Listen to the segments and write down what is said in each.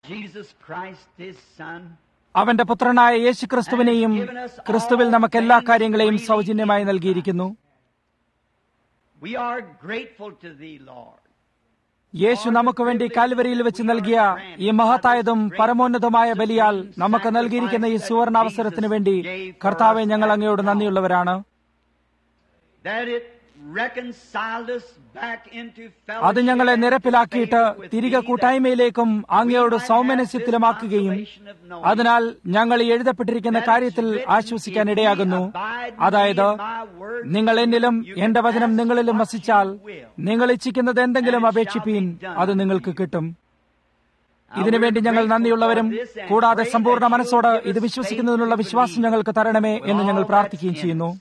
Jesus Christ, his Son. അവന്റെ പുത്രനായ യേശു ക്രിസ്തുവിനെയും ക്രിസ്തുവിൽ നമുക്ക് എല്ലാ കാര്യങ്ങളെയും സൗജന്യമായി നൽകിയിരിക്കുന്നു We are grateful to thee, Lord. യേശു നമുക്ക് വേണ്ടി കാൽവരിയിൽ വെച്ച് നൽകിയ ഈ മഹത്തായതും പരമോന്നതമായ ബലിയാൽ നമുക്ക് നൽകിയിരിക്കുന്ന ഈ സുവർണാവസരത്തിന് വേണ്ടി കർത്താവെ ഞങ്ങൾ അങ്ങയോട് നന്ദിയുള്ളവരാണ് That it reconciled us back into അത് ഞങ്ങളെ fellowship നിരപ്പിലാക്കിയിട്ട് and favor തിരികെ with thee, കൂട്ടായ്മയിലേക്കും അങ്ങയോട് സൗമനസ്യത്തിലുമാക്കുകയും അതിനാൽ ഞങ്ങൾ ഈ എഴുതപ്പെട്ടിരിക്കുന്ന കാര്യത്തിൽ ആശ്വസിക്കാൻ ഇടയാകുന്നു അതായത് നിങ്ങൾ എന്നിലും എന്റെ വചനം നിങ്ങളിലും വസിച്ചാൽ നിങ്ങൾ ഇച്ഛിക്കുന്നത് എന്തെങ്കിലും അപേക്ഷിപ്പീൻ അത് നിങ്ങൾക്ക് കിട്ടും ഇതിനുവേണ്ടി ഞങ്ങൾ നന്ദിയുള്ളവരും കൂടാതെ സമ്പൂർണ്ണ മനസ്സോട് ഇത് വിശ്വസിക്കുന്നതിനുള്ള വിശ്വാസം ഞങ്ങൾക്ക് തരണമേ എന്ന് ഞങ്ങൾ പ്രാർത്ഥിക്കുകയും ചെയ്യുന്നു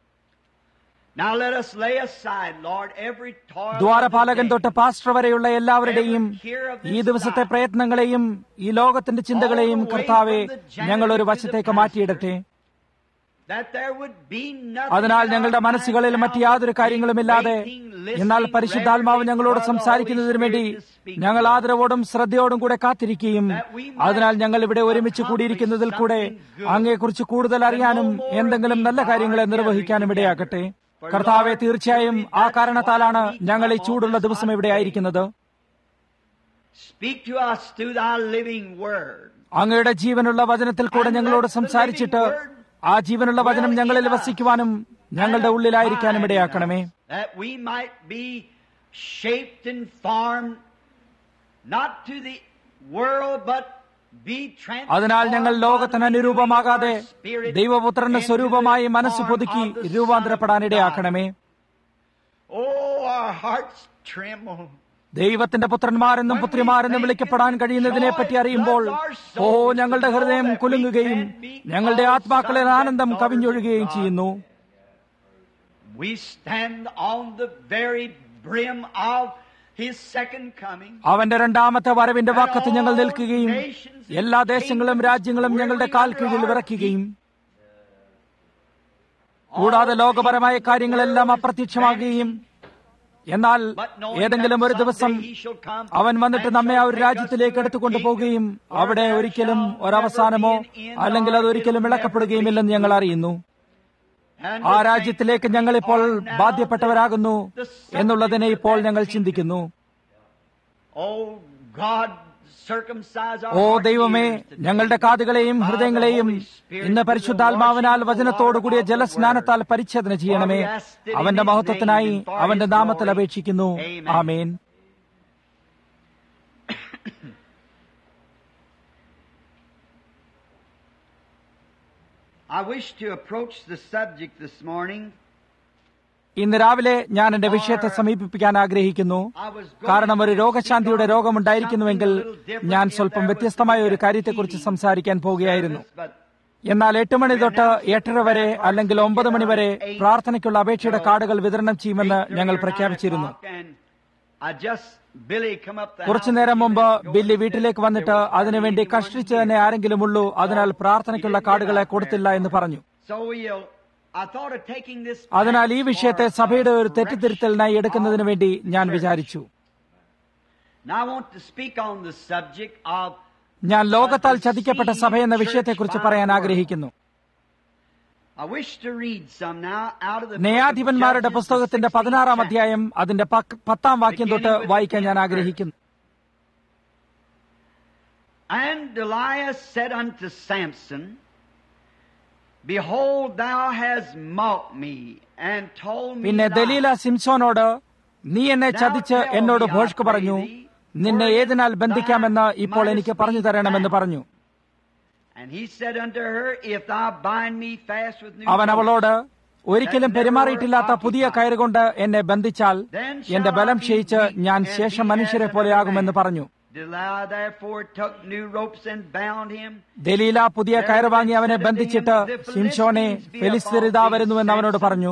Now let us lay aside, Lord, every toil of the ദ്വാരപാലകൻ day. തൊട്ട് പാസ്റ്റർ വരെയുള്ള എല്ലാവരുടെയും ഈ ദിവസത്തെ പ്രയത്നങ്ങളെയും ഈ ലോകത്തിന്റെ ചിന്തകളെയും കർത്താവെ ഞങ്ങൾ ഒരു വശത്തേക്ക് മാറ്റിയിടട്ടെ That there would be nothing അതിനാൽ in ഞങ്ങളുടെ our മനസ്സുകളിൽ minds മറ്റ് യാതൊരു കാര്യങ്ങളുമില്ലാതെ waiting, listening, എന്നാൽ പരിശുദ്ധാത്മാവ് ഞങ്ങളോട് reverently for the സംസാരിക്കുന്നതിനു Holy വേണ്ടി Spirit to speak ഞങ്ങൾ to us. ആദരവോടും ശ്രദ്ധയോടും കൂടെ കാത്തിരിക്കുകയും അതിനാൽ ഞങ്ങൾ ഇവിടെ ഒരുമിച്ച് കൂടിയിരിക്കുന്നതിൽ കൂടെ അങ്ങയെക്കുറിച്ച് കൂടുതൽ അറിയാനും എന്തെങ്കിലും നല്ല കാര്യങ്ങളെ നിർവഹിക്കാനും ഇടയാക്കട്ടെ കർത്താവെ തീർച്ചയായും ആ കാരണത്താലാണ് ഞങ്ങൾ ഈ ചൂടുള്ള ദിവസം ഇവിടെ ആയിരിക്കുന്നത് Speak to us through thy living word. അങ്ങയുടെ ജീവനുള്ള വചനത്തിൽ കൂടെ ഞങ്ങളോട് സംസാരിച്ചിട്ട് ആ ജീവനുള്ള വചനം ഞങ്ങളിൽ വസിക്കുവാനും ഞങ്ങളുടെ ഉള്ളിലായിരിക്കാനും ഇടയാക്കണമേ That we might be shaped and formed not to the world but be അതിനാൽ ഞങ്ങൾ ലോകത്തിന് അനുരൂപമാകാതെ ദൈവപുത്രന്റെ സ്വരൂപമായി മനസ്സ് പുതുക്കി രൂപാന്തരപ്പെടാനിടയാക്കണമേ Oh, our hearts tremble. ദൈവത്തിന്റെ പുത്രന്മാരെന്നും പുത്രിമാരെന്നും വിളിക്കപ്പെടാൻ കഴിയുന്നതിനെ പറ്റി അറിയുമ്പോൾ ഓ ഞങ്ങളുടെ ഹൃദയം കുലുങ്ങുകയും ഞങ്ങളുടെ ആത്മാക്കളിൽ ആനന്ദം കവിഞ്ഞൊഴുകുകയും ചെയ്യുന്നു We stand on the very brim of His second coming. അവന്റെ രണ്ടാമത്തെ വരവിന്റെ വാക്കത്ത് ഞങ്ങൾ നിൽക്കുകയും എല്ലാ ദേശങ്ങളും രാജ്യങ്ങളും ഞങ്ങളുടെ കാൽ കീഴിൽ വിറയ്ക്കുകയും കൂടാതെ ലോകപരമായ കാര്യങ്ങളെല്ലാം അപ്രത്യക്ഷമാകുകയും എന്നാൽ ഏതെങ്കിലും ഒരു ദിവസം അവൻ വന്നിട്ട് നമ്മെ ആ ഒരു രാജ്യത്തിലേക്ക് എടുത്തുകൊണ്ടു പോവുകയും അവിടെ ഒരിക്കലും ഒരവസാനമോ അല്ലെങ്കിൽ അത് ഒരിക്കലും ഇളക്കപ്പെടുകയുമില്ലെന്ന് ഞങ്ങൾ അറിയുന്നു ആ രാജ്യത്തിലേക്ക് ഞങ്ങൾ ഇപ്പോൾ ബാധ്യപ്പെട്ടവരാകുന്നു എന്നുള്ളതിനെ ഇപ്പോൾ ഞങ്ങൾ ചിന്തിക്കുന്നു Oh God, circumcise our oh heart ദൈവമേ ears today ഞങ്ങളുടെ കാതുകളെയും by the ഹൃദയങ്ങളെയും Holy Spirit ഇന്ന് through the പരിശുദ്ധാത്മാവിനാൽ washing of the വചനത്തോടുകൂടിയ water of the ജലസ്നാനത്താൽ word. പരിച്ഛേദന ചെയ്യണമേ For we ask it in അവന്റെ His മഹത്വത്തിനായി name and for അവന്റെ His നാമത്തിൽ glory. അപേക്ഷിക്കുന്നു Amen. Amen I wish to approach the subject this morning. ഇന്ന് രാവിലെ ഞാൻ എന്റെ വിഷയത്തെ സമീപിപ്പിക്കാൻ ആഗ്രഹിക്കുന്നു I was going കാരണം ഒരു to രോഗശാന്തിയുടെ speak on രോഗമുണ്ടായിരിക്കുന്നുവെങ്കിൽ something a little different ഞാൻ if സ്വല്പം there was വ്യത്യസ്തമായ to be ഒരു a കാര്യത്തെക്കുറിച്ച് healing സംസാരിക്കാൻ പോവുകയായിരുന്നു service, but എന്നാൽ എട്ട് മണി തൊട്ട് എട്ടര വരെ അല്ലെങ്കിൽ ഒമ്പത് മണി വരെ പ്രാർത്ഥനയ്ക്കുള്ള അപേക്ഷയുടെ കാർഡുകൾ വിതരണം ചെയ്യുമെന്ന് ഞങ്ങൾ പ്രഖ്യാപിച്ചിരുന്നു കുറച്ചു നേരം മുമ്പ് ബില്ലി വീട്ടിലേക്ക് വന്നിട്ട് അതിനുവേണ്ടി കഷ്ടിച്ച് തന്നെ ആരെങ്കിലും ഉള്ളൂ അതിനാൽ പ്രാർത്ഥനയ്ക്കുള്ള കാർഡുകളെ കൊടുത്തില്ല എന്ന് പറഞ്ഞു അതിനാൽ ഈ വിഷയത്തെ സഭയുടെ ഒരു തെറ്റിദ്ധരുത്തലിനായി എടുക്കുന്നതിന് വേണ്ടി ഞാൻ വിചാരിച്ചു ഞാൻ ലോകത്താൽ ചതിക്കപ്പെട്ട സഭ എന്ന വിഷയത്തെക്കുറിച്ച് പറയാൻ ആഗ്രഹിക്കുന്നു ന്യായാധിപന്മാരുടെ പുസ്തകത്തിന്റെ പതിനാറാം അധ്യായം അതിന്റെ പക്ക് പത്താം വാക്യം തൊട്ട് വായിക്കാൻ ഞാൻ ആഗ്രഹിക്കുന്നു And Delilah said unto Samson, Behold, thou hast mocked me, and told me പിന്നെ lies. ദലീല സിംസോനോട് നീ എന്നെ ചതിച്ച് എന്നോട് ഭോഷ്ക് പറഞ്ഞു നിന്നെ ഏതിനാൽ ബന്ധിക്കാമെന്ന് ഇപ്പോൾ എനിക്ക് പറഞ്ഞു തരണമെന്ന് പറഞ്ഞു And he said unto her, If thou bind me fast with new അവൻ ropes, അവളോട് ഒരിക്കലും പെരുമാറിയിട്ടില്ലാത്ത പുതിയ കയറുകൊണ്ട് എന്നെ ബന്ധിച്ചാൽ എന്റെ ബലം ക്ഷയിച്ച് ഞാൻ ശേഷം മനുഷ്യരെ പോലെയാകുമെന്ന് പറഞ്ഞു Delilah therefore took new ropes and bound him. Delilah പുതിയ കയറ് വാങ്ങി അവനെ ബന്ധിച്ചിട്ട് ശിംഷോനെ ഫെലിസ്തരിതാ വരുന്നുവെന്ന് അവനോട് പറഞ്ഞു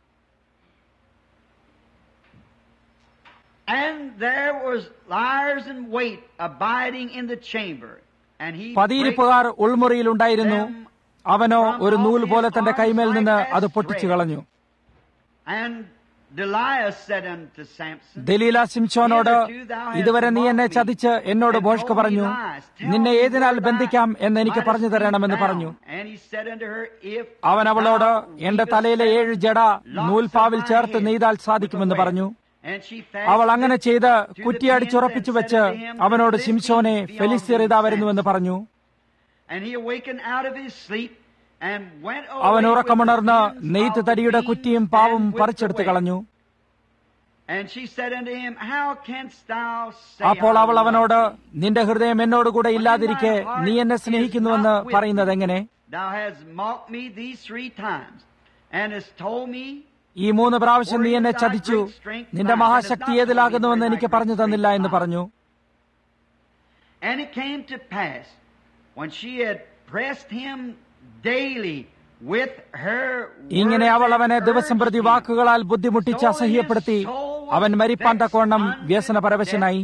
And there was liars in wait abiding in the chamber. And he പതിയിരിപ്പുകാർ ഉൾമുറിയിൽ ഉണ്ടായിരുന്നു അവനോ ഒരു നൂൽ പോലെ തന്റെ കൈമേൽ നിന്ന് അത് പൊട്ടിച്ചു കളഞ്ഞു And Delilah said unto Samson, Delilah സിംസോനോട് ഇതുവരെ നീ എന്നെ ചതിച്ച് എന്നോട് ഭോഷ്ക പറഞ്ഞു നിന്നെ ഏതിനാൽ ബന്ധിക്കാം എന്ന് എനിക്ക് പറഞ്ഞു തരണമെന്ന് പറഞ്ഞു And he said unto her, If അവൻ അവളോട് thou എന്റെ weavest തലയിലെ nine ഏഴ് ജട നൂൽപാവിൽ ചേർത്ത് നെയ്താൽ സാധിക്കുമെന്ന് പറഞ്ഞു And she അവൾ fastened അങ്ങനെ it ചെയ്ത് to the കുറ്റിയടിച്ചുറപ്പിച്ചു pins and വെച്ച് said unto him, അവനോട് "The ശിംശോനെ Philistines be on ഫെലിസ്തീർ thee, ഇതാ വരുന്നുവെന്ന് Samson." പറഞ്ഞു And he awakened out of his sleep and went അവൻ away ഉറക്കമുണർന്ന് with the pins നെയ്ത്ത് of the തടിയുടെ beam കുറ്റിയും പാവും and with the പറിച്ചെടുത്ത് wedge. കളഞ്ഞു And she said unto him, How canst thou say അപ്പോൾ I അവൾ love അവനോട് thee? നിന്റെ ഹൃദയം എന്നോടുകൂടെ ഇല്ലാതിരിക്കെ നീ എന്നെ സ്നേഹിക്കുന്നുവെന്ന് പറയുന്നത് എങ്ങനെ Thou hast mocked me these three times, and hast told me ഈ മൂന്ന് പ്രാവശ്യം നീ എന്നെ ചതിച്ചു നിന്റെ മഹാശക്തി ഏതിലാകുന്നുവെന്ന് എനിക്ക് പറഞ്ഞു തന്നില്ല എന്ന് പറഞ്ഞു And it came to pass, when she had pressed him daily with her ഇങ്ങനെ words അവൾ അവനെ and ദിവസം പ്രതി urged him, വാക്കുകളാൽ ബുദ്ധിമുട്ടിച്ച് അസഹ്യപ്പെടുത്തി അവൻ മരിപ്പാൻ തക്കവണ്ണം വ്യസന പരവശനായി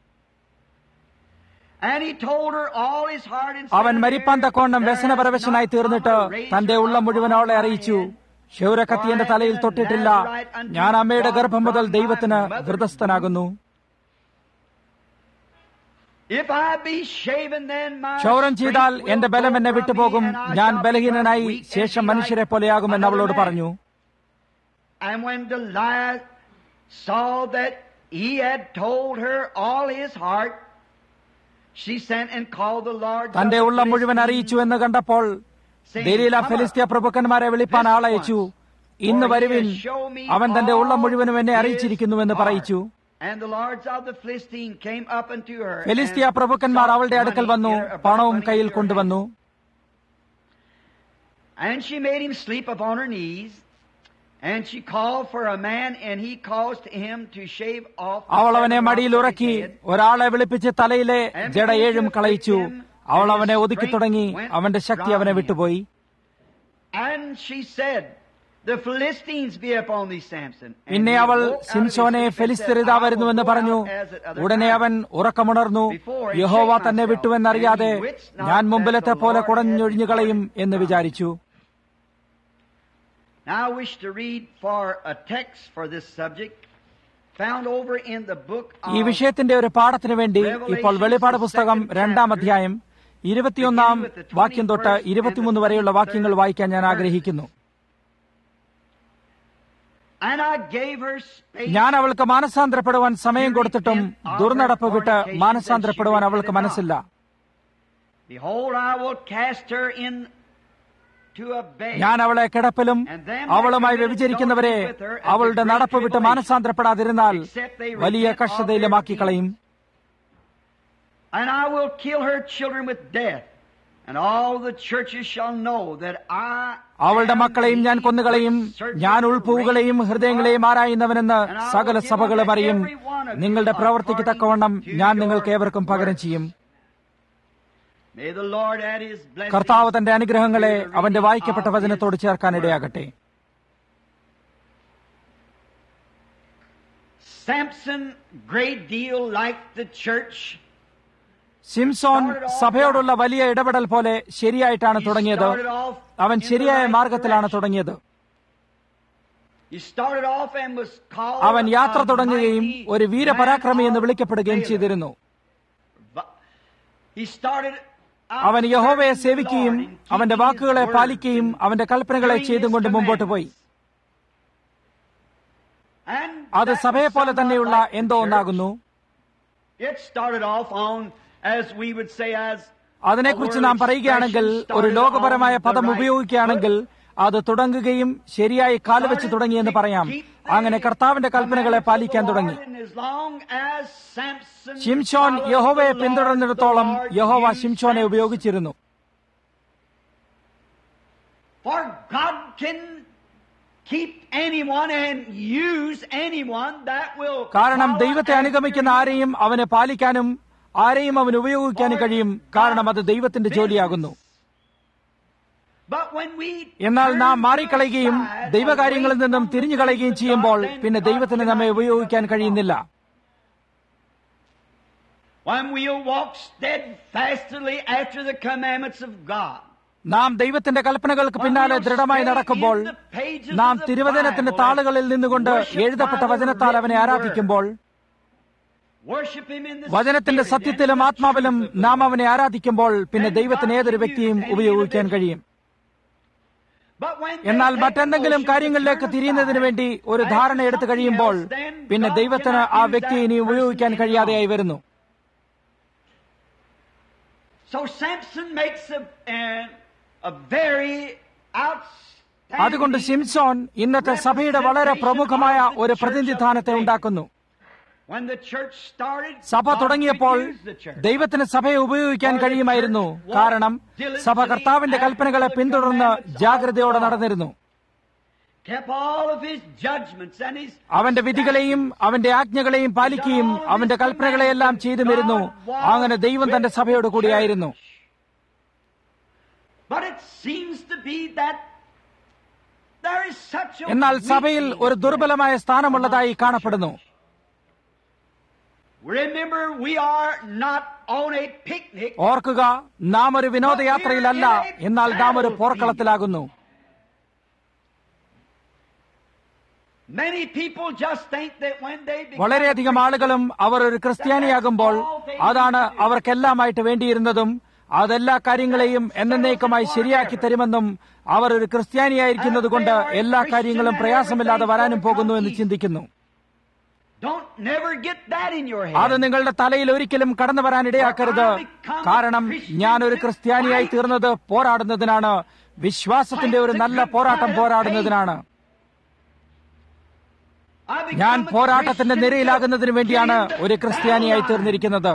And he told her all his heart and അവൻ said, മരിപ്പാൻ തക്കവണ്ണം വ്യസന പരവശനായി തീർന്നിട്ട് തന്റെ ഉള്ളം മുഴുവൻ അവളെ അറിയിച്ചു ശൗരക്കത്തി എന്റെ തലയിൽ തൊട്ടിട്ടില്ല ഞാൻ അമ്മയുടെ ഗർഭം മുതൽ ദൈവത്തിന് വൃതസ്ഥനാകുന്നു If I be shaven, then my ക്ഷൗരം ചെയ്താൽ strength will എന്റെ ബലം go എന്നെ from വിട്ടുപോകും me, and I ഞാൻ shall ബലഹീനനായി become weak and ശേഷം be മനുഷ്യരെ like പോലെയാകുമെന്ന് another അവളോട് man. പറഞ്ഞു And when Delilah saw that he had told her all his heart, she sent and called the Lord. തന്റെ ഉള്ളം മുഴുവൻ അറിയിച്ചു എന്ന് കണ്ടപ്പോൾ ദലീല ഫെലിസ്തീയ പ്രഭുക്കന്മാരെ വിളിപ്പാൻ ആളയച്ചു ഇന്ന് വരുവിൻ അവൻ തന്റെ ഉള്ളം മുഴുവനും എന്നെ അറിയിച്ചിരിക്കുന്നുവെന്ന് പറയിച്ചു And the lords of the Philistine came up unto her. ഫെലിസ്തീയ and പ്രഭുക്കന്മാർ sought അവളുടെ അടുക്കൽ money വന്നു in her- about പണവും money കയ്യിൽ in her കൊണ്ടുവന്നു hand. And she made him sleep upon her knees. And she called for a man, and he caused him to shave off. the അവൾ അവനെ seven മടിയിൽ locks of his ഉറക്കി head. ഒരാളെ വിളിപ്പിച്ച് തലയിലെ ജട ഏഴും കളയിച്ചു അവൾ അവനെ ഒതുക്കി തുടങ്ങി അവന്റെ ശക്തി അവനെ വിട്ടുപോയി And she said, The Philistines be upon thee, Samson. And പിന്നെ he അവൾ awoke out of his സിംസോനെ sleep and ഫെലിസ്തീർ said, ഇതാ "I will വരുന്നുവെന്ന് go പറഞ്ഞു out as at other ഉടനെ times." അവൻ ഉറക്കമുണർന്നു യഹോവ തന്നെ വിട്ടുവെന്നറിയാതെ ഞാൻ മുമ്പിലത്തെ പോലെ കുടഞ്ഞൊഴിഞ്ഞു കളയും എന്ന് വിചാരിച്ചു Now I wish to read for a text for this subject found over in the book ഈ of വിഷയത്തിന്റെ ഒരു പാഠത്തിന് വേണ്ടി ഇപ്പോൾ വെളിപാട് പുസ്തകം രണ്ടാം അധ്യായം ഇരുപത്തിയൊന്നാം വാക്യം തൊട്ട് ഇരുപത്തിമൂന്ന് വരെയുള്ള വാക്യങ്ങൾ വായിക്കാൻ ഞാൻ ആഗ്രഹിക്കുന്നു And I gave her space ഞാൻ അവൾക്ക് മാനസാന്തരപ്പെടുവാൻ സമയം കൊടുത്തിട്ടും ദുർനടപ്പ് വിട്ട് മാനസാന്തരപ്പെടുവാൻ അവൾക്ക് മനസ്സില്ല Behold, I will cast her in to a bed. ഞാൻ അവളെ കിടപ്പിലും അവളുമായി വ്യഭിചരിക്കുന്നവരെ അവളുടെ നടപ്പ് വിട്ട് മാനസാന്തരപ്പെടാതിരുന്നാൽ വലിയ കഷ്ടതയിലുമാക്കി കളയും And I will kill her children with death. And all the churches shall know that I അവളുടെ am മക്കളെയും ഞാൻ he കൊന്നുകളയും which searcheth ഞാൻ the ഉൾപ്പൂവുകളെയും reins of ഹൃദയങ്ങളെയും God. ആരായുന്നവനെന്ന് സകല സഭകളും അറിയും നിങ്ങളുടെ പ്രവൃത്തിക്ക് തക്കവണ്ണം ഞാൻ നിങ്ങൾക്ക് ഏവർക്കും പകരം ചെയ്യും May the Lord add his blessing. കർത്താവ് തന്റെ അനുഗ്രഹങ്ങളെ അവന്റെ വായിക്കപ്പെട്ട വചനത്തോട് ചേർക്കാനിടയാകട്ടെ Samson, great deal like the church. സിംസോൻ സഭയോടുള്ള വലിയ ഇടപെടൽ പോലെ ശരിയായിട്ടാണ് He തുടങ്ങിയത് started off അവൻ in the ശരിയായ right മാർഗത്തിലാണ് direction. തുടങ്ങിയത് He started off and was called അവൻ യാത്ര a തുടങ്ങുകയും mighty ഒരു വീരപരാക്രമി എന്ന് man of വിളിക്കപ്പെടുകയും valor. ചെയ്തിരുന്നു He started out അവൻ യഹോവയെ serving the സേവിക്കുകയും Lord and അവന്റെ keeping വാക്കുകളെ his word പാലിക്കുകയും and അവന്റെ കൽപ്പനകളെ doing ചെയ്തും his കൊണ്ട് മുമ്പോട്ട് പോയി commandments. And അത് that was സഭയെ പോലെ somewhat തന്നെയുള്ള like the എന്തോ church. ഒന്നാകുന്നു It started off on, as we would say, as അതിനെക്കുറിച്ച് നാം പറയുകയാണെങ്കിൽ ഒരു ലോകപരമായ പദം ഉപയോഗിക്കുകയാണെങ്കിൽ അത് തുടങ്ങുകയും ശരിയായി കാലുവെച്ച് തുടങ്ങിയെന്ന് പറയാം അങ്ങനെ കർത്താവിന്റെ കൽപ്പനകളെ പാലിക്കാൻ തുടങ്ങി ശിംഷോൻ യഹോവയെ പിന്തുടർന്നിടത്തോളം യഹോവ ശിംഷോനെ ഉപയോഗിച്ചിരുന്നു For God can keep anyone and use anyone that will കാരണം follow ദൈവത്തെ after അനുഗമിക്കുന്ന him. ആരെയും അവന് പാലിക്കാനും ആരെയും അവൻ ഉപയോഗിക്കാനും കഴിയും കാരണം അത് ദൈവത്തിന്റെ ജോലിയാകുന്നു But when we എന്നാൽ turn നാം to മാറിക്കളയുകയും the side ദൈവകാര്യങ്ങളിൽ away നിന്നും from തിരിഞ്ഞു the കളയുകയും things of ചെയ്യുമ്പോൾ God, then പിന്നെ God ദൈവത്തിന് നമ്മെ cannot ഉപയോഗിക്കാൻ use us. കഴിയുന്നില്ല When we'll walk steadfastly after the commandments of God. നാം ദൈവത്തിന്റെ കൽപ്പനകൾക്ക് പിന്നാലെ ദൃഢമായി നടക്കുമ്പോൾ നാം തിരുവചനത്തിന്റെ താളുകളിൽ നിന്നുകൊണ്ട് എഴുതപ്പെട്ട വചനത്താൽ അവനെ ആരാധിക്കുമ്പോൾ വചനത്തിന്റെ സത്യത്തിലും ആത്മാവിലും നാം അവനെ ആരാധിക്കുമ്പോൾ പിന്നെ ദൈവത്തിന് ഏതൊരു വ്യക്തിയും ഉപയോഗിക്കാൻ കഴിയും എന്നാൽ മറ്റെന്തെങ്കിലും കാര്യങ്ങളിലേക്ക് തിരിയുന്നതിന് വേണ്ടി ഒരു ധാരണ എടുത്തു കഴിയുമ്പോൾ പിന്നെ ദൈവത്തിന് ആ വ്യക്തി ഇനി ഉപയോഗിക്കാൻ കഴിയാതെയായി വരുന്നു So Samson makes a, a, a very അതുകൊണ്ട് outstanding ശിംസോൻ ഇന്നത്തെ സഭയുടെ വളരെ പ്രമുഖമായ ഒരു പ്രതിനിധാനത്തെ ഉണ്ടാക്കുന്നു when the church started, സഭ God തുടങ്ങിയപ്പോൾ could use the church. ദൈവത്തിന് സഭയെ ഉപയോഗിക്കാൻ കഴിയുമായിരുന്നു കാരണം സഭ കർത്താവിന്റെ കൽപ്പനകളെ പിന്തുടർന്ന് ജാഗ്രതയോടെ നടന്നിരുന്നു kept all of his judgments and his അവന്റെ വിധികളെയും അവന്റെ ആജ്ഞകളെയും പാലിക്കുകയും അവന്റെ കൽപ്പനകളെയെല്ലാം ചെയ്തുമിരുന്നു അങ്ങനെ ദൈവം തന്റെ സഭയോട് കൂടിയായിരുന്നു But it seems to be that there is such a എന്നാൽ സഭയിൽ weakness ഒരു ദുർബലമായ സ്ഥാനമുള്ളതായി കാണപ്പെടുന്നു Remember, we are not on a picnic. ഓർക്കുക നാം ഒരു വിനോദയാത്രയിലല്ല എന്നാൽ നാം ഒരു പോർക്കളത്തിലാകുന്നു Many people just think that when they become വളരെയധികം ആളുകളും അവർ ഒരു ക്രിസ്ത്യാനിയാകുമ്പോൾ അതാണ് അവർക്കെല്ലാമായിട്ട് വേണ്ടിയിരുന്നതും അതെല്ലാ കാര്യങ്ങളെയും എന്നേക്കുമായി ശരിയാക്കി തരുമെന്നും അവർ ഒരു ക്രിസ്ത്യാനിയായിരിക്കുന്നത് കൊണ്ട് എല്ലാ കാര്യങ്ങളും പ്രയാസമില്ലാതെ വരാനും പോകുന്നു എന്ന് ചിന്തിക്കുന്നു Don't never get that in your അത് head. നിങ്ങളുടെ തലയിൽ ഒരിക്കലും കടന്നു വരാൻ ഇടയാക്കരുത് കാരണം ഞാൻ ഒരു ക്രിസ്ത്യാനിയായി തീർന്നത് പോരാടുന്നതിനാണ് വിശ്വാസത്തിന്റെ ഒരു നല്ല പോരാട്ടം പോരാടുന്നതിനാണ് I become ഞാൻ a പോരാട്ടത്തിന്റെ Christian നിരയിലാകുന്നതിന് വേണ്ടിയാണ് getting the ഒരു ക്രിസ്ത്യാനിയായി battle line. തീർന്നിരിക്കുന്നത്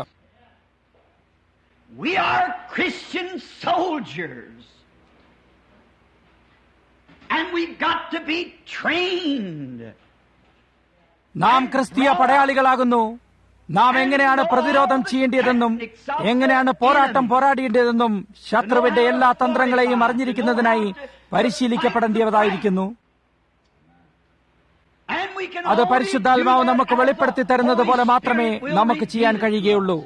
We are Christian soldiers. And we've got to be trained. നാം ക്രിസ്തീയ പടയാളികളാകുന്നു നാം എങ്ങനെയാണ് പ്രതിരോധം ചെയ്യേണ്ടതെന്നും എങ്ങനെയാണ് പോരാട്ടം പോരാടേണ്ടതെന്നും ശത്രുവിന്റെ എല്ലാ തന്ത്രങ്ങളെയും അറിഞ്ഞിരിക്കുന്നതിനായി പരിശീലിക്കപ്പെടേണ്ടതായിരിക്കുന്നു And we can അത് only പരിശുദ്ധാത്മാവ് do that നമുക്ക് as the വെളിപ്പെടുത്തി തരുന്നത് പോലെ Holy മാത്രമേ Spirit will നമുക്ക് ചെയ്യാൻ reveal. കഴിയുകയുള്ളൂ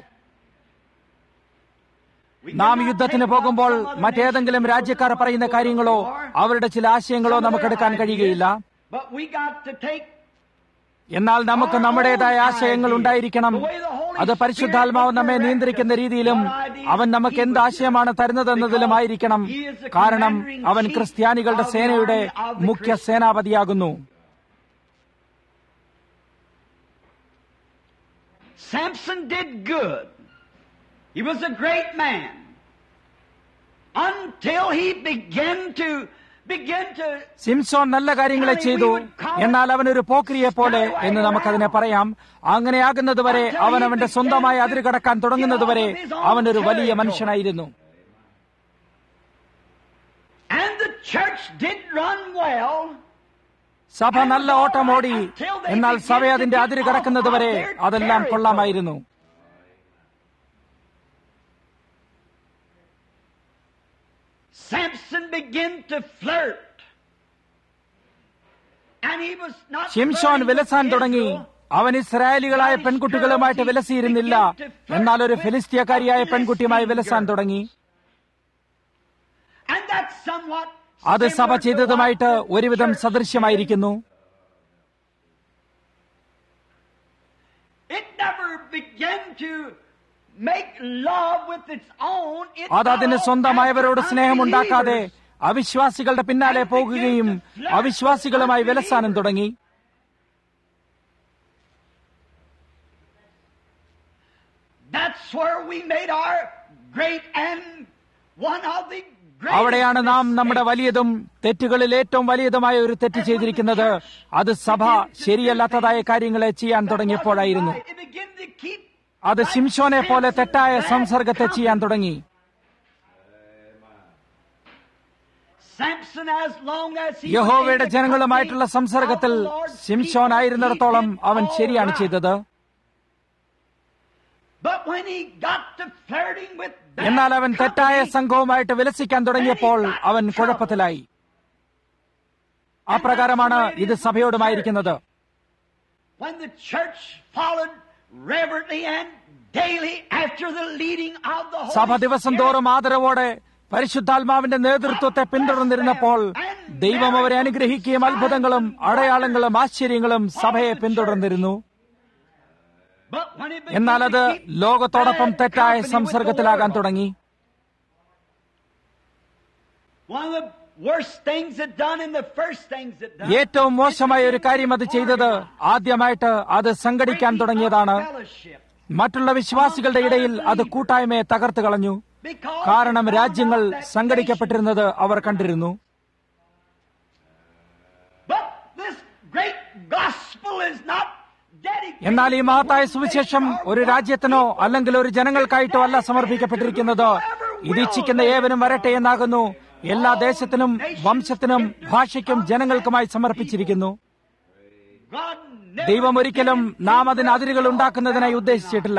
We നാം cannot യുദ്ധത്തിന് take പോകുമ്പോൾ up some other മറ്റേതെങ്കിലും nation രാജ്യക്കാർ or പറയുന്ന go to കാര്യങ്ങളോ war. അവരുടെ ചില ആശയങ്ങളോ Some of നമുക്ക് their എടുക്കാൻ ideas. കഴിയുകയില്ല But we got to take എന്നാൽ നമുക്ക് നമ്മുടേതായ ആശയങ്ങൾ ഉണ്ടായിരിക്കണം അത് പരിശുദ്ധാത്മാവ് നമ്മെ നിയന്ത്രിക്കുന്ന രീതിയിലും അവൻ നമുക്ക് എന്ത് ആശയമാണ് തരുന്നതെന്നതിലുമായിരിക്കണം കാരണം അവൻ ക്രിസ്ത്യാനികളുടെ സേനയുടെ മുഖ്യ സേനാപതിയാകുന്നു Samson did good. He was a great man. Until he began to begin to സിംസോൻ നല്ല കാര്യങ്ങളെ ചെയ്തു എന്നാൽ അവൻ ഒരു പോക്രിയെ പോലെ എന്ന് നമുക്കതിനെ പറയാം അങ്ങനെയാകുന്നതുവരെ അവൻ അവന്റെ സ്വന്തമായ അതിര് കടക്കാൻ തുടങ്ങുന്നതുവരെ അവൻ ഒരു വലിയ മനുഷ്യനായിരുന്നു and the church did run well. സഭ നല്ല ഓട്ടം ഓടി എന്നാൽ സഭ അതിന്റെ അതിര് കടക്കുന്നതുവരെ അതെല്ലാം കൊള്ളാമായിരുന്നു Samson began to flirt. And he was not ശിംഷോൻ flirting വിലസാൻ with തുടങ്ങി Israel. അവൻ ഇസ്രായേലികളായ പെൺകുട്ടികളുമായിട്ട് വിലസിയിരുന്നില്ല എന്നാൽ ഒരു ഫിലിസ്തീയക്കാരിയായ പെൺകുട്ടിയുമായി വിലസാൻ തുടങ്ങി And that's somewhat അത് സഭ similar to ചെയ്തതുമായിട്ട് what the ഒരുവിധം church സദൃശ്യമായിരിക്കുന്നു did. It never began to make love with its own. It അത് അതിന് followed സ്വന്തമായവരോട് after സ്നേഹമുണ്ടാക്കാതെ unbelievers. അവിശ്വാസികളുടെ പിന്നാലെ പോകുകയും അവിശ്വാസികളുമായി വിലസാനും തുടങ്ങി That's where we made our great and one of the greatest അവിടെയാണ് നാം നമ്മുടെ mistakes. വലിയതും തെറ്റുകളിൽ ഏറ്റവും വലിയതുമായ ഒരു തെറ്റ് ചെയ്തിരിക്കുന്നത് അത് സഭ ശരിയല്ലാത്തതായ കാര്യങ്ങളെ ചെയ്യാൻ തുടങ്ങിയപ്പോഴായിരുന്നു It began to keep അത് ശിംഷോനെ പോലെ തെറ്റായ സംസർഗത്തെ ചെയ്യാൻ തുടങ്ങി Samson as long as he യഹോവയുടെ was in the ജനങ്ങളുമായിട്ടുള്ള company സംസർഗത്തിൽ of the Lord's ശിംഷോൻ people, ആയിരുന്നിടത്തോളം he did അവൻ all ശരിയാണ് right. ചെയ്തത് But when he got to flirting with bad എന്നാൽ അവൻ തെറ്റായ company, സംഘവുമായിട്ട് വിലസിക്കാൻ തുടങ്ങിയപ്പോൾ അവൻ കുഴപ്പത്തിലായി അപ്രകാരമാണ് ഇത് സഭയോടുമായിരിക്കുന്നത് when the church followed reverently and daily after the leading of the Holy സഭ ദിവസം Spirit, തോറും ആദരവോടെ പരിശുദ്ധാത്മാവിന്റെ നേതൃത്വത്തെ പിന്തുടർന്നിരുന്നപ്പോൾ ദൈവം അവരെ അനുഗ്രഹിക്കുകയും അത്ഭുതങ്ങളും അടയാളങ്ങളും ആശ്ചര്യങ്ങളും സഭയെ പിന്തുടർന്നിരുന്നു But when it began എന്നാൽ അത് to keep ലോകത്തോടൊപ്പം bad തെറ്റായ company with the സംസർഗത്തിലാകാൻ world, തുടങ്ങി One of the worst things it done and the first things it done. ഏറ്റവും മോശമായ ഒരു കാര്യം അത് ചെയ്തത് ആദ്യമായിട്ട് അത് സംഘടിക്കാൻ തുടങ്ങിയതാണ് Fellowship. മറ്റുള്ള വിശ്വാസികളുടെ ഇടയിൽ അത് കൂട്ടായ്മയെ തകർത്തു കളഞ്ഞു Because കാരണം they found രാജ്യങ്ങൾ out that സംഘടിക്കപ്പെട്ടിരുന്നത് അവർ കണ്ടിരുന്നു nation- But this great gospel is not dedicated എന്നാൽ ഈ to മഹത്തായ one സുവിശേഷം nation or ഒരു one രാജ്യത്തിനോ people. അല്ലെങ്കിൽ ഒരു ജനങ്ങൾക്കായിട്ടോ അല്ല സമർപ്പിക്കപ്പെട്ടിരിക്കുന്നത് ഇത് ഇച്ഛിക്കുന്ന ഏവനും വരട്ടെ എന്നാകുന്നു എല്ലാ ദേശത്തിനും വംശത്തിനും ഭാഷയ്ക്കും ജനങ്ങൾക്കുമായി സമർപ്പിച്ചിരിക്കുന്നു God never ദൈവം ഒരിക്കലും നാം അതിന് അതിരുകൾ ഉണ്ടാക്കുന്നതിനായി ഉദ്ദേശിച്ചിട്ടില്ല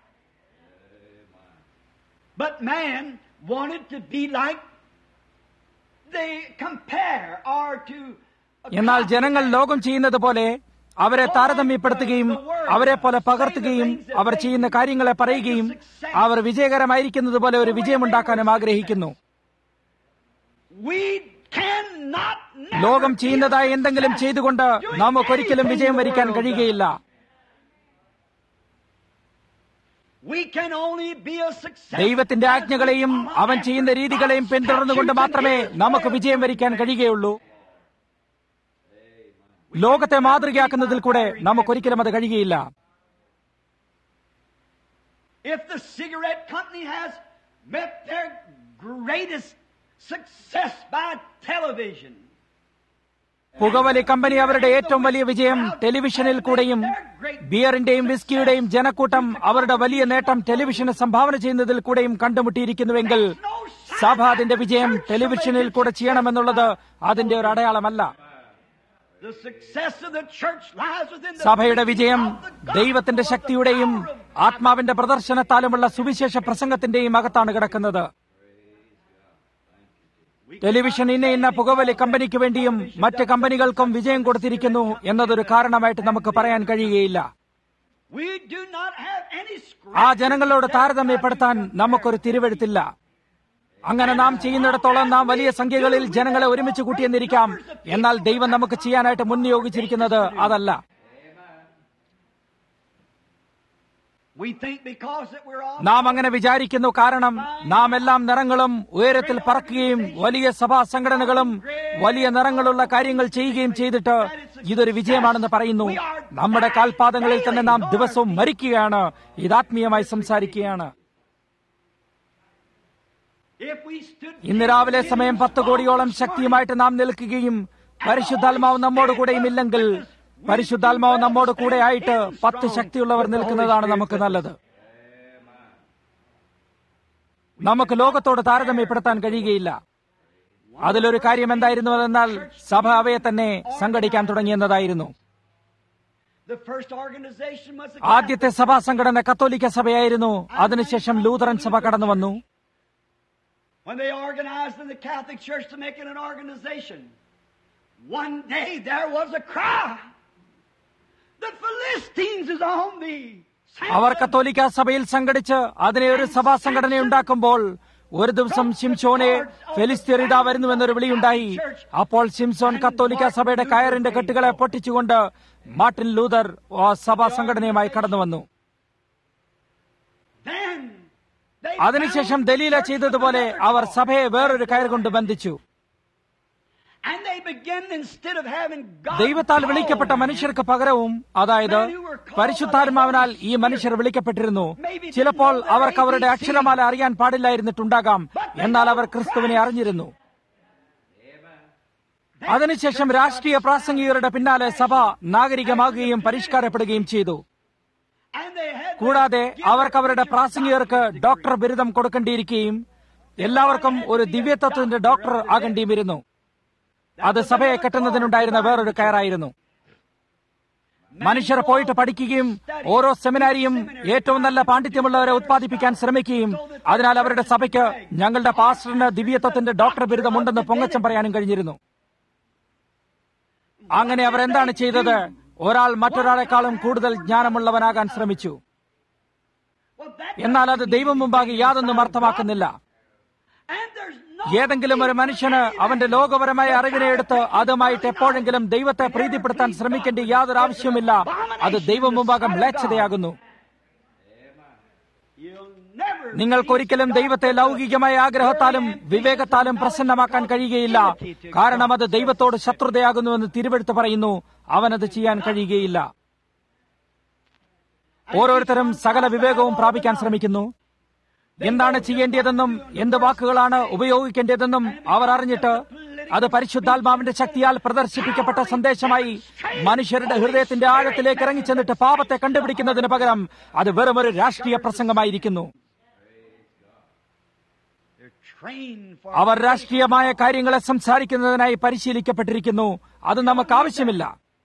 But man wanted to be like they compare or to എന്നാൽ ജനങ്ങൾ ലോകം ചെയ്യുന്നത് പോലെ അവരെ താരതമ്യപ്പെടുത്തുകയും അവരെ പോലെ പകർത്തുകയും അവർ ചെയ്യുന്ന കാര്യങ്ങളെ പറയുകയും അവർ വിജയകരമായിരിക്കുന്നത് പോലെ ഒരു വിജയമുണ്ടാക്കാനും ആഗ്രഹിക്കുന്നു we cannot never ലോകം be a ചെയ്യുന്നതായ എന്തെങ്കിലും success ചെയ്തുകൊണ്ട് doing നമുക്കൊരിക്കലും anything വിജയം the വരിക്കാൻ world കഴിയുകയില്ല does. We can only be a success ദൈവത്തിന്റെ as ആജ്ഞകളെയും we follow അവൻ ചെയ്യുന്ന after രീതികളെയും God's പിന്തുടർന്നുകൊണ്ട് statutes മാത്രമേ and His നമുക്ക് will. വിജയം വരിക്കാൻ കഴിയുകയുള്ളൂ ലോകത്തെ മാതൃകയാക്കുന്നതിൽ കൂടെ നമുക്കൊരിക്കലും അത് കഴിയുകയില്ല If the cigarette company has met their greatest success by television, പുകവലി കമ്പനി അവരുടെ ഏറ്റവും വലിയ വിജയം ടെലിവിഷനിൽ കൂടെയും ബിയറിന്റെയും വിസ്കിയുടെയും ജനക്കൂട്ടം അവരുടെ വലിയ നേട്ടം ടെലിവിഷന് സംഭാവന ചെയ്യുന്നതിൽ കൂടെയും കണ്ടുമുട്ടിയിരിക്കുന്നുവെങ്കിൽ സഭ അതിന്റെ വിജയം ടെലിവിഷനിൽ കൂടെ ചെയ്യണമെന്നുള്ളത് അതിന്റെ ഒരു അടയാളമല്ല the success of the church lies within the സഭയുടെ വിജയം of the gospel ദൈവത്തിന്റെ of the ശക്തിയുടെയും power of God. ആത്മാവിന്റെ പ്രദർശനത്താലുമുള്ള സുവിശേഷ പ്രസംഗത്തിന്റെയും അകത്താണ് കിടക്കുന്നത് ടെലിവിഷൻ ഇന്ന ഇന്ന പുകവലി കമ്പനിക്ക് വേണ്ടിയും മറ്റ് കമ്പനികൾക്കും വിജയം കൊടുത്തിരിക്കുന്നു എന്നതൊരു കാരണമായിട്ട് നമുക്ക് പറയാൻ കഴിയുകയില്ല We do not have any ആ scratch ജനങ്ങളോട് താരതമ്യപ്പെടുത്താൻ നമുക്കൊരു തിരുവെഴുത്തില്ല അങ്ങനെ നാം ചെയ്യുന്നിടത്തോളം നാം വലിയ സംഖ്യകളിൽ ജനങ്ങളെ ഒരുമിച്ച് കൂട്ടിയെന്നിരിക്കാം എന്നാൽ ദൈവം നമുക്ക് ചെയ്യാനായിട്ട് മുൻനിയോഗിച്ചിരിക്കുന്നത് അതല്ല We think because that we're all നാം അങ്ങനെ വിചാരിക്കുന്നു കാരണം നാം എല്ലാം നിറങ്ങളും ഉയരത്തിൽ പറക്കുകയും വലിയ സഭാ സംഘടനകളും വലിയ നിറങ്ങളുള്ള കാര്യങ്ങൾ ചെയ്യുകയും ചെയ്തിട്ട് ഇതൊരു വിജയമാണെന്ന് പറയുന്നു നമ്മുടെ കാൽപാദങ്ങളിൽ തന്നെ നാം ദിവസവും മരിക്കുകയാണ് ഇതാത്മീയമായി സംസാരിക്കുകയാണ് if we stood ഇന്ന് രാവിലെ സമയം പത്ത് കോടിയോളം ശക്തിയുമായിട്ട് നാം നിൽക്കുകയും പരിശുദ്ധാത്മാവ് നമ്മോട് കൂടെയും ഇല്ലെങ്കിൽ പരിശുദ്ധാത്മാവ് നമ്മോട് കൂടെ ആയിട്ട് പത്ത് ശക്തിയുള്ളവർ നിൽക്കുന്നതാണ് നമുക്ക് നല്ലത് നമുക്ക് ലോകത്തോട് താരതമ്യപ്പെടുത്താൻ കഴിയുകയില്ല അതിലൊരു കാര്യം എന്തായിരുന്നു എന്നാൽ സഭ അവയെ തന്നെ സംഘടിക്കാൻ തുടങ്ങിയെന്നതായിരുന്നു the first organization was the ആദ്യത്തെ സഭാ സംഘടന കത്തോലിക്ക സഭയായിരുന്നു അതിനുശേഷം ലൂതറൻ സഭ കടന്നു വന്നു when they organized in the Catholic Church to make it an organization. One day there was a cry. The Philistines is on thee. അവർ കത്തോലിക്ക സഭയിൽ സംഘടിച്ച് അതിനെ ഒരു സഭാ സംഘടന ഉണ്ടാക്കുമ്പോൾ ഒരു ദിവസം ശിംഷോനെ ഫെലിസ്തീർ ഇതാ വരുന്നുവെന്നൊരു വിളിയുണ്ടായി അപ്പോൾ ശിംസോൻ കത്തോലിക്ക സഭയുടെ കയറിന്റെ കെട്ടുകളെ പൊട്ടിച്ചുകൊണ്ട് മാർട്ടിൻ ലൂതർ ആ സഭാ സംഘടനയുമായി കടന്നു വന്നു Then they അതിനുശേഷം bound ദലീല the church ചെയ്തതുപോലെ with another അവർ cord. സഭയെ വേറൊരു കയർ കൊണ്ട് ബന്ധിച്ചു And they began instead of having God ദൈവത്താൽ call വിളിക്കപ്പെട്ട them, മനുഷ്യർക്ക് പകരവും അതായത് പരിശുദ്ധാത്മാവിനാൽ ഈ മനുഷ്യർ വിളിക്കപ്പെട്ടിരുന്നു ചിലപ്പോൾ അവർക്ക് അവരുടെ അക്ഷരമാല അറിയാൻ പാടില്ലായിരുന്നിട്ടുണ്ടാകാം എന്നാൽ അവർ ക്രിസ്തുവിനെ അറിഞ്ഞിരുന്നു അതിനുശേഷം രാഷ്ട്രീയ പ്രാസംഗികരുടെ പിന്നാലെ സഭ നാഗരികമാകുകയും പരിഷ്കാരപ്പെടുകയും ചെയ്തു and they had കൂടാതെ അവർക്ക് അവരുടെ പ്രാസംഗികർക്ക് ഡോക്ടർ ബിരുദം കൊടുക്കേണ്ടിയിരിക്കുകയും എല്ലാവർക്കും ഒരു ദിവ്യത്വത്തിന്റെ ഡോക്ടർ ആകേണ്ടിയുമിരുന്നു അത് സഭയെ കെട്ടുന്നതിനുണ്ടായിരുന്ന വേറൊരു കയറായിരുന്നു മനുഷ്യർ പോയിട്ട് പഠിക്കുകയും ഓരോ സെമിനാരിയും ഏറ്റവും നല്ല പാണ്ഡിത്യമുള്ളവരെ ഉത്പാദിപ്പിക്കാൻ ശ്രമിക്കുകയും അതിനാൽ അവരുടെ സഭയ്ക്ക് ഞങ്ങളുടെ പാസ്റ്ററിന് ദിവ്യത്വത്തിന്റെ ഡോക്ടർ ബിരുദമുണ്ടെന്ന് പൊങ്ങച്ചം പറയാനും കഴിഞ്ഞിരുന്നു അങ്ങനെ അവർ എന്താണ് ചെയ്തത് ഒരാൾ മറ്റൊരാളെക്കാളും കൂടുതൽ ജ്ഞാനമുള്ളവനാകാൻ ശ്രമിച്ചു well, that എന്നാൽ അത് ദൈവം മുമ്പാകെ യാതൊന്നും അർത്ഥമാക്കുന്നില്ല and there's ഏതെങ്കിലും ഒരു മനുഷ്യന് അവന്റെ ലോകപരമായ അറിവിനെ എടുത്ത് അതുമായിട്ട് എപ്പോഴെങ്കിലും ദൈവത്തെ പ്രീതിപ്പെടുത്താൻ ശ്രമിക്കേണ്ട യാതൊരു ആവശ്യവുമില്ല അത് ദൈവം മുമ്പാകം മ്ലേച്ഛതയാകുന്നു You'll never നിങ്ങൾക്കൊരിക്കലും ദൈവത്തെ ലൗകികമായ ആഗ്രഹത്താലും വിവേകത്താലും പ്രസന്നമാക്കാൻ കഴിയുകയില്ല കാരണം അത് ദൈവത്തോട് ശത്രുതയാകുന്നുവെന്ന് തിരുവെടുത്ത് പറയുന്നു അവനത് ചെയ്യാൻ കഴിയുകയില്ല ഓരോരുത്തരും സകല വിവേകവും പ്രാപിക്കാൻ ശ്രമിക്കുന്നു എന്താണ് ചെയ്യേണ്ടതെന്നും എന്ത് വാക്കുകളാണ് ഉപയോഗിക്കേണ്ടതെന്നും അവർ അറിഞ്ഞിട്ട് അത് പരിശുദ്ധാത്മാവിന്റെ ശക്തിയാൽ പ്രദർശിപ്പിക്കപ്പെട്ട സന്ദേശമായി മനുഷ്യരുടെ ഹൃദയത്തിന്റെ ആഴത്തിലേക്ക് ഇറങ്ങിച്ചെന്നിട്ട് പാപത്തെ കണ്ടുപിടിക്കുന്നതിന് പകരം അത് വെറുമൊരു രാഷ്ട്രീയ പ്രസംഗമായിരിക്കുന്നു They're trained for അവർ രാഷ്ട്രീയമായ കാര്യങ്ങളെ സംസാരിക്കുന്നതിനായി പരിശീലിക്കപ്പെട്ടിരിക്കുന്നു അത് നമുക്ക് ആവശ്യമില്ല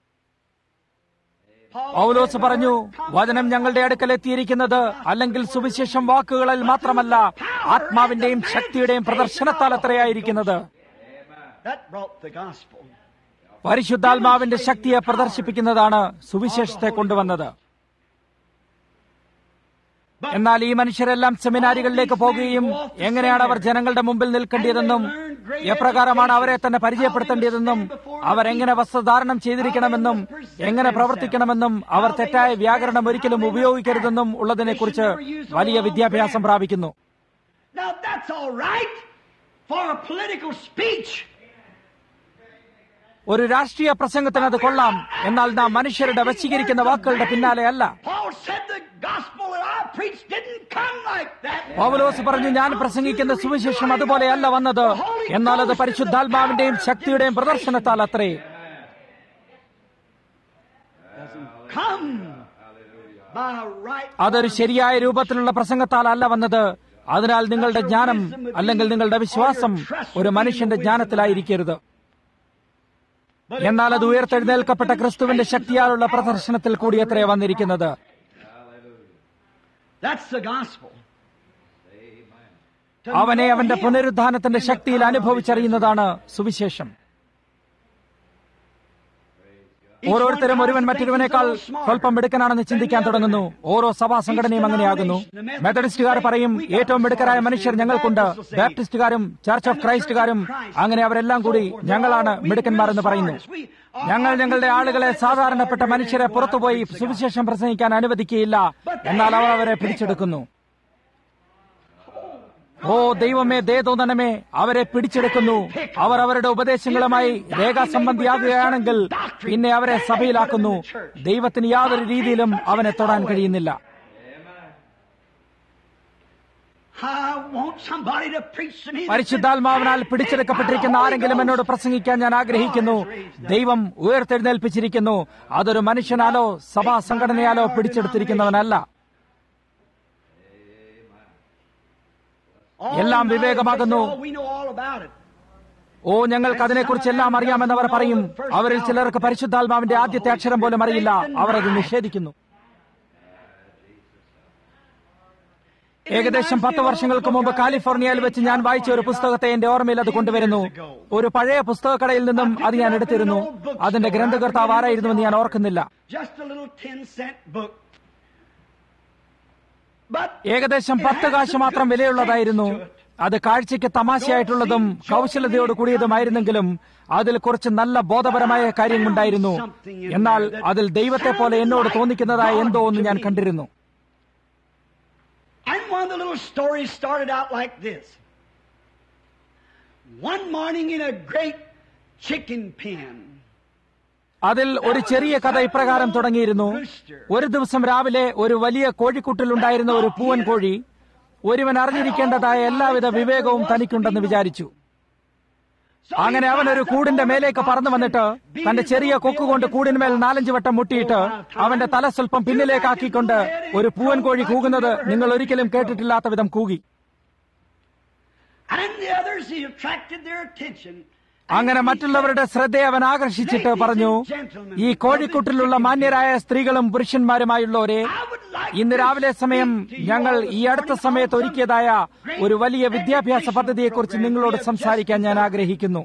പൗലോസ് പറഞ്ഞു വചനം ഞങ്ങളുടെ അടുക്കൽ എത്തിയിരിക്കുന്നത് അല്ലെങ്കിൽ സുവിശേഷം വാക്കുകളിൽ മാത്രമല്ല ആത്മാവിന്റെയും ശക്തിയുടെയും പ്രദർശനത്താൽ അത്രയായിരിക്കുന്നത് that brought the gospel. പരിശുദ്ധാത്മാവിന്റെ ശക്തിയെ പ്രദർശിപ്പിക്കുന്നതാണ് സുവിശേഷത്തെ കൊണ്ടുവന്നത് എന്നാൽ ഈ മനുഷ്യരെല്ലാം സെമിനാരികളിലേക്ക് പോകുകയും എങ്ങനെയാണ് അവർ ജനങ്ങളുടെ മുമ്പിൽ നിൽക്കേണ്ടതെന്നും എപ്രകാരമാണ് അവരെ തന്നെ പരിചയപ്പെടുത്തേണ്ടതെന്നും അവരെങ്ങനെ വസ്ത്രധാരണം ചെയ്തിരിക്കണമെന്നും എങ്ങനെ പ്രവർത്തിക്കണമെന്നും അവർ തെറ്റായ വ്യാകരണം ഒരിക്കലും ഉപയോഗിക്കരുതെന്നും ഉള്ളതിനെക്കുറിച്ച് വലിയ വിദ്യാഭ്യാസം പ്രാപിക്കുന്നു Now that's all right for a political speech. ഒരു രാഷ്ട്രീയ പ്രസംഗത്തിന് അത് കൊള്ളാം എന്നാൽ നാം മനുഷ്യരുടെ വശീകരിക്കുന്ന വാക്കുകളുടെ പിന്നാലെ അല്ല Paul said the gospel that I preached didn't come like that. പൗലോസ് പറഞ്ഞു ഞാൻ പ്രസംഗിക്കുന്ന സുവിശേഷം അതുപോലെയല്ല വന്നത് എന്നാൽ അത് പരിശുദ്ധാത്മാവിന്റെയും ശക്തിയുടെയും പ്രദർശനത്താൽ അത്രേ Come by right. അതൊരു ശരിയായ രൂപത്തിലുള്ള പ്രസംഗത്താൽ അല്ല വന്നത് അതിനാൽ നിങ്ങളുടെ ജ്ഞാനം അല്ലെങ്കിൽ നിങ്ങളുടെ വിശ്വാസം ഒരു മനുഷ്യന്റെ ജ്ഞാനത്തിലായിരിക്കരുത് എന്നാൽ അത് ഉയർത്തെഴുന്നേൽക്കപ്പെട്ട ക്രിസ്തുവിന്റെ ശക്തിയാലുള്ള പ്രദർശനത്തിൽ കൂടിയത്രേ വന്നിരിക്കുന്നത് That's the gospel. അവനെ അവന്റെ പുനരുദ്ധാനത്തിന്റെ ശക്തിയിൽ അനുഭവിച്ചറിയുന്നതാണ് സുവിശേഷം ഓരോരുത്തരും ഒരുവൻ മറ്റൊരുവനേക്കാൾ സ്വല്പം മിടുക്കനാണെന്ന് ചിന്തിക്കാൻ തുടങ്ങുന്നു ഓരോ സഭാ സംഘടനയും അങ്ങനെയാകുന്നു മെത്തഡിസ്റ്റുകാർ പറയും ഏറ്റവും മിടുക്കരായ മനുഷ്യർ ഞങ്ങൾക്കുണ്ട് ബാപ്റ്റിസ്റ്റുകാരും ചർച്ച് ഓഫ് ക്രൈസ്റ്റുകാരും അങ്ങനെ അവരെല്ലാം കൂടി ഞങ്ങളാണ് മിടുക്കന്മാരെന്ന് പറയുന്നു ഞങ്ങൾ ഞങ്ങളുടെ ആളുകളെ സാധാരണപ്പെട്ട മനുഷ്യരെ പുറത്തുപോയി സുവിശേഷം പ്രസംഗിക്കാൻ അനുവദിക്കുകയില്ല എന്നാൽ അവർ അവരെ പിടിച്ചെടുക്കുന്നു ഓ ദൈവമേ ദേ തോന്നണമേ അവരെ പിടിച്ചെടുക്കുന്നു അവർ അവരുടെ ഉപദേശങ്ങളുമായി രേഖാസംബന്ധിയാകുകയാണെങ്കിൽ പിന്നെ അവരെ സഭയിലാക്കുന്നു ദൈവത്തിന് യാതൊരു രീതിയിലും അവനെ തൊടാൻ കഴിയുന്നില്ല I want somebody to preach to me. that പരിശുദ്ധാത്മാവിനാൽ says, പിടിച്ചെടുക്കപ്പെട്ടിരിക്കുന്ന ആരെങ്കിലും എന്നോട് പ്രസംഗിക്കാൻ ഞാൻ ആഗ്രഹിക്കുന്നു ദൈവം ഉയർത്തെഴുന്നേൽപ്പിച്ചിരിക്കുന്നു അതൊരു മനുഷ്യനാലോ സഭാ സംഘടനയാലോ പിടിച്ചെടുത്തിരിക്കുന്നവനല്ല All എല്ലാം knowledge, വിവേകമാകുന്നു. they say, "Oh, we know all about it." ഓ ഞങ്ങൾക്ക് അതിനെക്കുറിച്ച് എല്ലാം അറിയാമെന്നവർ പറയും അവരിൽ ചിലർക്ക് പരിശുദ്ധാത്മാവിന്റെ ആദ്യത്തെ അക്ഷരം പോലും അറിയില്ല അവർ അത് നിഷേധിക്കുന്നു ഏകദേശം പത്ത് വർഷങ്ങൾക്ക് മുമ്പ് കാലിഫോർണിയയിൽ വെച്ച് ഞാൻ വായിച്ച ഒരു പുസ്തകത്തെ എന്റെ ഓർമ്മയിൽ അത് കൊണ്ടുവരുന്നു ഒരു പഴയ പുസ്തകക്കടയിൽ നിന്നും അത് ഞാൻ എടുത്തിരുന്നു അതിന്റെ ഗ്രന്ഥകർത്താവ് ആരായിരുന്നുവെന്ന് ഞാൻ ഓർക്കുന്നില്ല Just a little 10 cent book. But ഏകദേശം പത്ത് കാശ് മാത്രം വിലയുള്ളതായിരുന്നു അത് കാഴ്ചയ്ക്ക് തമാശയായിട്ടുള്ളതും കൗശലതയോട് കൂടിയതുമായിരുന്നെങ്കിലും അതിൽ കുറച്ച് നല്ല ബോധപരമായ കാര്യങ്ങളുണ്ടായിരുന്നു എന്നാൽ അതിൽ ദൈവത്തെ പോലെ എന്നോട് തോന്നിക്കുന്നതായ എന്തോ ഒന്ന് ഞാൻ കണ്ടിരുന്നു And one of the little stories started out like this. One morning in a great chicken pen, അതിൽ ഒരു ചെറിയ കഥ ഇപ്രകാരം തുടങ്ങിയിരുന്നു ഒരു ദിവസം രാവിലെ ഒരു വലിയ കോഴിക്കുട്ടിലുണ്ടായിരുന്ന ഒരു പൂവൻ കോഴി ഒരുവൻ അറിഞ്ഞിരിക്കേണ്ടതായ എല്ലാവിധ വിവേകവും തനിക്കുണ്ടെന്ന് വിചാരിച്ചു അങ്ങനെ അവൻ ഒരു കൂടിന്റെ മേലേക്ക് പറന്നു വന്നിട്ട് തന്റെ ചെറിയ കൊക്കുകൊണ്ട് കൂടിന്മേൽ നാലഞ്ച് വട്ടം മുട്ടിയിട്ട് അവന്റെ തല സ്വല്പം പിന്നിലേക്കാക്കിക്കൊണ്ട് ഒരു പൂവൻ കോഴി കൂകുന്നത് നിങ്ങൾ ഒരിക്കലും കേട്ടിട്ടില്ലാത്ത വിധം കൂകി and the others, he attracted their attention. അങ്ങനെ മറ്റുള്ളവരുടെ ശ്രദ്ധയെ അവൻ ആകർഷിച്ചിട്ട് പറഞ്ഞു ഈ കോഴിക്കുട്ടിലുള്ള മാന്യരായ സ്ത്രീകളും പുരുഷന്മാരുമായുള്ളവരെ ഇന്ന് രാവിലെ സമയം ഞങ്ങൾ ഈ അടുത്ത സമയത്ത് ഒരുക്കിയതായ ഒരു വലിയ വിദ്യാഭ്യാസ പദ്ധതിയെക്കുറിച്ച് നിങ്ങളോട് സംസാരിക്കാൻ ഞാൻ ആഗ്രഹിക്കുന്നു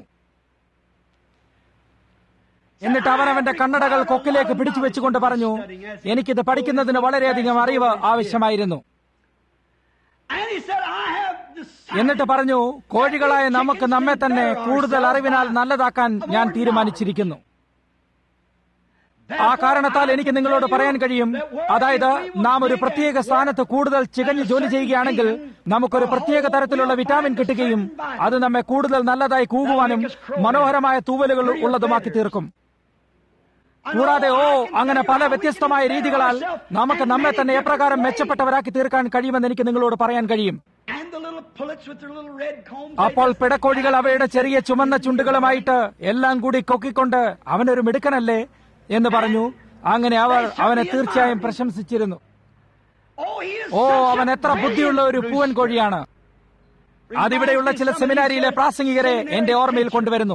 എന്നിട്ട് അവൻ അവന്റെ കണ്ണടകൾ കൊക്കിലേക്ക് പിടിച്ചു വെച്ചുകൊണ്ട് പറഞ്ഞു എനിക്കിത് പഠിക്കുന്നതിന് വളരെയധികം അറിവ് ആവശ്യമായിരുന്നു And he said, I have എന്നിട്ട് പറഞ്ഞു കോഴികളായ നമുക്ക് നമ്മെ തന്നെ കൂടുതൽ അറിവിനാൽ നല്ലതാക്കാൻ ഞാൻ തീരുമാനിച്ചിരിക്കുന്നു ആ കാരണത്താൽ എനിക്ക് നിങ്ങളോട് പറയാൻ കഴിയും അതായത് നാം ഒരു പ്രത്യേക സ്ഥാനത്ത് കൂടുതൽ ചികഞ്ഞ് ജോലി ചെയ്യുകയാണെങ്കിൽ നമുക്കൊരു പ്രത്യേക തരത്തിലുള്ള വിറ്റാമിൻ കിട്ടുകയും അത് നമ്മെ കൂടുതൽ നല്ലതായി കൂകുവാനും മനോഹരമായ തൂവലുകൾ ഉള്ളതുമാക്കി തീർക്കും കൂടാതെ ഓ അങ്ങനെ പല വ്യത്യസ്തമായ രീതികളാൽ നമുക്ക് നമ്മെ തന്നെ എപ്രകാരം മെച്ചപ്പെട്ടവരാക്കി തീർക്കാൻ കഴിയുമെന്ന് എനിക്ക് നിങ്ങളോട് പറയാൻ കഴിയും And the little pullets with their little red combs. അപ്പോൾ പിടക്കോഴികൾ അവയുടെ ചെറിയ ചുമന്ന ചുണ്ടുകളുമായിട്ട് എല്ലാം കൂടി കൊക്കിക്കൊണ്ട് അവനൊരു മിടുക്കനല്ലേ എന്ന് പറഞ്ഞു അങ്ങനെ അവർ അവനെ തീർച്ചയായും പ്രശംസിച്ചിരുന്നു Oh, he is oh such a അവൻ എത്ര ബുദ്ധിയുള്ള ഒരു brain പൂവൻ കോഴിയാണ് അതിവിടെയുള്ള ചില സെമിനാരിയിലെ പ്രാസംഗികരെ എന്റെ ഓർമ്മയിൽ കൊണ്ടുവരുന്നു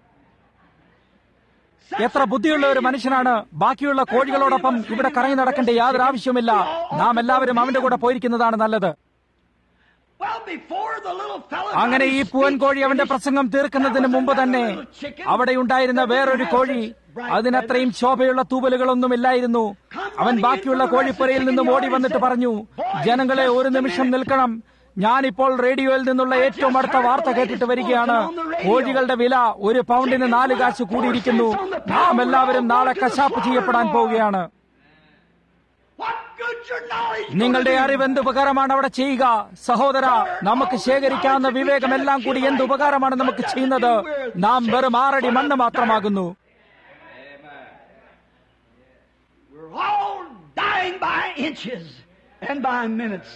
എത്ര ബുദ്ധിയുള്ള ഒരു മനുഷ്യനാണ് ബാക്കിയുള്ള കോഴികളോടൊപ്പം ഇവിടെ കറങ്ങി നടക്കേണ്ട യാതൊരു ആവശ്യവുമില്ല നാം എല്ലാവരും അവന്റെ കൂടെ പോയിരിക്കുന്നതാണ് നല്ലത് Well, before the little fella അങ്ങനെ ഈ പൂവൻ കോഴി അവന്റെ പ്രസംഗം തീർക്കുന്നതിന് മുമ്പ് തന്നെ അവിടെ ഉണ്ടായിരുന്ന വേറൊരു കോഴി അതിനത്രയും ശോഭയുള്ള തൂവലുകളൊന്നുമില്ലായിരുന്നു അവൻ ബാക്കിയുള്ള കോഴിപ്പുരയിൽ നിന്നും ഓടി വന്നിട്ട് പറഞ്ഞു ജനങ്ങളെ ഒരു നിമിഷം നിൽക്കണം ഞാനിപ്പോൾ റേഡിയോയിൽ നിന്നുള്ള ഏറ്റവും അടുത്ത വാർത്ത കേട്ടിട്ട് വരികയാണ് കോഴികളുടെ വില ഒരു പൗണ്ടിന് നാല് കാശ് കൂടിയിരിക്കുന്നു നാം എല്ലാവരും നാളെ കശാപ്പ് ചെയ്യപ്പെടാൻ പോവുകയാണ് What good your knowledge നിങ്ങളുടെ gonna do? അറിവ് എന്ത് ഉപകാരമാണ് അവിടെ ചെയ്യുക സഹോദര നമുക്ക് ശേഖരിക്കാവുന്ന വിവേകമെല്ലാം കൂടി എന്ത് ഉപകാരമാണ് നമുക്ക് ചെയ്യുന്നത് നാം വെറും ആറടി മണ്ണ് മാത്രമാകുന്നു We're all dying by inches and by minutes.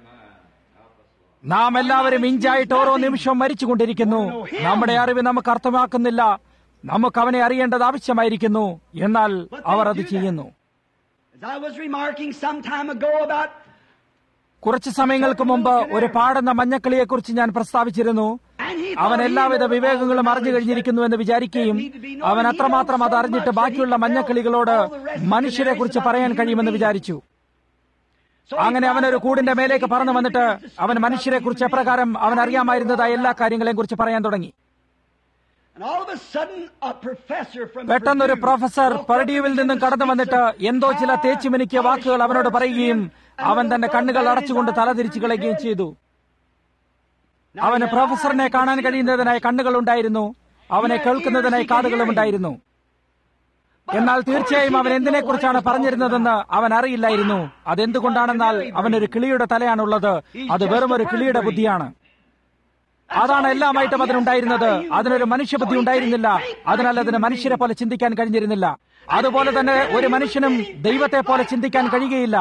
നാം എല്ലാവരും ഇഞ്ചായിട്ട് ഓരോ നിമിഷവും മരിച്ചുകൊണ്ടിരിക്കുന്നു നമ്മുടെ അറിവ് നമുക്ക് അർത്ഥമാക്കുന്നില്ല നമുക്ക് അവനെ അറിയേണ്ടത് ആവശ്യമായിരിക്കുന്നു എന്നാൽ അവർ അത് ചെയ്യുന്നു As I was remarking some time ago about കുറച്ചു സമയങ്ങൾക്ക് മുമ്പ് ഒരു പാടുന്ന മഞ്ഞക്കിളിയെക്കുറിച്ച് ഞാൻ പ്രസ്താവിച്ചിരുന്നു and he അവൻ thought he എല്ലാവിധ knew all വിവേകങ്ങളും the അറിഞ്ഞു knowledge കഴിഞ്ഞിരിക്കുന്നു എന്ന് വിചാരിക്കുകയും അവൻ അത്രമാത്രം അത് അറിഞ്ഞിട്ട് ബാക്കിയുള്ള മഞ്ഞക്കിളികളോട് മനുഷ്യരെ കുറിച്ച് പറയാൻ കഴിയുമെന്ന് വിചാരിച്ചു So he അങ്ങനെ അവൻ ഒരു thought കൂടിന്റെ that മേലേക്ക് he പറന്നു knew വന്നിട്ട് the speak അവൻ about മനുഷ്യരെ the കുറിച്ച് human എപ്രകാരം being. അവൻ അറിയാമായിരുന്നതായ എല്ലാ കാര്യങ്ങളെയും കുറിച്ച് പറയാൻ തുടങ്ങി And all of a sudden, a professor from പെട്ടെന്നൊരു Purdue പ്രൊഫസർ walked up പർഡ്യൂവിൽ to him നിന്നും and കടന്നു വന്നിട്ട് speaks എന്തോ ചില hard, തേച്ചുമിനുക്കിയ വാക്കുകൾ polished അവനോട് words to പറയുകയും him, and അവൻ the തന്റെ little കണ്ണുകൾ fellow അടച്ചുകൊണ്ട് bent his eyes തലതിരിച്ചുകളയുകയും and his ചെയ്തു Now, അവന് he had പ്രൊഫസറിനെ eyes to കാണാൻ see the കഴിയുന്നതിനായി കണ്ണുകൾ ഉണ്ടായിരുന്നു അവനെ കേൾക്കുന്നതിനായി കാതുകളും ഉണ്ടായിരുന്നു എന്നാൽ തീർച്ചയായും അവൻ എന്തിനെക്കുറിച്ചാണ് പറഞ്ഞിരുന്നതെന്ന് അവൻ അറിയില്ലായിരുന്നു അതെന്തുകൊണ്ടാണെന്നാൽ അവനൊരു കിളിയുടെ തലയാണുള്ളത് അത് വെറും ഒരു കിളിയുടെ ബുദ്ധിയാണ് അതാണ് എല്ലാമായിട്ടും അതിനുണ്ടായിരുന്നത് അതിനൊരു മനുഷ്യബുദ്ധി ഉണ്ടായിരുന്നില്ല അതിനാൽ അതിന് മനുഷ്യരെ പോലെ ചിന്തിക്കാൻ കഴിഞ്ഞിരുന്നില്ല അതുപോലെ തന്നെ ഒരു മനുഷ്യനും ദൈവത്തെ പോലെ ചിന്തിക്കാൻ കഴിയുകയില്ല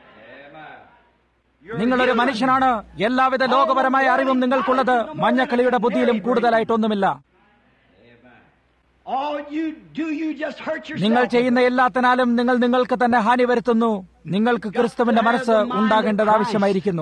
നിങ്ങളൊരു മനുഷ്യനാണ് എല്ലാവിധ ലോകപരമായ അറിവും നിങ്ങൾക്കുള്ളത് മഞ്ഞക്കിളിയുടെ ബുദ്ധിയിലും കൂടുതലായിട്ടൊന്നുമില്ല All you do, you just hurt yourself. നിങ്ങൾ ചെയ്യുന്ന എല്ലാത്തിനാലും നിങ്ങൾ നിങ്ങൾക്ക് തന്നെ ഹാനി വരുത്തുന്നു നിങ്ങൾക്ക് ക്രിസ്തുവിന്റെ മനസ്സ് ഉണ്ടാകേണ്ടത് ആവശ്യമായിരിക്കുന്നു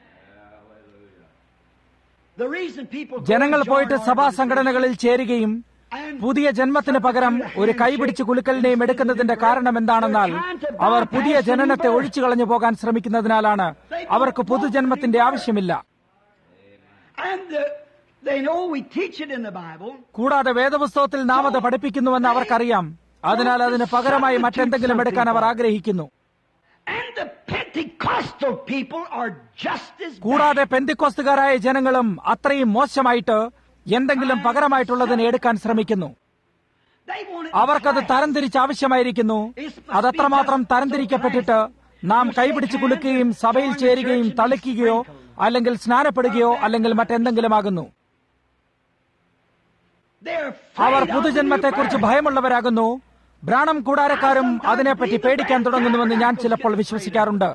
The reason people go ജനങ്ങൾ and പോയിട്ട് join സഭാ organizations സംഘടനകളിൽ ചേരുകയും and പുതിയ ജന്മത്തിന് പകരം ഒരു കൈപിടിച്ച് കുലുക്കലിനെയും എടുക്കുന്നതിന്റെ കാരണം എന്താണെന്നാൽ അവർ പുതിയ ജനനത്തെ ഒഴിച്ചു കളഞ്ഞു പോകാൻ ശ്രമിക്കുന്നതിനാലാണ് അവർക്ക് പുതുജന്മത്തിന്റെ ആവശ്യമില്ല And uh, they know we teach it in the Bible. കൂടാതെ വേദപുസ്തകത്തിൽ നാം അത് പഠിപ്പിക്കുന്നുവെന്ന് അവർക്കറിയാം അതിനാൽ അതിന് പകരമായി മറ്റെന്തെങ്കിലും എടുക്കാൻ അവർ ആഗ്രഹിക്കുന്നു And the Pentecostal people are just as bad. കൂടാതെ പെന്തിക്കോസ്തുകാരായ ജനങ്ങളും അത്രയും മോശമായിട്ട് എന്തെങ്കിലും പകരമായിട്ടുള്ളതിനെ എടുക്കാൻ ശ്രമിക്കുന്നു They want it അവർക്കത് fast. തരംതിരിച്ച് ആവശ്യമായിരിക്കുന്നു അതത്രമാത്രം തരംതിരിക്കപ്പെട്ടിട്ട് നാം കൈപിടിച്ച് കുലുക്കുകയും സഭയിൽ ചേരുകയും തളിക്കുകയോ അല്ലെങ്കിൽ സ്നാനപ്പെടുകയോ അല്ലെങ്കിൽ മറ്റെന്തെങ്കിലും ആകുന്നു They're our afraid of the പുതുജന്മത്തെക്കുറിച്ച് new birth. ഭയമുള്ളവരാകുന്നു ബ്രാണം കൂടാരക്കാരും അതിനെപ്പറ്റി പേടിക്കാൻ തുടങ്ങുന്നുവെന്ന് ഞാൻ ചിലപ്പോൾ വിശ്വസിക്കാറുണ്ട്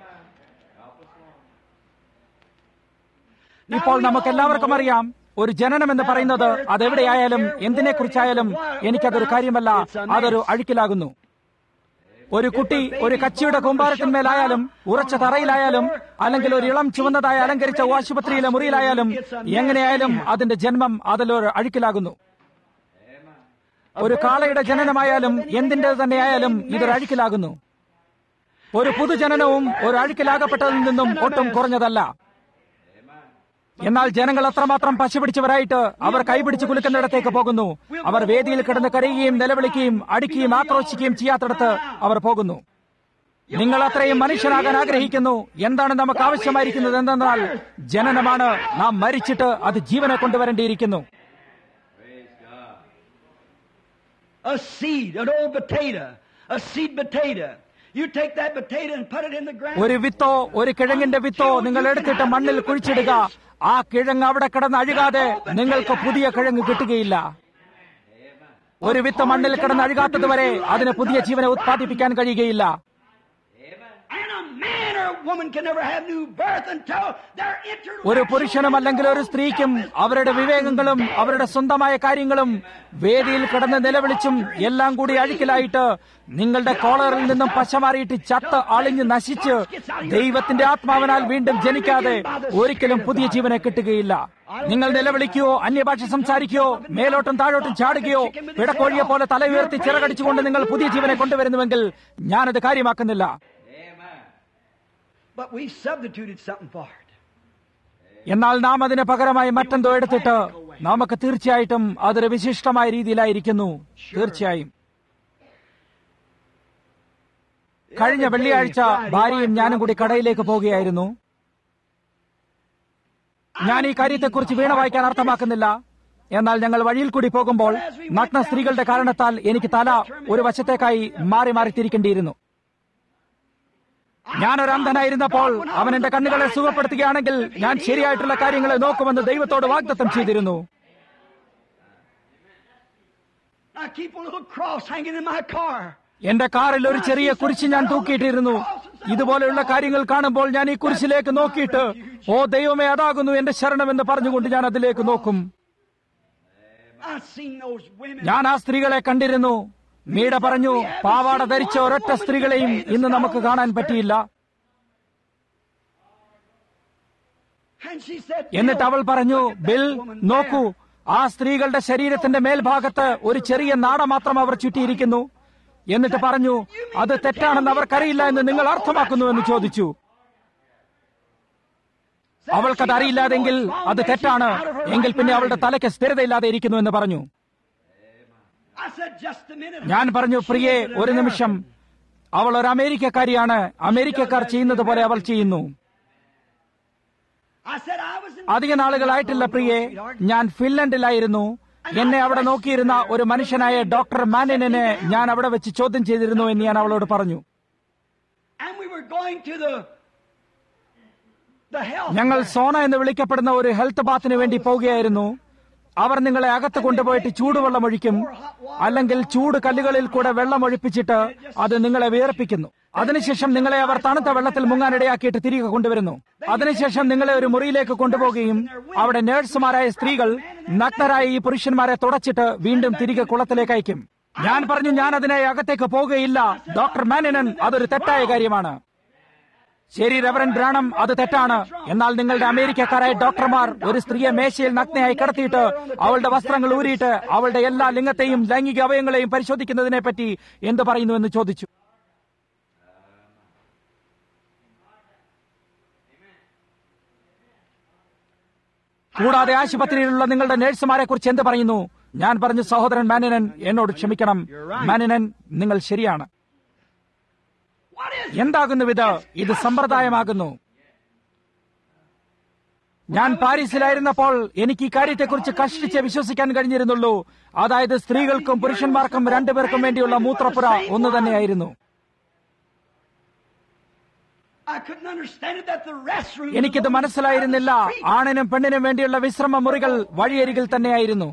ഇപ്പോൾ നമുക്ക് എല്ലാവർക്കും അറിയാം ഒരു ജനനം എന്ന് പറയുന്നത് അതെവിടെയായാലും എന്തിനെക്കുറിച്ചായാലും എനിക്കതൊരു കാര്യമല്ല അതൊരു അഴുക്കിലാകുന്നു ഒരു കുട്ടി ഒരു കച്ചിയുടെ കൂമ്പാരത്തിന്മേലായാലും ഉറച്ച തറയിലായാലും അല്ലെങ്കിൽ ഒരു ഇളം ചുവന്നതായി അലങ്കരിച്ച ആശുപത്രിയിലെ മുറിയിലായാലും എങ്ങനെയായാലും അതിന്റെ ജന്മം അതിലൊരു അഴുക്കിലാകുന്നു ഒരു കാളയുടെ ജനനമായാലും എന്തിന്റെ തന്നെയായാലും ഇതൊരു അഴുക്കിലാകുന്നു ഒരു പുതുജനനവും ഒരു അഴുക്കിലാകപ്പെട്ടതിൽ നിന്നും ഒട്ടും കുറഞ്ഞതല്ല എന്നാൽ ജനങ്ങൾ അത്രമാത്രം പശ പിടിച്ചവരായിട്ട് അവർ കൈപിടിച്ച് കുലുക്കുന്നിടത്തേക്ക് പോകുന്നു അവർ വേദിയിൽ കിടന്ന് കരയുകയും നിലവിളിക്കുകയും അടിക്കുകയും ആക്രോശിക്കുകയും ചെയ്യാത്തിടത്ത് അവർ പോകുന്നു നിങ്ങൾ അത്രയും മനുഷ്യനാകാൻ ആഗ്രഹിക്കുന്നു എന്താണ് നമുക്ക് ആവശ്യമായിരിക്കുന്നത് എന്തെന്നാൽ ജനനമാണ് നാം മരിച്ചിട്ട് അത് ജീവനെ കൊണ്ടുവരേണ്ടിയിരിക്കുന്നു A seed, an old potato, a seed potato. You take that potato and put it in the ground. ഒരു വിത്തോ ഒരു കിഴങ്ങിന്റെ വിത്തോ നിങ്ങൾ എടുത്തിട്ട് മണ്ണിൽ കുഴിച്ചിടുക ആ കിഴങ്ങ് അവിടെ കിടന്ന് അഴുകാതെ നിങ്ങൾക്ക് പുതിയ കിഴങ്ങ് കിട്ടുകയില്ല ഒരു വിത്ത് മണ്ണിൽ കിടന്ന് അഴുകാത്തത് വരെ അതിന് പുതിയ ജീവനെ ഉത്പാദിപ്പിക്കാൻ കഴിയുകയില്ല And a man or a woman can never have new birth until they're entered. ഒരു പുരുഷനും അല്ലെങ്കിൽ ഒരു സ്ത്രീക്കും അവരുടെ വിവേകങ്ങളും അവരുടെ സ്വന്തമായ കാര്യങ്ങളും വേദിയിൽ കിടന്ന് നിലവിളിച്ചും എല്ലാം കൂടി അഴുക്കിലായിട്ട് നിങ്ങളുടെ കോളറിൽ നിന്നും പശ മാറിയിട്ട് ചത്ത് അളിഞ്ഞ് നശിച്ച് ദൈവത്തിന്റെ ആത്മാവിനാൽ വീണ്ടും ജനിക്കാതെ ഒരിക്കലും പുതിയ ജീവനെ കിട്ടുകയില്ല നിങ്ങൾ നിലവിളിക്കുകയോ അന്യഭാഷ സംസാരിക്കുകയോ മേലോട്ടും താഴോട്ടും ചാടുകയോ പിടക്കോഴിയെ പോലെ തല ഉയർത്തി ചിറകടിച്ചുകൊണ്ട് നിങ്ങൾ പുതിയ ജീവനെ കൊണ്ടുവരുന്നുവെങ്കിൽ ഞാനത് കാര്യമാക്കുന്നില്ല But we substituted something for it. എന്നാൽ നാം അതിന് പകരമായി മറ്റെന്തോ എടുത്തിട്ട് നമുക്ക് തീർച്ചയായിട്ടും അതൊരു വിശിഷ്ടമായ രീതിയിലായിരിക്കുന്നു തീർച്ചയായും കഴിഞ്ഞ വെള്ളിയാഴ്ച ഭാര്യയും ഞാനും കൂടി കടയിലേക്ക് പോവുകയായിരുന്നു ഞാൻ ഈ കാര്യത്തെക്കുറിച്ച് വീണ വായിക്കാൻ അർത്ഥമാക്കുന്നില്ല എന്നാൽ ഞങ്ങൾ വഴിയിൽ കൂടി പോകുമ്പോൾ നഗ്ന സ്ത്രീകളുടെ കാരണത്താൽ എനിക്ക് തല ഒരു വശത്തേക്കായി മാറി മാറി തിരിക്കേണ്ടിയിരുന്നു ഞാൻ ഒരു അന്ധനായിരുന്നപ്പോൾ അവൻ എന്റെ കണ്ണുകളെ സുഖപ്പെടുത്തുകയാണെങ്കിൽ ഞാൻ ശരിയായിട്ടുള്ള കാര്യങ്ങളെ നോക്കുമെന്ന് ദൈവത്തോട് വാഗ്ദത്തം ചെയ്തിരുന്നു I keep a little cross hanging in my car. എന്റെ കാറിൽ ഒരു ചെറിയ കുരിശ് ഞാൻ തൂക്കിയിട്ടിരുന്നു ഇതുപോലെയുള്ള കാര്യങ്ങൾ കാണുമ്പോൾ ഞാൻ ഈ കുരിശിലേക്ക് നോക്കിയിട്ട് ഓ ദൈവമേ അതാകുന്നു എന്റെ ശരണമെന്ന് പറഞ്ഞുകൊണ്ട് ഞാൻ അതിലേക്ക് നോക്കും I've seen those women. ഞാൻ ആ സ്ത്രീകളെ കണ്ടിരുന്നു മീഡ പറഞ്ഞു പാവാട ധരിച്ച ഒരൊറ്റ സ്ത്രീകളെയും ഇന്ന് നമുക്ക് കാണാൻ പറ്റിയില്ല And she said, എന്നിട്ട് അവൾ പറഞ്ഞു ബിൽ നോക്കൂ ആ സ്ത്രീകളുടെ ശരീരത്തിന്റെ മേൽഭാഗത്ത് ഒരു ചെറിയ നാട മാത്രം അവർ ചുറ്റിയിരിക്കുന്നു എന്നിട്ട് പറഞ്ഞു അത് തെറ്റാണെന്ന് അവർക്കറിയില്ല എന്ന് നിങ്ങൾ അർത്ഥമാക്കുന്നു എന്ന് ചോദിച്ചു അവൾക്കത് അറിയില്ലാതെങ്കിൽ അത് തെറ്റാണ് എങ്കിൽ പിന്നെ അവളുടെ തലയ്ക്ക് സ്ഥിരതയില്ലാതെ ഇരിക്കുന്നു എന്ന് പറഞ്ഞു I said, just a minute. ഞാൻ പറഞ്ഞു പ്രിയെ ഒരു നിമിഷം അവൾ ഒരു അമേരിക്കക്കാരിയാണ് അമേരിക്കക്കാർ ചെയ്യുന്നത് പോലെ അവൾ ചെയ്യുന്നു I said, I was in. അധിക നാളുകളായിട്ടില്ല പ്രിയെ ഞാൻ ഫിൻലൻഡിലായിരുന്നു എന്നെ അവിടെ നോക്കിയിരുന്ന ഒരു മനുഷ്യനായ ഡോക്ടർ മാനിനെ ഞാൻ അവിടെ വെച്ച് ചോദ്യം ചെയ്തിരുന്നു എന്ന് ഞാൻ അവളോട് പറഞ്ഞു And we were going to the the health. ഞങ്ങൾ സോന എന്ന് വിളിക്കപ്പെടുന്ന ഒരു ഹെൽത്ത് ബാത്തിന് വേണ്ടി പോവുകയായിരുന്നു അവർ നിങ്ങളെ അകത്ത് കൊണ്ടുപോയിട്ട് ചൂടുവെള്ളം ഒഴിക്കും അല്ലെങ്കിൽ ചൂട് കല്ലുകളിൽ കൂടെ വെള്ളം ഒഴിപ്പിച്ചിട്ട് അത് നിങ്ങളെ വിയർപ്പിക്കുന്നു അതിനുശേഷം നിങ്ങളെ അവർ തണുത്ത വെള്ളത്തിൽ മുങ്ങാനിടയാക്കിയിട്ട് തിരികെ കൊണ്ടുവരുന്നു അതിനുശേഷം നിങ്ങളെ ഒരു മുറിയിലേക്ക് കൊണ്ടുപോവുകയും അവിടെ നഴ്സുമാരായ സ്ത്രീകൾ നഗ്നരായ ഈ പുരുഷന്മാരെ തുടച്ചിട്ട് വീണ്ടും തിരികെ കുളത്തിലേക്ക് അയക്കും ഞാൻ പറഞ്ഞു ഞാൻ അതിനെ അകത്തേക്ക് പോകുകയില്ല ഡോക്ടർ മാനിനൻ അതൊരു തെറ്റായ കാര്യമാണ് ശരി റവറൻ ബ്രാണം അത് തെറ്റാണ് എന്നാൽ നിങ്ങളുടെ അമേരിക്കക്കാരായ ഡോക്ടർമാർ ഒരു സ്ത്രീയെ മേശയിൽ നഗ്നയായി കിടത്തിയിട്ട് അവളുടെ വസ്ത്രങ്ങൾ ഊരിയിട്ട് അവളുടെ എല്ലാ ലിംഗത്തെയും ലൈംഗിക അവയവങ്ങളെയും പരിശോധിക്കുന്നതിനെ പറ്റി എന്ത് പറയുന്നു എന്ന് ചോദിച്ചു കൂടാതെ ആശുപത്രിയിലുള്ള നിങ്ങളുടെ നഴ്സുമാരെ കുറിച്ച് എന്ത് പറയുന്നു ഞാൻ പറഞ്ഞു സഹോദരൻ മാനിനൻ എന്നോട് ക്ഷമിക്കണം മാനിനൻ നിങ്ങൾ ശരിയാണ് What is എന്താകുന്നു ഇത് ഇത് സമ്പ്രദായമാകുന്നു ഞാൻ പാരീസിലായിരുന്നപ്പോൾ എനിക്ക് ഈ കാര്യത്തെക്കുറിച്ച് കഷ്ടിച്ച് വിശ്വസിക്കാൻ കഴിഞ്ഞിരുന്നുള്ളൂ അതായത് സ്ത്രീകൾക്കും പുരുഷന്മാർക്കും രണ്ടുപേർക്കും വേണ്ടിയുള്ള മൂത്രപ്പുര ഒന്ന് തന്നെയായിരുന്നു I couldn't understand it that the restroom. എനിക്കിത് മനസ്സിലായിരുന്നില്ല ആണിനും പെണ്ണിനും വേണ്ടിയുള്ള വിശ്രമ മുറികൾ വഴിയരികിൽ തന്നെയായിരുന്നു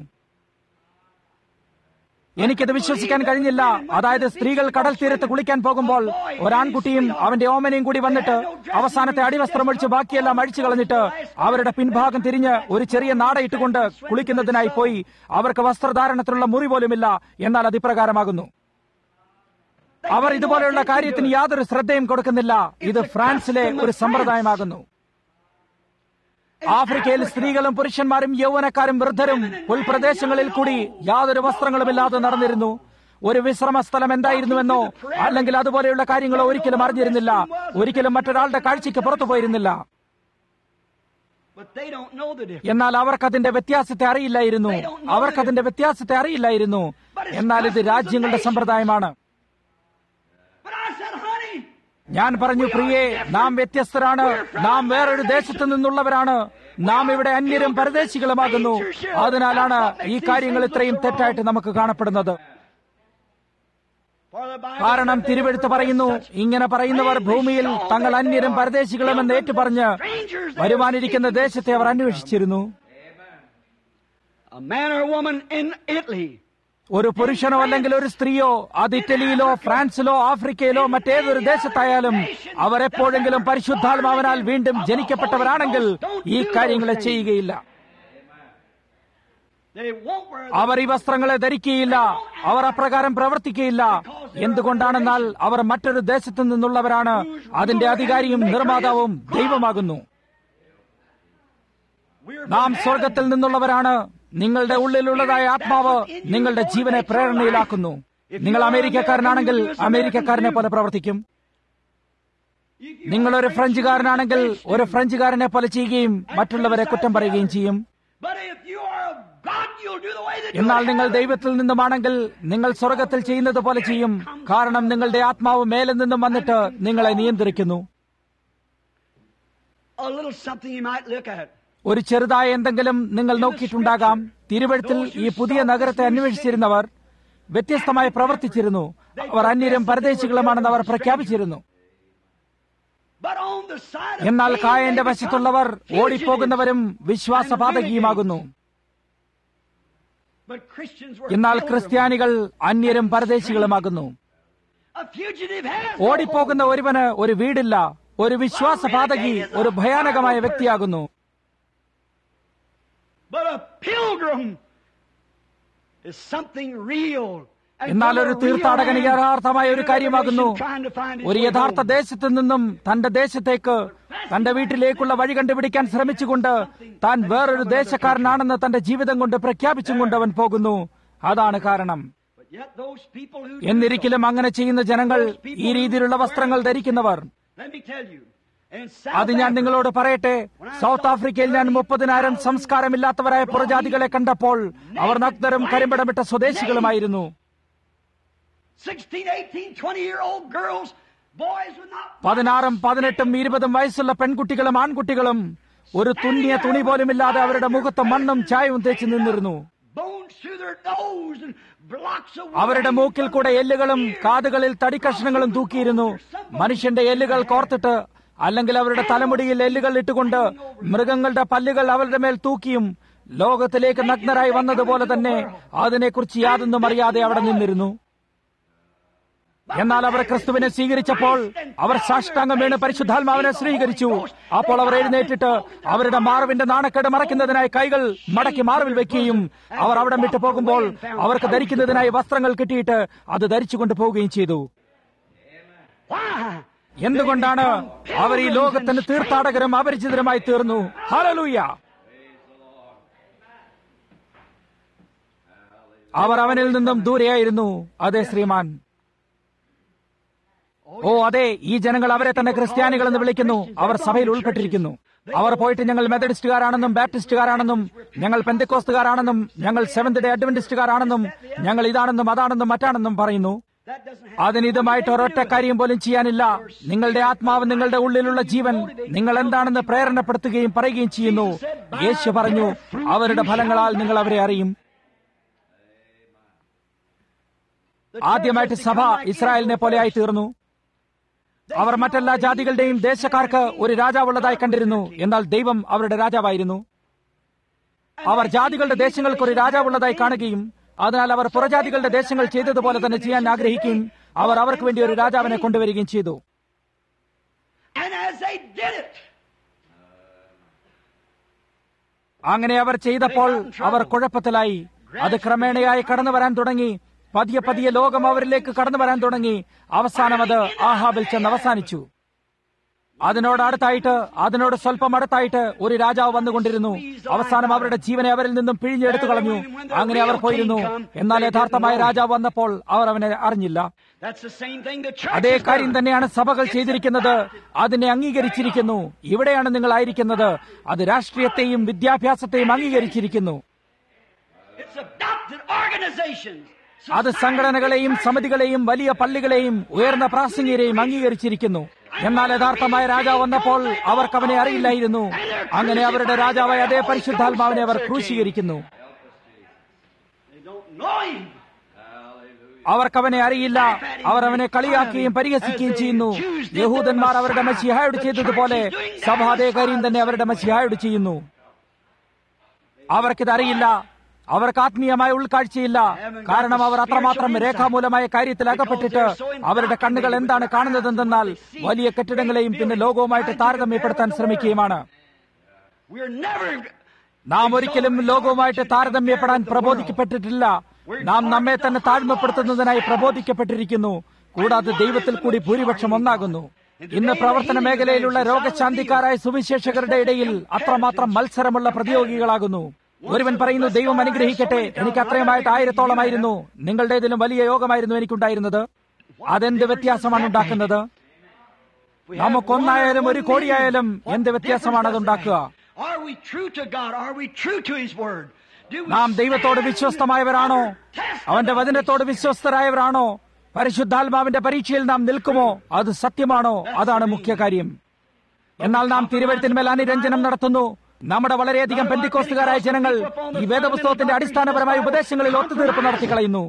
എനിക്കത് വിശ്വസിക്കാൻ കഴിഞ്ഞില്ല അതായത് സ്ത്രീകൾ കടൽ തീരത്ത് കുളിക്കാൻ പോകുമ്പോൾ ഒരാൺകുട്ടിയും അവന്റെ ഓമനയും കൂടി വന്നിട്ട് അവസാനത്തെ അടിവസ്ത്രമൊഴിച്ച് ബാക്കിയെല്ലാം അഴിച്ചു കളഞ്ഞിട്ട് അവരുടെ പിൻഭാഗം തിരിഞ്ഞ് ഒരു ചെറിയ നാട ഇട്ടുകൊണ്ട് കുളിക്കുന്നതിനായി പോയി അവർക്ക് വസ്ത്രധാരണത്തിനുള്ള മുറി പോലുമില്ല എന്നാൽ അത് ഇപ്രകാരമാകുന്നു അവർ ഇതുപോലെയുള്ള കാര്യത്തിന് യാതൊരു ശ്രദ്ധയും കൊടുക്കുന്നില്ല ഇത് ഫ്രാൻസിലെ ഒരു സമ്പ്രദായമാകുന്നു ആഫ്രിക്കയിൽ സ്ത്രീകളും പുരുഷന്മാരും യൗവനക്കാരും വൃദ്ധരും ഉൾപ്രദേശങ്ങളിൽ കൂടി യാതൊരു വസ്ത്രങ്ങളുമില്ലാതെ നടന്നിരുന്നു ഒരു വിശ്രമ സ്ഥലം എന്തായിരുന്നുവെന്നോ അല്ലെങ്കിൽ അതുപോലെയുള്ള കാര്യങ്ങളോ ഒരിക്കലും അറിഞ്ഞിരുന്നില്ല ഒരിക്കലും മറ്റൊരാളുടെ കാഴ്ചയ്ക്ക് പുറത്തു പോയിരുന്നില്ല But they don't know the difference. എന്നാൽ അവർക്കതിന്റെ വ്യത്യാസത്തെ അറിയില്ലായിരുന്നു അവർക്കതിന്റെ വ്യത്യാസത്തെ അറിയില്ലായിരുന്നു എന്നാൽ ഇത് രാജ്യങ്ങളുടെ സമ്പ്രദായമാണ് But I said, honey, ഞാൻ പറഞ്ഞു പ്രിയേ നാം വ്യത്യസ്തരാണ് നാം വേറൊരു ദേശത്തു നിന്നുള്ളവരാണ് നാം ഇവിടെ അന്യരും പരദേശികളുമാകുന്നു അതിനാലാണ് ഈ കാര്യങ്ങൾ ഇത്രയും തെറ്റായിട്ട് നമുക്ക് കാണപ്പെടുന്നത് For the Bible കാരണം said they തിരുവെടുത്ത് were പറയുന്നു such ഇങ്ങനെ പറയുന്നവർ ഭൂമിയിൽ തങ്ങൾ അന്യരും പരദേശികളുമെന്ന് ഏറ്റുപറഞ്ഞ് വരുവാനിരിക്കുന്ന ദേശത്തെ അവർ അന്വേഷിച്ചിരുന്നു A man or woman in Italy ഒരു പുരുഷനോ അല്ലെങ്കിൽ ഒരു സ്ത്രീയോ അത് ഇറ്റലിയിലോ ഫ്രാൻസിലോ ആഫ്രിക്കയിലോ മറ്റേതൊരു ദേശത്തായാലും അവർ എപ്പോഴെങ്കിലും പരിശുദ്ധാത്മാവിനാൽ വീണ്ടും ജനിക്കപ്പെട്ടവരാണെങ്കിൽ ഈ കാര്യങ്ങളെ ചെയ്യുകയില്ല they won't wear the അവർ ഈ വസ്ത്രങ്ങളെ ധരിക്കുകയില്ല അവർ അപ്രകാരം പ്രവർത്തിക്കുകയില്ല എന്തുകൊണ്ടാണെന്നാൽ അവർ മറ്റൊരു ദേശത്തു നിന്നുള്ളവരാണ് അതിന്റെ അധികാരിയും നിർമ്മാതാവും ദൈവമാകുന്നു we're നാം സ്വർഗത്തിൽ നിന്നുള്ളവരാണ് നിങ്ങളുടെ ഉള്ളിലുള്ളതായ ആത്മാവ് നിങ്ങളുടെ ജീവനെ പ്രേരണയിലാക്കുന്നു നിങ്ങൾ അമേരിക്കക്കാരനാണെങ്കിൽ അമേരിക്കക്കാരനെ പോലെ പ്രവർത്തിക്കും നിങ്ങളൊരു ഫ്രഞ്ചുകാരനാണെങ്കിൽ ഒരു ഫ്രഞ്ചുകാരനെ പോലെ ചെയ്യുകയും മറ്റുള്ളവരെ കുറ്റം പറയുകയും ചെയ്യും But if you are of God, you'll do the way they do. എന്നാൽ നിങ്ങൾ ദൈവത്തിൽ നിന്നുമാണെങ്കിൽ നിങ്ങൾ സ്വർഗത്തിൽ ചെയ്യുന്നത് പോലെ ചെയ്യും കാരണം നിങ്ങളുടെ ആത്മാവ് മേലിൽ നിന്നും വന്നിട്ട് നിങ്ങളെ നിയന്ത്രിക്കുന്നു A little something you might look at. ഒരു ചെറുതായ എന്തെങ്കിലും നിങ്ങൾ നോക്കിയിട്ടുണ്ടാകാം തിരുവഴുത്തിൽ ഈ പുതിയ നഗരത്തെ അന്വേഷിച്ചിരുന്നവർ വ്യത്യസ്തമായി പ്രവർത്തിച്ചിരുന്നു അവർ അന്യരും പരദേശികളുമാണെന്ന് അവർ പ്രഖ്യാപിച്ചിരുന്നു But on the side of എന്നാൽ Cain, കായന്റെ they വശത്തുള്ളവർ become ഓടിപ്പോകുന്നവരും വിശ്വാസപാതകിയുമാകുന്നു But Christians were എന്നാൽ pilgrims. ക്രിസ്ത്യാനികൾ അന്യരും പരദേശികളുമാകുന്നു A fugitive has no ഓടിപ്പോകുന്ന ഒരുവന് ഒരു വീടില്ല ഒരു വിശ്വാസപാതകി ഒരു ഭയാനകമായ വ്യക്തിയാകുന്നു But a pilgrim is something real. And എന്നാൽ from ഒരു a real തീർത്ഥാടകന് land, യഥാർത്ഥമായ ഒരു to a കാര്യമാകുന്നു nation trying to find its ഒരു way യഥാർത്ഥ home. ദേശത്തു നിന്നും തന്റെ ദേശത്തേക്ക് തന്റെ വീട്ടിലേക്കുള്ള വഴി കണ്ടുപിടിക്കാൻ ശ്രമിച്ചുകൊണ്ട് താൻ വേറൊരു ദേശക്കാരനാണെന്ന് തന്റെ ജീവിതം കൊണ്ട് പ്രഖ്യാപിച്ചും കൊണ്ട് അവൻ പോകുന്നു അതാണ് കാരണം But yet those people who do എന്നിരിക്കലും അങ്ങനെ ചെയ്യുന്ന ജനങ്ങൾ ഈ രീതിയിലുള്ള വസ്ത്രങ്ങൾ ധരിക്കുന്നവർ so, let me tell you, in അത് South ഞാൻ Africa, നിങ്ങളോട് പറയട്ടെ സൗത്ത് ആഫ്രിക്കയിൽ ഞാൻ മുപ്പതിനായിരം സംസ്കാരമില്ലാത്തവരായ പുറജാതികളെ കണ്ടപ്പോൾ അവർ നഗ്നരും കരിമ്പടമിട്ട സ്വദേശികളുമായിരുന്നു 16, 18, 20 year old girls, boys with not പതിനാറും പതിനെട്ടും ഇരുപതും വയസ്സുള്ള പെൺകുട്ടികളും ആൺകുട്ടികളും ഒരു തുന്നിയ തുണി പോലുമില്ലാതെ അവരുടെ മുഖത്ത് മണ്ണും ചായവും തേച്ച് നിന്നിരുന്നു bones through their nose and blocks of അവരുടെ മൂക്കിൽ കൂടെ എല്ലുകളും കാതുകളിൽ തടിക്കഷ്ണങ്ങളും തൂക്കിയിരുന്നു മനുഷ്യന്റെ എല്ലുകൾ കോർത്തിട്ട് അല്ലെങ്കിൽ അവരുടെ തലമുടിയിൽ എല്ലുകൾ ഇട്ടുകൊണ്ട് മൃഗങ്ങളുടെ പല്ലുകൾ അവരുടെ മേൽ തൂക്കിയും ലോകത്തിലേക്ക് നഗ്നരായി വന്നതുപോലെ തന്നെ അതിനെക്കുറിച്ച് യാതൊന്നും അറിയാതെ അവിടെ നിന്നിരുന്നു എന്നാൽ അവർ ക്രിസ്തുവിനെ സ്വീകരിച്ചപ്പോൾ അവർ സാഷ്ടാംഗം വീണ് പരിശുദ്ധാത്മാവിനെ സ്വീകരിച്ചു അപ്പോൾ അവർ എഴുന്നേറ്റിട്ട് അവരുടെ മാറവിന്റെ നാണക്കേട് മറയ്ക്കുന്നതിനായി കൈകൾ മടക്കി മാറവിൽ വെക്കുകയും അവർ അവിടെ വിട്ടു പോകുമ്പോൾ അവർക്ക് ധരിക്കുന്നതിനായി വസ്ത്രങ്ങൾ കിട്ടിയിട്ട് അത് ധരിച്ചുകൊണ്ട് പോവുകയും ചെയ്തു Why? എന്തുകൊണ്ടാണ് അവർ ഈ ലോകത്തിന് തീർത്ഥാടകരും അപരിചിതരുമായി തീർന്നു ഹലലൂയ അവർ അവനിൽ നിന്നും ദൂരെയായിരുന്നു അതെ ശ്രീമാൻ ഓ അതെ ഈ ജനങ്ങൾ അവരെ തന്നെ ക്രിസ്ത്യാനികൾ എന്ന് വിളിക്കുന്നു അവർ സഭയിൽ ഉൾപ്പെട്ടിരിക്കുന്നു അവർ പോയിട്ട് ഞങ്ങൾ മെത്തഡിസ്റ്റുകാരാണെന്നും ബാപ്റ്റിസ്റ്റുകാരാണെന്നും ഞങ്ങൾ പെന്തക്കോസ്തുകാരാണെന്നും ഞങ്ങൾ സെവന്ത് ഡേ അഡ്വന്റിസ്റ്റുകാരാണെന്നും ഞങ്ങൾ ഇതാണെന്നും അതാണെന്നും മറ്റാണെന്നും പറയുന്നു That doesn't happen. അതിന് ഇതുമായിട്ട് ഒരൊറ്റ കാര്യം പോലും ചെയ്യാനില്ല നിങ്ങളുടെ ആത്മാവ് നിങ്ങളുടെ ഉള്ളിലുള്ള ജീവൻ നിങ്ങൾ എന്താണെന്ന് പ്രേരണപ്പെടുത്തുകയും പറയുകയും ചെയ്യുന്നു യേശു പറഞ്ഞു അവരുടെ ഫലങ്ങളാൽ നിങ്ങൾ അവരെ അറിയും ആദ്യമായിട്ട് സഭ ഇസ്രായേലിനെ പോലെയായി തീർന്നു അവർ മറ്റെല്ലാ ജാതികളുടെയും ദേശക്കാർക്ക് ഒരു രാജാവുള്ളതായി കണ്ടിരുന്നു എന്നാൽ ദൈവം അവരുടെ രാജാവായിരുന്നു അവർ ജാതികളുടെ ദേശങ്ങൾക്ക് ഒരു രാജാവുള്ളതായി കാണുകയും അതിനാൽ അവർ പുറജാതികളുടെ ദേശങ്ങൾ ചെയ്തതുപോലെ തന്നെ ചെയ്യാൻ ആഗ്രഹിക്കുകയും അവർ അവർക്ക് വേണ്ടി ഒരു രാജാവിനെ കൊണ്ടുവരികയും ചെയ്തു And as they did it, അങ്ങനെ അവർ ചെയ്തപ്പോൾ അവർ കുഴപ്പത്തിലായി അത് ക്രമേണയായി കടന്നു വരാൻ തുടങ്ങി പതിയെ പതിയെ ലോകം അവരിലേക്ക് കടന്നു വരാൻ തുടങ്ങി അവസാനം അത് ആഹാബിൽ ചെന്ന് അവസാനിച്ചു അതിനോട് അടുത്തായിട്ട് അതിനോട് സ്വല്പം അടുത്തായിട്ട് ഒരു രാജാവ് വന്നുകൊണ്ടിരുന്നു അവസാനം അവരുടെ ജീവനെ അവരിൽ നിന്നും പിഴിഞ്ഞെടുത്തു കളഞ്ഞു അങ്ങനെ അവർ പോയിരുന്നു എന്നാൽ യഥാർത്ഥമായ രാജാവ് വന്നപ്പോൾ അവർ അവനെ അറിഞ്ഞില്ല that's the same thing the church അതേ has കാര്യം done. തന്നെയാണ് സഭകൾ ചെയ്തിരിക്കുന്നത് അതിനെ അംഗീകരിച്ചിരിക്കുന്നു ഇവിടെയാണ് നിങ്ങൾ ആയിരിക്കുന്നത് അത് രാഷ്ട്രീയത്തെയും വിദ്യാഭ്യാസത്തെയും അംഗീകരിച്ചിരിക്കുന്നു It's adopted organizations. അത് സംഘടനകളെയും സമിതികളെയും വലിയ പള്ളികളെയും ഉയർന്ന പ്രാസംഗികരെയും അംഗീകരിച്ചിരിക്കുന്നു എന്നാൽ യഥാർത്ഥമായ രാജാവ് വന്നപ്പോൾ അവർക്ക് അവനെ അറിയില്ലായിരുന്നു അങ്ങനെ അവരുടെ രാജാവായ അതേ പരിശുദ്ധാത്മാവിനെ അവർ ക്രൂശീകരിക്കുന്നു They don't know him. അവർക്കവനെ അറിയില്ല അവർ അവനെ കളിയാക്കുകയും പരിഹസിക്കുകയും ചെയ്യുന്നു യഹൂദന്മാർ അവരുടെ മസിഹായോട് ചെയ്തതുപോലെ സഭ അതേ കാര്യം തന്നെ അവരുടെ മസിഹായോട് ചെയ്യുന്നു അവർക്കിത് അറിയില്ല അവർക്ക് ആത്മീയമായ ഉൾക്കാഴ്ചയില്ല കാരണം അവർ അത്രമാത്രം രേഖാമൂലമായ കാര്യത്തിൽ അകപ്പെട്ടിട്ട് അവരുടെ കണ്ണുകൾ എന്താണ് കാണുന്നതെന്നാൽ വലിയ കെട്ടിടങ്ങളെയും പിന്നെ ലോകവുമായിട്ട് താരതമ്യപ്പെടുത്താൻ ശ്രമിക്കുകയുമാണ് We're never. നാം ഒരിക്കലും ലോകവുമായിട്ട് താരതമ്യപ്പെടാൻ പ്രബോധിക്കപ്പെട്ടിട്ടില്ല നാം നമ്മെ തന്നെ താഴ്മപ്പെടുത്തുന്നതിനായി പ്രബോധിക്കപ്പെട്ടിരിക്കുന്നു കൂടാതെ ദൈവത്തിൽ കൂടി ഭൂരിപക്ഷം ഒന്നാകുന്നു ഇന്ന് പ്രവർത്തന മേഖലയിലുള്ള രോഗശാന്തിക്കാരായ സുവിശേഷകരുടെ ഇടയിൽ അത്രമാത്രം മത്സരമുള്ള പ്രതിയോഗികളാകുന്നു ഒരുവൻ പറയുന്നു ദൈവം അനുഗ്രഹിക്കട്ടെ എനിക്ക് അത്രയുമായിട്ട് ആയിരത്തോളമായിരുന്നു നിങ്ങളുടേതിലും വലിയ യോഗമായിരുന്നു എനിക്കുണ്ടായിരുന്നത് അതെന്ത് വ്യത്യാസമാണ് ഉണ്ടാക്കുന്നത് നമുക്കൊന്നായാലും ഒരു കോടിയായാലും എന്ത് വ്യത്യാസമാണ് അത് ഉണ്ടാക്കുക Are we true to God? Are we true to His Word? Do we നാം ദൈവത്തോട് വിശ്വസ്തമായവരാണോ അവന്റെ വചനത്തോട് വിശ്വസ്തരായവരാണോ പരിശുദ്ധാത്മാവിന്റെ പരീക്ഷയിൽ നാം നിൽക്കുമോ അത് സത്യമാണോ അതാണ് മുഖ്യ കാര്യം എന്നാൽ നാം തിരുവഴുത്തിന്മേൽ അനുരഞ്ജനം നടത്തുന്നു നമ്മുടെ വളരെയധികം പെന്തിക്കോസ്തുകാരായ ജനങ്ങൾ ഈ വേദപുസ്തകത്തിന്റെ അടിസ്ഥാനപരമായ ഉപദേശങ്ങളിൽ ഒത്തുതീർപ്പ് നടത്തി കളയുന്നു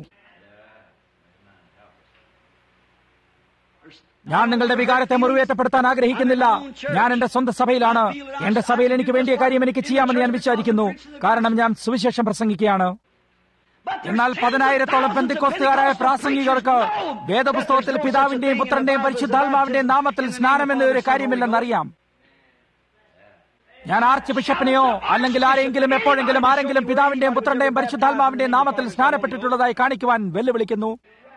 ഞാൻ നിങ്ങളുടെ വികാരത്തെ മുറിവേറ്റപ്പെടുത്താൻ ആഗ്രഹിക്കുന്നില്ല ഞാൻ എന്റെ സ്വന്തം സഭയിലാണ് എന്റെ സഭയിൽ എനിക്ക് വേണ്ടിയ കാര്യം എനിക്ക് ചെയ്യാമെന്ന് ഞാൻ വിചാരിക്കുന്നു കാരണം ഞാൻ സുവിശേഷം പ്രസംഗിക്കുകയാണ് എന്നാൽ പതിനായിരത്തോളം പെന്തിക്കോസ്തുകാരായ പ്രാസംഗികർക്ക് വേദപുസ്തകത്തിൽ പിതാവിന്റെയും പുത്രന്റെയും പരിശുദ്ധാത്മാവിന്റെയും നാമത്തിൽ സ്നാനം എന്ന ഒരു കാര്യമില്ലെന്നറിയാം ഞാൻ ആർച്ച് ബിഷപ്പിനെയോ അല്ലെങ്കിൽ ആരെങ്കിലും എപ്പോഴെങ്കിലും ആരെങ്കിലും പിതാവിന്റെയും പുത്രന്റെയും പരിശുദ്ധാത്മാവിന്റെയും നാമത്തിൽ സ്നാനപ്പെട്ടിട്ടുള്ളതായി കാണിക്കുവാൻ വെല്ലുവിളിക്കുന്നു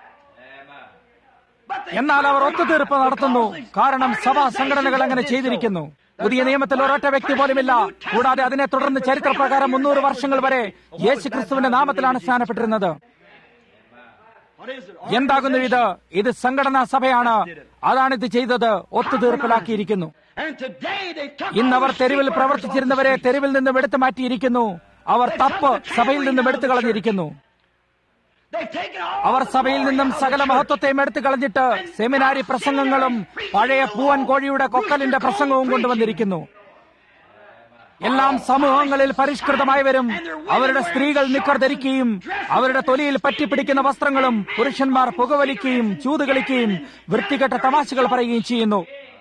എന്നാൽ അവർ ഒത്തുതീർപ്പ് നടത്തുന്നു കാരണം സഭാ സംഘടനകൾ അങ്ങനെ ചെയ്തിരിക്കുന്നു പുതിയ നിയമത്തിൽ ഒരൊറ്റ വ്യക്തി പോലുമില്ല കൂടാതെ അതിനെ തുടർന്ന് ചരിത്രപ്രകാരം മുന്നൂറ് വർഷങ്ങൾ വരെ യേശു ക്രിസ്തുവിന്റെ നാമത്തിലാണ് സ്നാനപ്പെട്ടിരുന്നത് What is it? എന്താകുന്നു ഇത് ഇത് സംഘടനാ സഭയാണ് അതാണ് ഇത് ചെയ്തത് ഒത്തുതീർപ്പിലാക്കിയിരിക്കുന്നു And today they took ഇന്ന് അവർ all the തെരുവിൽ secret പ്രവർത്തിച്ചിരുന്നവരെ workers off the തെരുവിൽ നിന്നും എടുത്തു മാറ്റിയിരിക്കുന്നു അവർ തപ്പ് സഭയിൽ നിന്നും എടുത്തു കളഞ്ഞിരിക്കുന്നു street. They've taken all our the സഭയിൽ glory നിന്നും out of സകല the church. മഹത്വത്തെയും എടുത്തു കളഞ്ഞിട്ട് സെമിനാരി പ്രസംഗങ്ങളും പഴയ പൂവൻ കോഴിയുടെ കൊക്കലിന്റെ പ്രസംഗവും കൊണ്ടുവന്നിരിക്കുന്നു എല്ലാം സമൂഹങ്ങളിൽ പരിഷ്കൃതമായവരും അവരുടെ സ്ത്രീകൾ നിക്കർ ധരിക്കുകയും അവരുടെ തൊലിയിൽ പറ്റിപ്പിടിക്കുന്ന വസ്ത്രങ്ങളും പുരുഷന്മാർ പുകവലിക്കുകയും ചൂത് കളിക്കുകയും വൃത്തികെട്ട തമാശകൾ പറയുകയും ചെയ്യുന്നു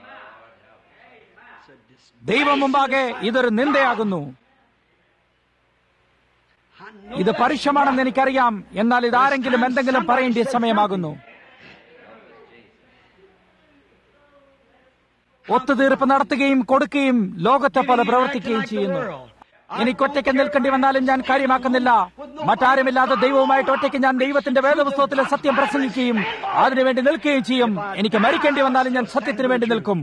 ദൈവം മുമ്പാകെ ഇതൊരു നിന്ദയാകുന്നു I know ഇത് പരുഷമാണെന്ന് എനിക്കറിയാം എന്നാൽ ഇതാരെങ്കിലും എന്തെങ്കിലും പറയേണ്ട സമയമാകുന്നു ഒത്തുതീർപ്പ് നടത്തുകയും കൊടുക്കുകയും ലോകത്തെ പോലെ പ്രവർത്തിക്കുകയും ചെയ്യുന്നു എനിക്ക് ഒറ്റയ്ക്ക് നിൽക്കേണ്ടി വന്നാലും ഞാൻ കാര്യമാക്കുന്നില്ല മറ്റാരുമില്ലാതെ ദൈവവുമായിട്ട് ഒറ്റയ്ക്ക് ഞാൻ ദൈവത്തിന്റെ വേദപുസ്തകത്തിലെ സത്യം പ്രസംഗിക്കുകയും അതിനുവേണ്ടി നിൽക്കുകയും ചെയ്യും എനിക്ക് മരിക്കേണ്ടി വന്നാലും ഞാൻ സത്യത്തിന് വേണ്ടി നിൽക്കും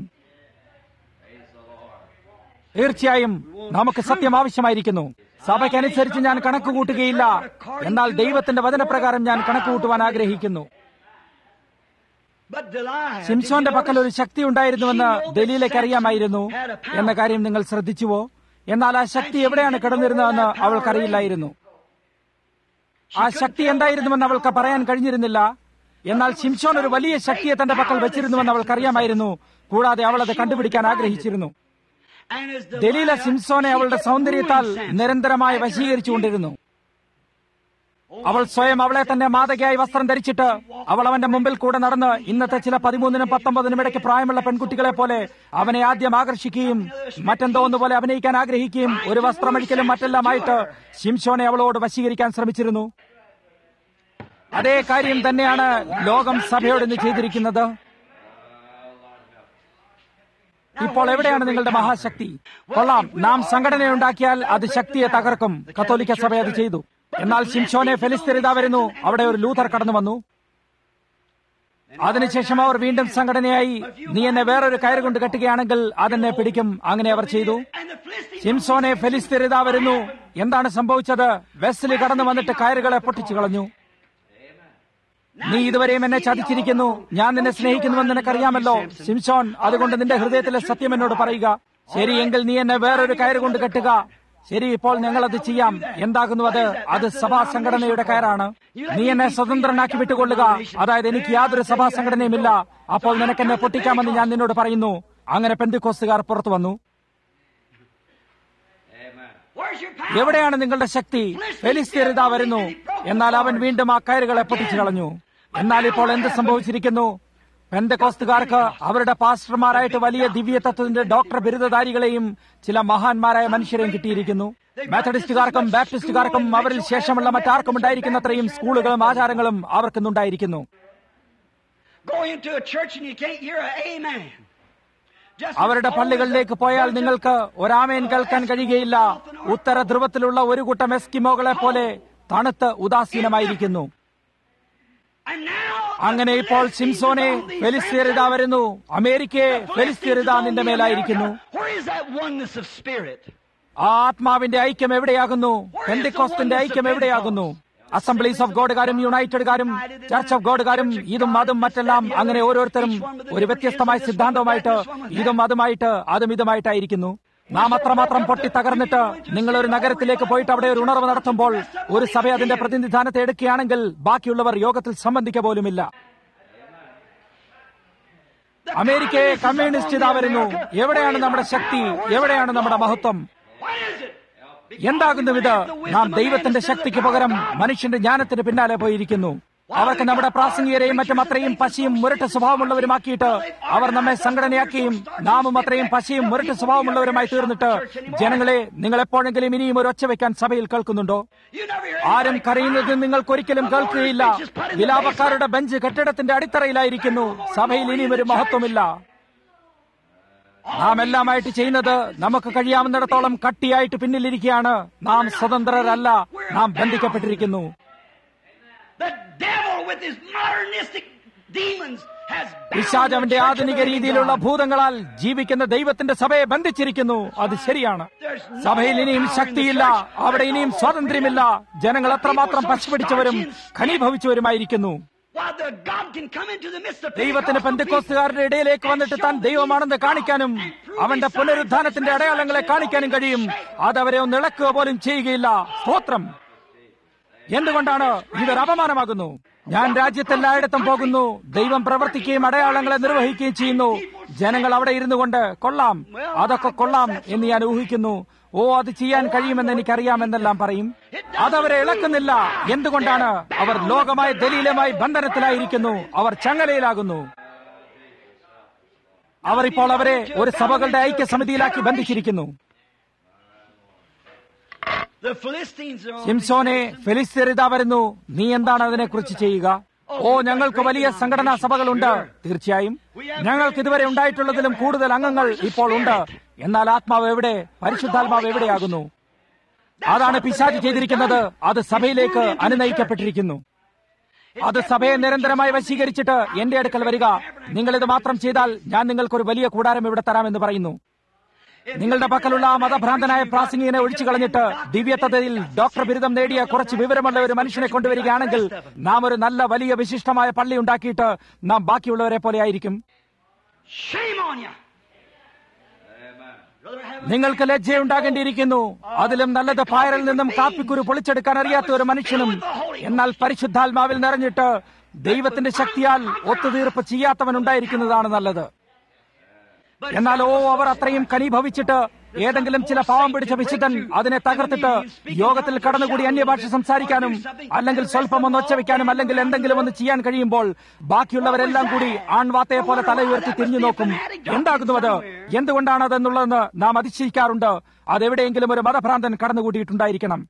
തീർച്ചയായും നമുക്ക് സത്യം ആവശ്യമായിരിക്കുന്നു സഭയ്ക്കനുസരിച്ച് ഞാൻ കണക്ക് കൂട്ടുകയില്ല എന്നാൽ ദൈവത്തിന്റെ വചനപ്രകാരം ഞാൻ കണക്ക് കൂട്ടുവാൻ ആഗ്രഹിക്കുന്നു But Delilah, സിംസോന്റെ did you പക്കൽ ഒരു notice? ശക്തി ഉണ്ടായിരുന്നുവെന്ന് ദലീലയ്ക്ക് അറിയാമായിരുന്നു എന്ന കാര്യം നിങ്ങൾ ശ്രദ്ധിച്ചുവോ എന്നാൽ ആ ശക്തി എവിടെയാണ് കിടന്നിരുന്നതെന്ന് അവൾക്കറിയില്ലായിരുന്നു ആ ശക്തി എന്തായിരുന്നുവെന്ന് അവൾക്ക് പറയാൻ കഴിഞ്ഞിരുന്നില്ല എന്നാൽ ശിംഷോൻ ഒരു വലിയ ശക്തിയെ തന്റെ പക്കൽ വെച്ചിരുന്നുവെന്ന് അവൾക്കറിയാമായിരുന്നു കൂടാതെ അവൾ അത് കണ്ടുപിടിക്കാൻ ആഗ്രഹിച്ചിരുന്നു And as ദലീല Delilah, സിംസോനെ അവളുടെ she kept സൗന്ദര്യത്താൽ moving sense. നിരന്തരമായി വശീകരിച്ചുകൊണ്ടിരുന്നു അവൾ സ്വയം അവളെ തന്നെ മാതകയായി വസ്ത്രം ധരിച്ചിട്ട് അവൾ അവന്റെ മുമ്പിൽ കൂടെ നടന്ന് ഇന്നത്തെ ചില പതിമൂന്നിനും പത്തൊമ്പതിനും ഇടയ്ക്ക് പ്രായമുള്ള പെൺകുട്ടികളെ പോലെ അവനെ ആദ്യം ആകർഷിക്കുകയും മറ്റെന്തോ ഒന്നുപോലെ അഭിനയിക്കാൻ ആഗ്രഹിക്കുകയും ഒരു വസ്ത്രമഴിക്കലും മറ്റെല്ലാമായിട്ട് ശിംഷോനെ അവളോട് വശീകരിക്കാൻ ശ്രമിച്ചിരുന്നു അതേ കാര്യം തന്നെയാണ് ലോകം സഭയോട് ഇന്ന് ചെയ്തിരിക്കുന്നത് ഇപ്പോൾ എവിടെയാണ് നിങ്ങളുടെ മഹാശക്തി കൊള്ളാം നാം സംഘടനയുണ്ടാക്കിയാൽ അത് ശക്തിയെ തകർക്കും കത്തോലിക്ക സഭ അത് ചെയ്തു എന്നാൽ ശിംഷോനെ ഫെലിസ്തീനിത വരുന്നു അവിടെ ഒരു ലൂഥർ കടന്നു വന്നു അതിനുശേഷം അവർ വീണ്ടും സംഘടനയായി നീ എന്നെ വേറൊരു കയറ് കൊണ്ട് കെട്ടുകയാണെങ്കിൽ അതെന്നെ പിടിക്കും അങ്ങനെ അവർ ചെയ്തു And the Philistines ശിംസോനെ ഫെലിസ്തീനിത വരുന്നു എന്താണ് സംഭവിച്ചത് വെസ്ലി കടന്നു വന്നിട്ട് കയറുകളെ പൊട്ടിച്ചു കളഞ്ഞു നീ ഇതുവരെയും എന്നെ ചതിച്ചിരിക്കുന്നു ഞാൻ നിന്നെ സ്നേഹിക്കുന്നുവെന്ന് നിനക്കറിയാമല്ലോ ശിംഷോൻ അതുകൊണ്ട് നിന്റെ ഹൃദയത്തിലെ സത്യം എന്നോട് പറയുക ശരിയെങ്കിൽ നീ എന്നെ വേറൊരു കയറ് കൊണ്ട് കെട്ടുക ശരി ഇപ്പോൾ ഞങ്ങൾ അത് ചെയ്യാം എന്താകുന്നു അത് അത് സഭാ സംഘടനയുടെ കയറാണ് നീ എന്നെ സ്വതന്ത്രനാക്കി വിട്ടുകൊള്ളുക അതായത് എനിക്ക് യാതൊരു സഭാ സംഘടനയുമില്ല അപ്പോൾ നിനക്കെന്നെ പൊട്ടിക്കാമെന്ന് ഞാൻ നിന്നോട് പറയുന്നു അങ്ങനെ പെന്തിക്കോസ്തുകാർ പുറത്തു വന്നു Where's your power? എവിടെയാണ് നിങ്ങളുടെ ശക്തി ഫെലിസ്തീർ ഇതാ വരുന്നു എന്നാൽ അവൻ വീണ്ടും ആ കയറുകളെ പൊട്ടിച്ചു കളഞ്ഞു എന്നാൽ ഇപ്പോൾ എന്ത് സംഭവിച്ചിരിക്കുന്നു പെന്തകോസ്തുകാർക്ക് അവരുടെ പാസ്റ്റർമാരായിട്ട് വലിയ ദിവ്യ തത്വത്തിന്റെ ഡോക്ടർ ബിരുദധാരികളെയും ചില മഹാന്മാരായ മനുഷ്യരെയും കിട്ടിയിരിക്കുന്നു മെത്തഡിസ്റ്റുകാർക്കും ബാപ്റ്റിസ്റ്റുകാർക്കും അവരിൽ ശേഷമുള്ള മറ്റാർക്കും ഉണ്ടായിരിക്കുന്നത്രയും സ്കൂളുകളും ആചാരങ്ങളും അവർക്കുന്നുണ്ടായിരിക്കുന്നു Go into a church and you can't hear an amen. Just അവരുടെ പള്ളികളിലേക്ക് പോയാൽ നിങ്ങൾക്ക് ഒരാമേൻ കേൾക്കാൻ കഴിയുകയില്ല ഉത്തര ധ്രുവത്തിലുള്ള ഒരു കൂട്ടം എസ്കിമോകളെ പോലെ തണുത്ത് ഉദാസീനമായിരിക്കുന്നു And now അങ്ങനെ ഇപ്പോൾ സിംസോനെ ഫെലിസ്തീറിത വരുന്നു അമേരിക്കയെ ഫെലിസ്തീറിത നിന്റെ മേലായിരിക്കുന്നു Where is that oneness of spirit? ആ ആത്മാവിന്റെ ഐക്യം എവിടെയാകുന്നു പെന്തിക്കോസ്തിന്റെ ഐക്യം എവിടെയാകുന്നു അസംബ്ലീസ് ഓഫ് ഗോഡുകാരും യുണൈറ്റഡുകാരും ചർച്ച് ഓഫ് ഗോഡുകാരും ഇതും അതും മറ്റെല്ലാം അങ്ങനെ ഓരോരുത്തരും ഒരു വ്യത്യസ്തമായ സിദ്ധാന്തവുമായിട്ട് ഇതും അതുമായിട്ട് അതും ഇതുമായിട്ടായിരിക്കുന്നു നാം അത്രമാത്രം പൊട്ടി തകർന്നിട്ട് നിങ്ങൾ ഒരു നഗരത്തിലേക്ക് പോയിട്ട് അവിടെ ഒരു ഉണർവ് നടത്തുമ്പോൾ ഒരു സഭ അതിന്റെ പ്രതിനിധാനത്തെ എടുക്കുകയാണെങ്കിൽ ബാക്കിയുള്ളവർ യോഗത്തിൽ സംബന്ധിക്ക പോലുമില്ല അമേരിക്കയെ കമ്മ്യൂണിസ്റ്റ് ഇതാ വരുന്നു എവിടെയാണ് നമ്മുടെ ശക്തി എവിടെയാണ് നമ്മുടെ മഹത്വം What is it? എന്താകുന്നു ഇത് നാം ദൈവത്തിന്റെ ശക്തിക്ക് പകരം മനുഷ്യന്റെ ജ്ഞാനത്തിന് പിന്നാലെ പോയിരിക്കുന്നു അവർക്ക് നമ്മുടെ പ്രാസംഗികരെയും മറ്റും അത്രയും പശയും മുരട്ട് സ്വഭാവമുള്ളവരുമാക്കിയിട്ട് അവർ നമ്മെ സംഘടനയാക്കിയും നാമും അത്രയും പശയും മുരട്ട് സ്വഭാവമുള്ളവരുമായി തീർന്നിട്ട് ജനങ്ങളെ നിങ്ങൾ എപ്പോഴെങ്കിലും ഇനിയും ഒരു ഒച്ച വെക്കാൻ സഭയിൽ കേൾക്കുന്നുണ്ടോ You never hear ആരും anybody കരയുന്നത് നിങ്ങൾക്ക് ഒരിക്കലും കേൾക്കുകയില്ല വിലാപക്കാരുടെ ബെഞ്ച് കെട്ടിടത്തിന്റെ അടിത്തറയിലായിരിക്കുന്നു സഭയിൽ ഇനിയും ഒരു മഹത്വമില്ല നാം എല്ലാമായിട്ട് ചെയ്യുന്നത് നമുക്ക് കഴിയാവുന്നിടത്തോളം കട്ടിയായിട്ട് പിന്നിലിരിക്കുകയാണ് നാം സ്വതന്ത്രരല്ല നാം ബന്ധിക്കപ്പെട്ടിരിക്കുന്നു The devil with his modernistic demons has bound പിശാച് the അവന്റെ church of ആധുനിക the living രീതിയിലുള്ള God. ഭൂതങ്ങളാൽ ജീവിക്കുന്ന ദൈവത്തിന്റെ സഭയെ ബന്ധിച്ചിരിക്കുന്നു അത് ശരിയാണ് സഭയിൽ ഇനിയും ശക്തിയില്ല അവിടെ ഇനിയും സ്വാതന്ത്ര്യമില്ല ജനങ്ങൾ അത്രമാത്രം പശുപിടിച്ചവരും ഖനീഭവിച്ചവരുമായിരിക്കുന്നു While the God can come into the midst of ദൈവത്തിന് Pentecostal പെന്തക്കോസ്തുകാരുടെ ഇടയിലേക്ക് വന്നിട്ട് താൻ ദൈവമാണെന്ന് കാണിക്കാനും അവന്റെ പുനരുദ്ധാനത്തിന്റെ അടയാളങ്ങളെ കാണിക്കാനും കഴിയും അതവരെ ഒന്ന് ഇളക്കുക പോലും ചെയ്യുകയില്ല സ്തോത്രം എന്തുകൊണ്ടാണ് ഇതൊരു അപമാനമാകുന്നു ഞാൻ രാജ്യത്തെല്ലായിടത്തും പോകുന്നു ദൈവം പ്രവർത്തിക്കുകയും അടയാളങ്ങളെ നിർവഹിക്കുകയും ചെയ്യുന്നു ജനങ്ങൾ അവിടെ ഇരുന്നു കൊണ്ട് കൊള്ളാം അതൊക്കെ കൊള്ളാം എന്ന് ഞാൻ ഊഹിക്കുന്നു ഓ അത് ചെയ്യാൻ കഴിയുമെന്ന് എനിക്കറിയാമെന്നെല്ലാം പറയും അതവരെ ഇളക്കുന്നില്ല എന്തുകൊണ്ടാണ് അവർ ലോകമായ ദലീലമായി ബന്ധനത്തിലായിരിക്കുന്നു അവർ ചങ്ങലയിലാകുന്നു അവർ ഇപ്പോൾ അവരെ ഒരു സഭകളുടെ ഐക്യസമിതിയിലാക്കി ബന്ധിച്ചിരിക്കുന്നു The Philistines are on സിംസോനെ ഫെലിസ്തീറിത വരുന്നു നീ എന്താണ് അതിനെക്കുറിച്ച് ചെയ്യുക ഓ ഞങ്ങൾക്ക് വലിയ സംഘടനാ സഭകളുണ്ട് തീർച്ചയായും ഞങ്ങൾക്ക് ഇതുവരെ ഉണ്ടായിട്ടുള്ളതിലും കൂടുതൽ അംഗങ്ങൾ ഇപ്പോൾ ഉണ്ട് എന്നാൽ ആത്മാവ് എവിടെ പരിശുദ്ധാത്മാവ് എവിടെയാകുന്നു അതാണ് പിശാച് ചെയ്തിരിക്കുന്നത് അത് സഭയിലേക്ക് അനുനയിക്കപ്പെട്ടിരിക്കുന്നു അത് സഭയെ നിരന്തരമായി വശീകരിച്ചിട്ട് എന്റെ അടുക്കൽ വരിക നിങ്ങൾ ഇത് മാത്രം ചെയ്താൽ ഞാൻ നിങ്ങൾക്കൊരു വലിയ കൂടാരം ഇവിടെ തരാമെന്ന് പറയുന്നു നിങ്ങളുടെ പക്കലുള്ള ആ മതഭ്രാന്തനായ പ്രാസംഗികനെ ഒഴിച്ചു കളഞ്ഞിട്ട് ദിവ്യതയിൽ ഡോക്ടർ ബിരുദം നേടിയ കുറച്ച് വിവരമുള്ള ഒരു മനുഷ്യനെ കൊണ്ടുവരികയാണെങ്കിൽ നാം ഒരു നല്ല വലിയ വിശിഷ്ടമായ പള്ളി ഉണ്ടാക്കിയിട്ട് നാം ബാക്കിയുള്ളവരെ പോലെ ആയിരിക്കും Shame on you. Brother, have നിങ്ങൾക്ക് ലജ്ജയുണ്ടാകേണ്ടിയിരിക്കുന്നു അതിലും നല്ലത് പായറിൽ നിന്നും കാപ്പിക്കുരു പൊളിച്ചെടുക്കാൻ അറിയാത്ത ഒരു മനുഷ്യനും എന്നാൽ പരിശുദ്ധാത്മാവിൽ നിറഞ്ഞിട്ട് ദൈവത്തിന്റെ ശക്തിയാൽ ഒത്തുതീർപ്പ് ചെയ്യാത്തവൻ ഉണ്ടായിരിക്കുന്നതാണ് നല്ലത് എന്നാൽ ഓ അവർ അത്രയും കനീഭവിച്ചിട്ട് ഏതെങ്കിലും ചില പാവം പിടിച്ച വിശുദ്ധൻ അതിനെ തകർത്തിട്ട് യോഗത്തിൽ കടന്നുകൂടി അന്യഭാഷ സംസാരിക്കാനും അല്ലെങ്കിൽ സ്വല്പം ഒന്ന് ഒച്ച വെക്കാനും അല്ലെങ്കിൽ എന്തെങ്കിലും ഒന്ന് ചെയ്യാൻ കഴിയുമ്പോൾ ബാക്കിയുള്ളവരെല്ലാം കൂടി ആൺവാത്തയെ പോലെ തല ഉയർത്തി തിരിഞ്ഞു നോക്കും എന്താകുന്നു അത് എന്തുകൊണ്ടാണ് അതെന്നുള്ളതെന്ന് നാം അതിശയിക്കാറുണ്ട് അതെവിടെയെങ്കിലും ഒരു മതഭ്രാന്തൻ കടന്നുകൂട്ടിയിട്ടുണ്ടായിരിക്കണം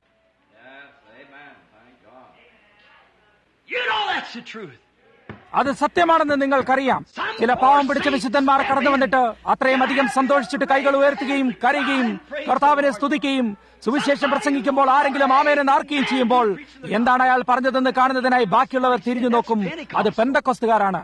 You know that's the truth. അത് സത്യമാണെന്ന് നിങ്ങൾക്കറിയാം ചില പാവം പിടിച്ച വിശുദ്ധന്മാർ കടന്നു വന്നിട്ട് അത്രയും അധികം സന്തോഷിച്ചിട്ട് കൈകൾ ഉയർത്തുകയും കരയുകയും കർത്താവിനെ സ്തുതിക്കുകയും സുവിശേഷം പ്രസംഗിക്കുമ്പോൾ ആരെങ്കിലും ആമേനെ നാർക്കുകയും ചെയ്യുമ്പോൾ എന്താണ് അയാൾ പറഞ്ഞതെന്ന് കാണുന്നതിനായി ബാക്കിയുള്ളവർ തിരിഞ്ഞു നോക്കും അത് പെന്തക്കൊസ്തുകാരാണ്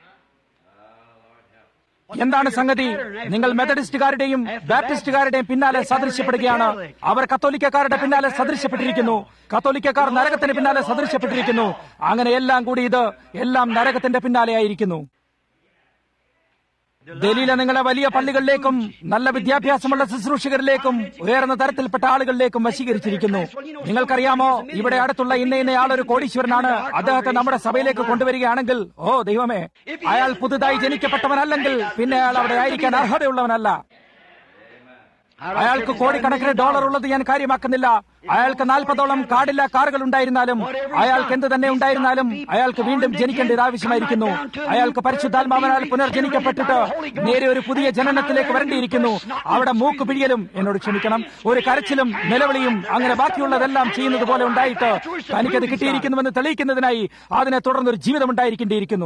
എന്താണ് സംഗതി നിങ്ങൾ മെത്തഡിസ്റ്റുകാരുടെയും ബാപ്റ്റിസ്റ്റുകാരുടെയും പിന്നാലെ സദൃശ്യപ്പെടുകയാണ് അവർ കത്തോലിക്കക്കാരുടെ പിന്നാലെ സദൃശ്യപ്പെട്ടിരിക്കുന്നു കത്തോലിക്കക്കാർ നരകത്തിന് പിന്നാലെ സദൃശ്യപ്പെട്ടിരിക്കുന്നു അങ്ങനെ എല്ലാം കൂടി ഇത് എല്ലാം നരകത്തിന്റെ പിന്നാലെ ആയിരിക്കുന്നു ദലീല നിങ്ങളെ വലിയ പള്ളികളിലേക്കും നല്ല വിദ്യാഭ്യാസമുള്ള ശുശ്രൂഷകരിലേക്കും ഉയർന്ന തരത്തിൽപ്പെട്ട ആളുകളിലേക്കും വശീകരിച്ചിരിക്കുന്നു നിങ്ങൾക്കറിയാമോ ഇവിടെ അടുത്തുള്ള ഇന്ന ഇന്ന ആൾ ഒരു കോടീശ്വരനാണ് അദ്ദേഹത്തെ നമ്മുടെ സഭയിലേക്ക് കൊണ്ടുവരികയാണെങ്കിൽ ഓ ദൈവമേ അയാൾ പുതുതായി ജനിക്കപ്പെട്ടവനല്ലെങ്കിൽ പിന്നെ അയാൾ അവിടെ ആയിരിക്കാൻ അർഹതയുള്ളവനല്ല അയാൾക്ക് കോടിക്കണക്കിന് ഡോളർ ഉള്ളത് ഞാൻ കാര്യമാക്കുന്നില്ല അയാൾക്ക് നാൽപ്പതോളം കാടില്ല കാറുകൾ ഉണ്ടായിരുന്നാലും അയാൾക്ക് എന്ത് തന്നെ ഉണ്ടായിരുന്നാലും അയാൾക്ക് വീണ്ടും ജനിക്കേണ്ടത് ആവശ്യമായിരിക്കുന്നു അയാൾക്ക് പരിശുദ്ധാത്മാവനാൽ പുനർജനിക്കപ്പെട്ടിട്ട് നേരെ ഒരു പുതിയ ജനനത്തിലേക്ക് വരേണ്ടിയിരിക്കുന്നു അവിടെ മൂക്ക് പിഴിയലും എന്നോട് ക്ഷമിക്കണം ഒരു കരച്ചിലും നിലവിളിയും അങ്ങനെ ബാക്കിയുള്ളതെല്ലാം ചെയ്യുന്നത് പോലെ ഉണ്ടായിട്ട് തനിക്കത് കിട്ടിയിരിക്കുന്നുവെന്ന് തെളിയിക്കുന്നതിനായി അതിനെ തുടർന്നൊരു ജീവിതം ഉണ്ടായിരിക്കേണ്ടിയിരിക്കുന്നു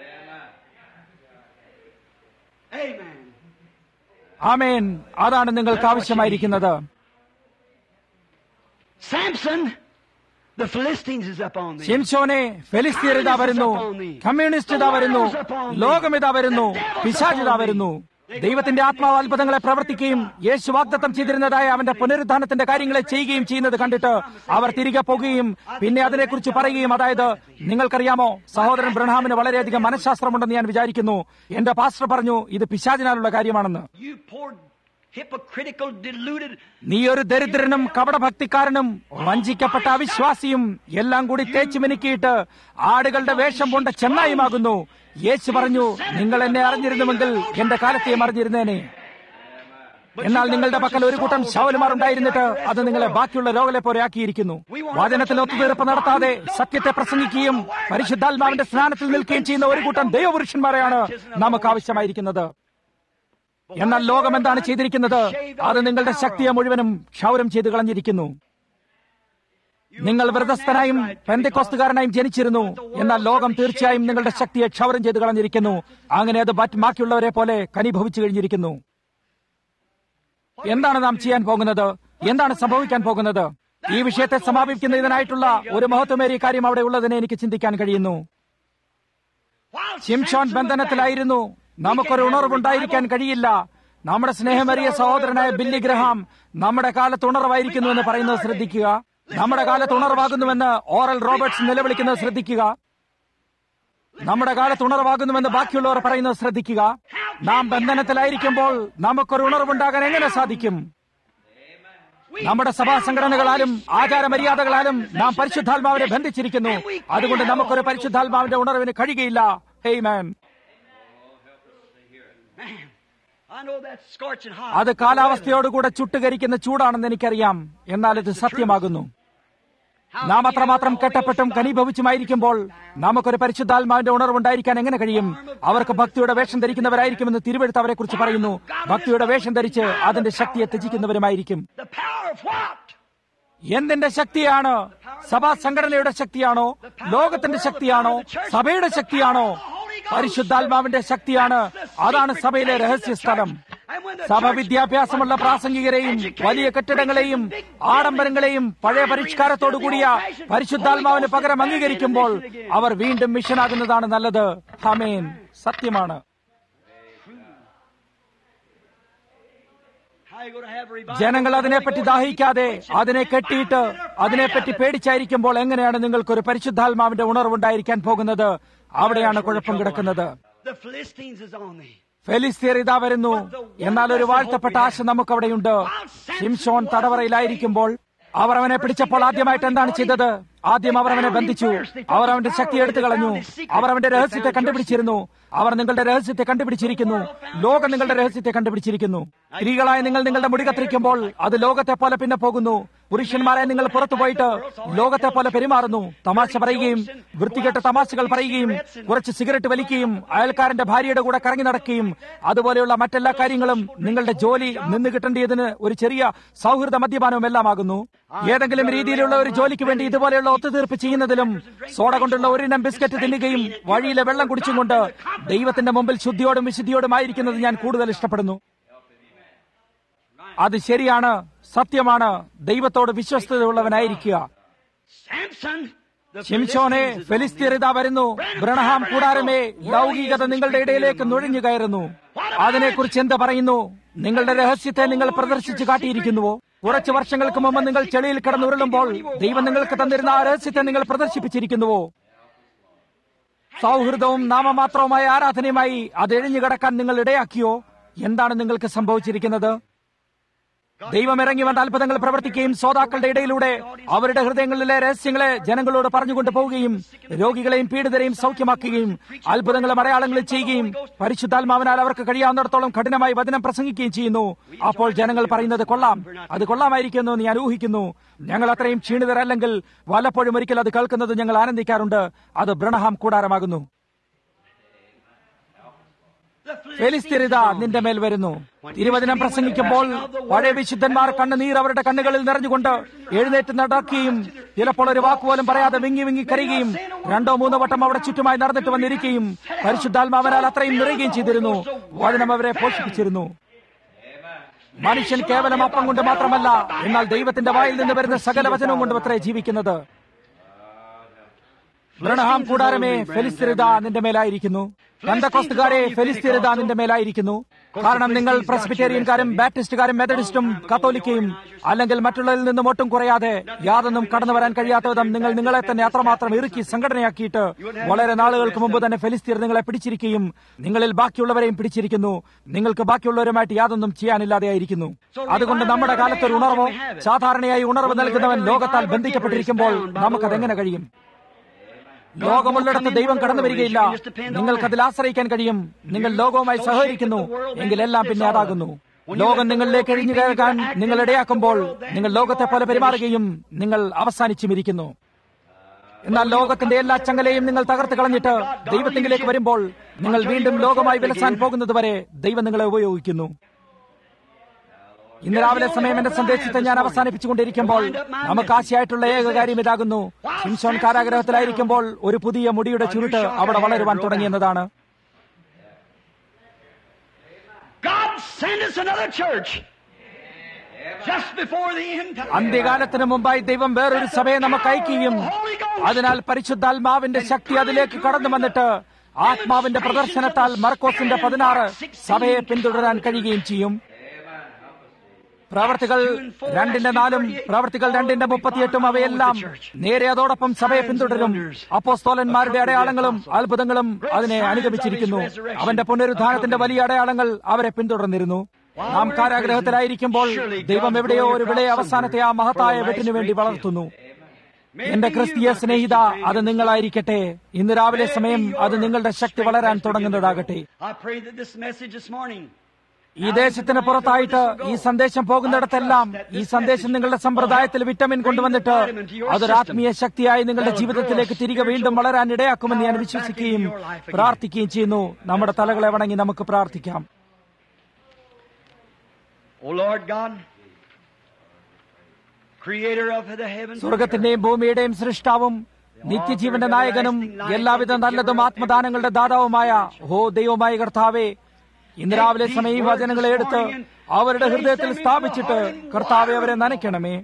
Amen. ആമേൻ അതാണ് നിങ്ങൾക്ക് ആവശ്യമായിരിക്കുന്നത് Samson, the Philistines is up on thee. ശിംശോനെ ഫെലിസ്തീർ ഇതാ വരുന്നു കമ്മ്യൂണിസ്റ്റ് ഇതാ വരുന്നു ലോകം ഇതാ വരുന്നു പിശാച് ഇതാ വരുന്നു ദൈവത്തിന്റെ ആത്മാവ് അത്ഭുതങ്ങളെ പ്രവർത്തിക്കുകയും യേശു വാഗ്ദത്തം ചെയ്തിരുന്നതായ അവന്റെ പുനരുദ്ധാനത്തിന്റെ കാര്യങ്ങളെ ചെയ്യുകയും ചെയ്യുന്നത് കണ്ടിട്ട് അവർ തിരികെ പോകുകയും പിന്നെ അതിനെക്കുറിച്ച് പറയുകയും അതായത് നിങ്ങൾക്കറിയാമോ സഹോദരൻ ബ്രഹാമിന് വളരെയധികം മനഃശാസ്ത്രമുണ്ടെന്ന് ഞാൻ വിചാരിക്കുന്നു എന്റെ പാസ്റ്റർ പറഞ്ഞു ഇത് പിശാചിനാലുള്ള കാര്യമാണെന്ന് You poor hypocritical, deluded. നീ ഒരു ദരിദ്രനും കപടഭക്തിക്കാരനും വഞ്ചിക്കപ്പെട്ട അവിശ്വാസിയും എല്ലാം കൂടി തേച്ചു മിനുക്കിയിട്ട് ആടുകളുടെ വേഷം കൊണ്ട ചെന്നായുമാകുന്നു യേശു പറഞ്ഞു നിങ്ങൾ എന്നെ അറിഞ്ഞിരുന്നുവെങ്കിൽ എന്റെ കാലത്തെയും അറിഞ്ഞിരുന്നേനെ എന്നാൽ നിങ്ങളുടെ പക്കൽ ഒരു കൂട്ടം ശൗലമാർ ഉണ്ടായിരുന്നിട്ട് അത് നിങ്ങളെ ബാക്കിയുള്ള രോഗലെ പോലെ ആക്കിയിരിക്കുന്നു വചനത്തിൽ ഒത്തുതീർപ്പ് നടത്താതെ സത്യത്തെ പ്രസംഗിക്കുകയും പരിശുദ്ധാത്മാവിന്റെ സ്നാനത്തിൽ നിൽക്കുകയും ചെയ്യുന്ന ഒരു കൂട്ടം ദൈവപുരുഷന്മാരെയാണ് നമുക്ക് ആവശ്യമായിരിക്കുന്നത് എന്നാൽ ലോകം എന്താണ് ചെയ്തിരിക്കുന്നത് അത് നിങ്ങളുടെ ശക്തിയെ മുഴുവനും ക്ഷൗരം ചെയ്ത് കളഞ്ഞിരിക്കുന്നു നിങ്ങൾ വ്രതസ്ഥനായും പെന്തക്കോസ്തുകാരനായും ജനിച്ചിരുന്നു എന്നാൽ ലോകം തീർച്ചയായും നിങ്ങളുടെ ശക്തിയെ ക്ഷൗരം ചെയ്ത് കളഞ്ഞിരിക്കുന്നു അങ്ങനെ അത് മറ്റ് ബാക്കിയുള്ളവരെ പോലെ കനിഭവിച്ചു കഴിഞ്ഞിരിക്കുന്നു എന്താണ് നാം ചെയ്യാൻ പോകുന്നത് എന്താണ് സംഭവിക്കാൻ പോകുന്നത് ഈ വിഷയത്തെ സമാപിക്കുന്നതിനായിട്ടുള്ള ഒരു മഹത്വമേറിയ കാര്യം അവിടെ ഉള്ളതിനെ എനിക്ക് ചിന്തിക്കാൻ കഴിയുന്നു While ശിംഷോൻ Samson ബന്ധനത്തിലായിരുന്നു നമുക്കൊരു ഉണർവുണ്ടായിരിക്കാൻ കഴിയില്ല നമ്മുടെ സ്നേഹമേറിയ സഹോദരനായ ബില്ലി ഗ്രഹാം നമ്മുടെ കാലത്ത് ഉണർവായിരിക്കുന്നു എന്ന് പറയുന്നത് ശ്രദ്ധിക്കുക നമ്മുടെ കാലത്ത് ഉണർവാകുന്നുവെന്ന് ഓറൽ റോബർട്ട്സ് നിലവിളിക്കുന്നത് ശ്രദ്ധിക്കുക നമ്മുടെ കാലത്ത് ഉണർവാകുന്നുവെന്ന് ബാക്കിയുള്ളവർ പറയുന്നത് ശ്രദ്ധിക്കുക നാം ബന്ധനത്തിലായിരിക്കുമ്പോൾ നമുക്കൊരു ഉണർവുണ്ടാകാൻ എങ്ങനെ സാധിക്കും നമ്മുടെ സഭാ സംഘടനകളാലും ആചാരമര്യാദകളാലും നാം പരിശുദ്ധാത്മാവിനെ ബന്ധിച്ചിരിക്കുന്നു അതുകൊണ്ട് നമുക്കൊരു പരിശുദ്ധാത്മാവിന്റെ ഉണർവിന് കഴിയുകയില്ല hey man Man, I know that's scorching hot. അത് കാലാവസ്ഥയോടുകൂടെ ചുട്ടുകരിക്കുന്ന ചൂടാണെന്ന് എനിക്കറിയാം എന്നാൽ ഇത് സത്യമാകുന്നു നാം അത്രമാത്രം കെട്ടപ്പെട്ടും കനീഭവിച്ചുമായിരിക്കുമ്പോൾ നമുക്കൊരു പരിശുദ്ധാത്മാവിന്റെ ഉണർവുണ്ടായിരിക്കാൻ എങ്ങനെ കഴിയും അവർക്ക് ഭക്തിയുടെ വേഷം ധരിക്കുന്നവരായിരിക്കുമെന്ന് തിരുവെടുത്ത് അവരെ കുറിച്ച് പറയുന്നു ഭക്തിയുടെ വേഷം ധരിച്ച് അതിന്റെ ശക്തിയെ ത്യജിക്കുന്നവരുമായിരിക്കും The power of what? എന്തിന്റെ ശക്തിയാണ് സഭാ സംഘടനയുടെ ശക്തിയാണോ ലോകത്തിന്റെ ശക്തിയാണോ സഭയുടെ ശക്തിയാണോ പരിശുദ്ധാത്മാവിന്റെ ശക്തിയാണ് അതാണ് സഭയിലെ രഹസ്യ സ്ഥലം സഭ വിദ്യാഭ്യാസമുള്ള പ്രാസംഗികരെയും വലിയ കെട്ടിടങ്ങളെയും ആഡംബരങ്ങളെയും പഴയ പരിഷ്കാരത്തോടു കൂടിയ പരിശുദ്ധാത്മാവിന് പകരം അംഗീകരിക്കുമ്പോൾ അവർ വീണ്ടും മിഷനാകുന്നതാണ് നല്ലത് ഹമേൻ സത്യമാണ് How you going to have revival? ജനങ്ങൾ അതിനെപ്പറ്റി ദാഹിക്കാതെ അതിനെ കെട്ടിയിട്ട് അതിനെപ്പറ്റി പേടിച്ചായിരിക്കുമ്പോൾ എങ്ങനെയാണ് നിങ്ങൾക്കൊരു പരിശുദ്ധാത്മാവിന്റെ ഉണർവുണ്ടായിരിക്കാൻ പോകുന്നത് അവിടെയാണ് കുഴപ്പം കിടക്കുന്നത് The Philistines is on thee. ഫെലിസ്തീർ ഇതാ വരുന്നു എന്നാൽ ഒരു വാഴ്ത്തപ്പെട്ട ആശ നമുക്കവിടെയുണ്ട് ശിംഷോൻ തടവറയിലായിരിക്കുമ്പോൾ അവർ അവനെ പിടിച്ചപ്പോൾ ആദ്യമായിട്ട് എന്താണ് ചെയ്തത് ആദ്യം അവർ അവനെ ബന്ധിച്ചു അവർ അവന്റെ ശക്തി എടുത്തു കളഞ്ഞു അവർ അവന്റെ രഹസ്യത്തെ കണ്ടുപിടിച്ചിരുന്നു അവർ നിങ്ങളുടെ രഹസ്യത്തെ കണ്ടുപിടിച്ചിരിക്കുന്നു ലോകം നിങ്ങളുടെ രഹസ്യത്തെ കണ്ടുപിടിച്ചിരിക്കുന്നു സ്ത്രീകളായ നിങ്ങൾ നിങ്ങളുടെ മുടി കത്തിരിക്കുമ്പോൾ അത് ലോകത്തെ പോലെ പിന്നെ പോകുന്നു പുരുഷന്മാരെ നിങ്ങൾ പുറത്തു പോയിട്ട് ലോകത്തെ പോലെ പെരുമാറുന്നു തമാശ പറയുകയും വൃത്തികെട്ട തമാശകൾ പറയുകയും കുറച്ച് സിഗരറ്റ് വലിക്കുകയും അയൽക്കാരന്റെ ഭാര്യയുടെ കൂടെ കറങ്ങി നടക്കുകയും അതുപോലെയുള്ള മറ്റെല്ലാ കാര്യങ്ങളും നിങ്ങളുടെ ജോലി നിന്ന് കിട്ടേണ്ടതിന് ഒരു ചെറിയ സൗഹൃദ മദ്യപാനവും എല്ലാമാകുന്നു ഏതെങ്കിലും രീതിയിലുള്ള ഒരു ജോലിക്ക് വേണ്ടി ഇതുപോലെയുള്ള ഒത്തുതീർപ്പ് ചെയ്യുന്നതിലും സോഡ കൊണ്ടുള്ള ഒരിനം ബിസ്ക്കറ്റ് തിന്നുകയും വഴിയിലെ വെള്ളം കുടിച്ചും കൊണ്ട് ദൈവത്തിന്റെ മുമ്പിൽ ശുദ്ധിയോടും വിശുദ്ധിയോടുമായിരിക്കുന്നത് ഞാൻ കൂടുതൽ ഇഷ്ടപ്പെടുന്നു അത് ശരിയാണ് സത്യമാണ് ദൈവത്തോട് വിശ്വസ്തതയുള്ളവനായിരിക്കുക Samson, the ശിംശോനെ Philistines is on thee. ഫെലിസ്തീർ ഇതാ വരുന്നു ബ്രണഹാം കൂടാരമേ ലൗകികത നിങ്ങളുടെ ഇടയിലേക്ക് നുഴഞ്ഞു കയറുന്നു അതിനെക്കുറിച്ച് എന്ത് പറയുന്നു നിങ്ങളുടെ രഹസ്യത്തെ നിങ്ങൾ പ്രദർശിച്ചു കാട്ടിയിരിക്കുന്നുവോ കുറച്ച് വർഷങ്ങൾക്ക് മുമ്പ് നിങ്ങൾ ചെളിയിൽ കിടന്നുരുളുമ്പോൾ ദൈവം നിങ്ങൾക്ക് തന്നിരുന്ന ആ രഹസ്യത്തെ നിങ്ങൾ പ്രദർശിപ്പിച്ചിരിക്കുന്നുവോ സൗഹൃദവും നാമമാത്രവുമായ ആരാധനയുമായി അത് എഴിഞ്ഞു കിടക്കാൻ നിങ്ങൾ ഇടയാക്കിയോ എന്താണ് നിങ്ങൾക്ക് സംഭവിച്ചിരിക്കുന്നത് ദൈവം ഇറങ്ങി വന്ന അത്ഭുതങ്ങൾ പ്രവർത്തിക്കുകയും ശ്രോതാക്കളുടെ ഇടയിലൂടെ അവരുടെ ഹൃദയങ്ങളിലെ രഹസ്യങ്ങളെ ജനങ്ങളോട് പറഞ്ഞുകൊണ്ട് പോവുകയും രോഗികളെയും പീഡിതരെയും സൗഖ്യമാക്കുകയും അത്ഭുതങ്ങളും അടയാളങ്ങളും ചെയ്യുകയും പരിശുദ്ധാത്മാവിനാൽ അവർക്ക് കഴിയാവുന്നിടത്തോളം കഠിനമായി വചനം പ്രസംഗിക്കുകയും ചെയ്യുന്നു അപ്പോൾ ജനങ്ങൾ പറയുന്നത് കൊള്ളാം അത് കൊള്ളാമായിരിക്കുന്നു എന്ന് ഞാൻ ഊഹിക്കുന്നു ഞങ്ങൾ അത്രയും ക്ഷീണിതരല്ലെങ്കിൽ വല്ലപ്പോഴും ഒരിക്കൽ അത് കേൾക്കുന്നത് ഞങ്ങൾ ആനന്ദിക്കാറുണ്ട് അത് ബ്രണഹാം കൂടാരമാകുന്നു ഫെലിസ്തീരിത നിന്റെ മേൽ വരുന്നു തിരുവചനം പ്രസംഗിക്കുമ്പോൾ പഴയ വിശുദ്ധന്മാർ കണ്ണുനീർ അവരുടെ കണ്ണുകളിൽ നിറഞ്ഞുകൊണ്ട് എഴുന്നേറ്റ് നടക്കുകയും ചിലപ്പോൾ ഒരു വാക്കുപോലും പറയാതെ വിങ്ങി വിങ്ങി കരയുകയും രണ്ടോ മൂന്നോ വട്ടം അവിടെ ചുറ്റുമായി നടന്നിട്ട് വന്നിരിക്കുകയും പരിശുദ്ധാത്മാവനാൽ അത്രയും നിറയുകയും ചെയ്തിരുന്നു വചനം അവരെ പോഷിപ്പിച്ചിരുന്നു മനുഷ്യൻ കേവലം അപ്പം കൊണ്ട് മാത്രമല്ല എന്നാൽ ദൈവത്തിന്റെ വായിൽ നിന്ന് വരുന്ന സകല വചനവും കൊണ്ട് അത്രേ ജീവിക്കുന്നത് ബ്രണഹാം കൂടാരമേ ഫെലിസ്തീരിത നിന്റെ മേലായിരിക്കുന്നു ബന്ധക്കോസ്തുകാരെ ഫെലിസ്തീരിത നിന്റെ മേലായിരിക്കുന്നു കാരണം നിങ്ങൾ പ്രസ്ബിറ്റേറിയൻകാരും ബാപ്റ്റിസ്റ്റുകാരും മെത്തഡിസ്റ്റും കത്തോലിക്കയും അല്ലെങ്കിൽ മറ്റുള്ളവരിൽ നിന്നും ഒട്ടും കുറയാതെ യാതൊന്നും കടന്നു വരാൻ കഴിയാത്ത വിധം നിങ്ങൾ നിങ്ങളെ തന്നെ അത്രമാത്രം ഇറുക്കി സംഘടനയാക്കിയിട്ട് വളരെ നാളുകൾക്ക് മുമ്പ് തന്നെ ഫെലിസ്തീർ നിങ്ങളെ പിടിച്ചിരിക്കുകയും നിങ്ങളിൽ ബാക്കിയുള്ളവരെയും പിടിച്ചിരിക്കുന്നു നിങ്ങൾക്ക് ബാക്കിയുള്ളവരുമായിട്ട് യാതൊന്നും ചെയ്യാനില്ലാതെയായിരിക്കുന്നു അതുകൊണ്ട് നമ്മുടെ കാലത്ത് ഒരു ഉണർവോ സാധാരണയായി ഉണർവ് നൽകുന്നവൻ ലോകത്താൽ ബന്ധിക്കപ്പെട്ടിരിക്കുമ്പോൾ നമുക്കതെങ്ങനെ കഴിയും ലോകമുള്ളിടത്ത് ദൈവം കടന്നു വരികയില്ല നിങ്ങൾക്ക് അതിൽ ആശ്രയിക്കാൻ കഴിയും നിങ്ങൾ ലോകവുമായി സഹകരിക്കുന്നു എങ്കിൽ എല്ലാം പിന്നെ അതാകുന്നു ലോകം നിങ്ങളിലേക്ക് എഴിഞ്ഞു കയറാൻ നിങ്ങൾ ഇടയാക്കുമ്പോൾ നിങ്ങൾ ലോകത്തെ പോലെ പെരുമാറുകയും നിങ്ങൾ അവസാനിച്ചുമിരിക്കുന്നു എന്നാൽ ലോകത്തിന്റെ എല്ലാ ചങ്ങലയും നിങ്ങൾ തകർത്ത് കളഞ്ഞിട്ട് ദൈവത്തിങ്കിലേക്ക് വരുമ്പോൾ നിങ്ങൾ വീണ്ടും ലോകമായി വിലസാൻ പോകുന്നത് വരെ ദൈവം നിങ്ങളെ ഉപയോഗിക്കുന്നു ഇന്ന് രാവിലെ സമയം എന്റെ സന്ദേശത്തെ ഞാൻ അവസാനിപ്പിച്ചുകൊണ്ടിരിക്കുമ്പോൾ നമുക്ക് ആശയായിട്ടുള്ള ഏക കാര്യം ഇതാകുന്നു സിംസോൺ കാരാഗ്രഹത്തിലായിരിക്കുമ്പോൾ ഒരു പുതിയ മുടിയുടെ ചുരുട്ട് അവിടെ വളരുവാൻ തുടങ്ങിയെന്നതാണ് God send us another church. Just before the end time. അന്ത്യകാലത്തിന് മുമ്പായി ദൈവം വേറൊരു സഭയെ നമുക്ക് അയക്കുകയും അതിനാൽ പരിശുദ്ധാത്മാവിന്റെ ശക്തി അതിലേക്ക് കടന്നു വന്നിട്ട് ആത്മാവിന്റെ പ്രദർശനത്താൽ മർക്കോസിന്റെ പതിനാറ് സഭയെ പിന്തുടരാൻ കഴിയുകയും ചെയ്യും പ്രവർത്തികൾ രണ്ടിന്റെ നാലും പ്രവർത്തികൾ രണ്ടിന്റെ മുപ്പത്തിയെട്ടും അവയെല്ലാം നേരെ അതോടൊപ്പം സഭയെ പിന്തുടരും അപ്പോസ്തോലന്മാരുടെ അടയാളങ്ങളും അത്ഭുതങ്ങളും അതിനെ അനുഗമിച്ചിരിക്കുന്നു അവന്റെ പുനരുദ്ധാനത്തിന്റെ വലിയ അടയാളങ്ങൾ അവരെ പിന്തുടർന്നിരുന്നു നാം കാരാഗ്രഹത്തിലായിരിക്കുമ്പോൾ ദൈവം എവിടെയോ ഒരു വിളയെ അവസാനത്തെ ആ മഹത്തായ വെട്ടിനു വേണ്ടി വളർത്തുന്നു എന്റെ ക്രിസ്തീയ സ്നേഹിത അത് നിങ്ങളായിരിക്കട്ടെ ഇന്ന് രാവിലെ സമയം അത് നിങ്ങളുടെ ശക്തി വളരാൻ തുടങ്ങുന്നതാകട്ടെ I pray that this message this morning ഈ ദേശത്തിന് പുറത്തായിട്ട് ഈ സന്ദേശം പോകുന്നിടത്തെല്ലാം ഈ സന്ദേശം നിങ്ങളുടെ സമ്പ്രദായത്തിൽ വിറ്റമിൻ കൊണ്ടുവന്നിട്ട് അതൊരു ആത്മീയ ശക്തിയായി നിങ്ങളുടെ ജീവിതത്തിലേക്ക് തിരികെ വീണ്ടും വളരാൻ ഇടയാക്കുമെന്ന് ഞാൻ വിശ്വസിക്കുകയും പ്രാർത്ഥിക്കുകയും ചെയ്യുന്നു നമ്മുടെ തലകളെ വണങ്ങി നമുക്ക് പ്രാർത്ഥിക്കാം O Lord God, creator of the heavens, and earth, സ്വർഗത്തിന്റെയും ഭൂമിയുടെയും സൃഷ്ടാവും നിത്യജീവന്റെ നായകനും എല്ലാവിധ നല്ലതും ആത്മദാനങ്ങളുടെ ദാതാവുമായ ഹോ ദൈവമായ കർത്താവേ ഇന്ന് രാവിലെ സമയം ഈ വചനങ്ങളെ എടുത്ത് അവരുടെ ഹൃദയത്തിൽ സ്ഥാപിച്ചിട്ട് കർത്താവെ അവരെ നനയ്ക്കണമേ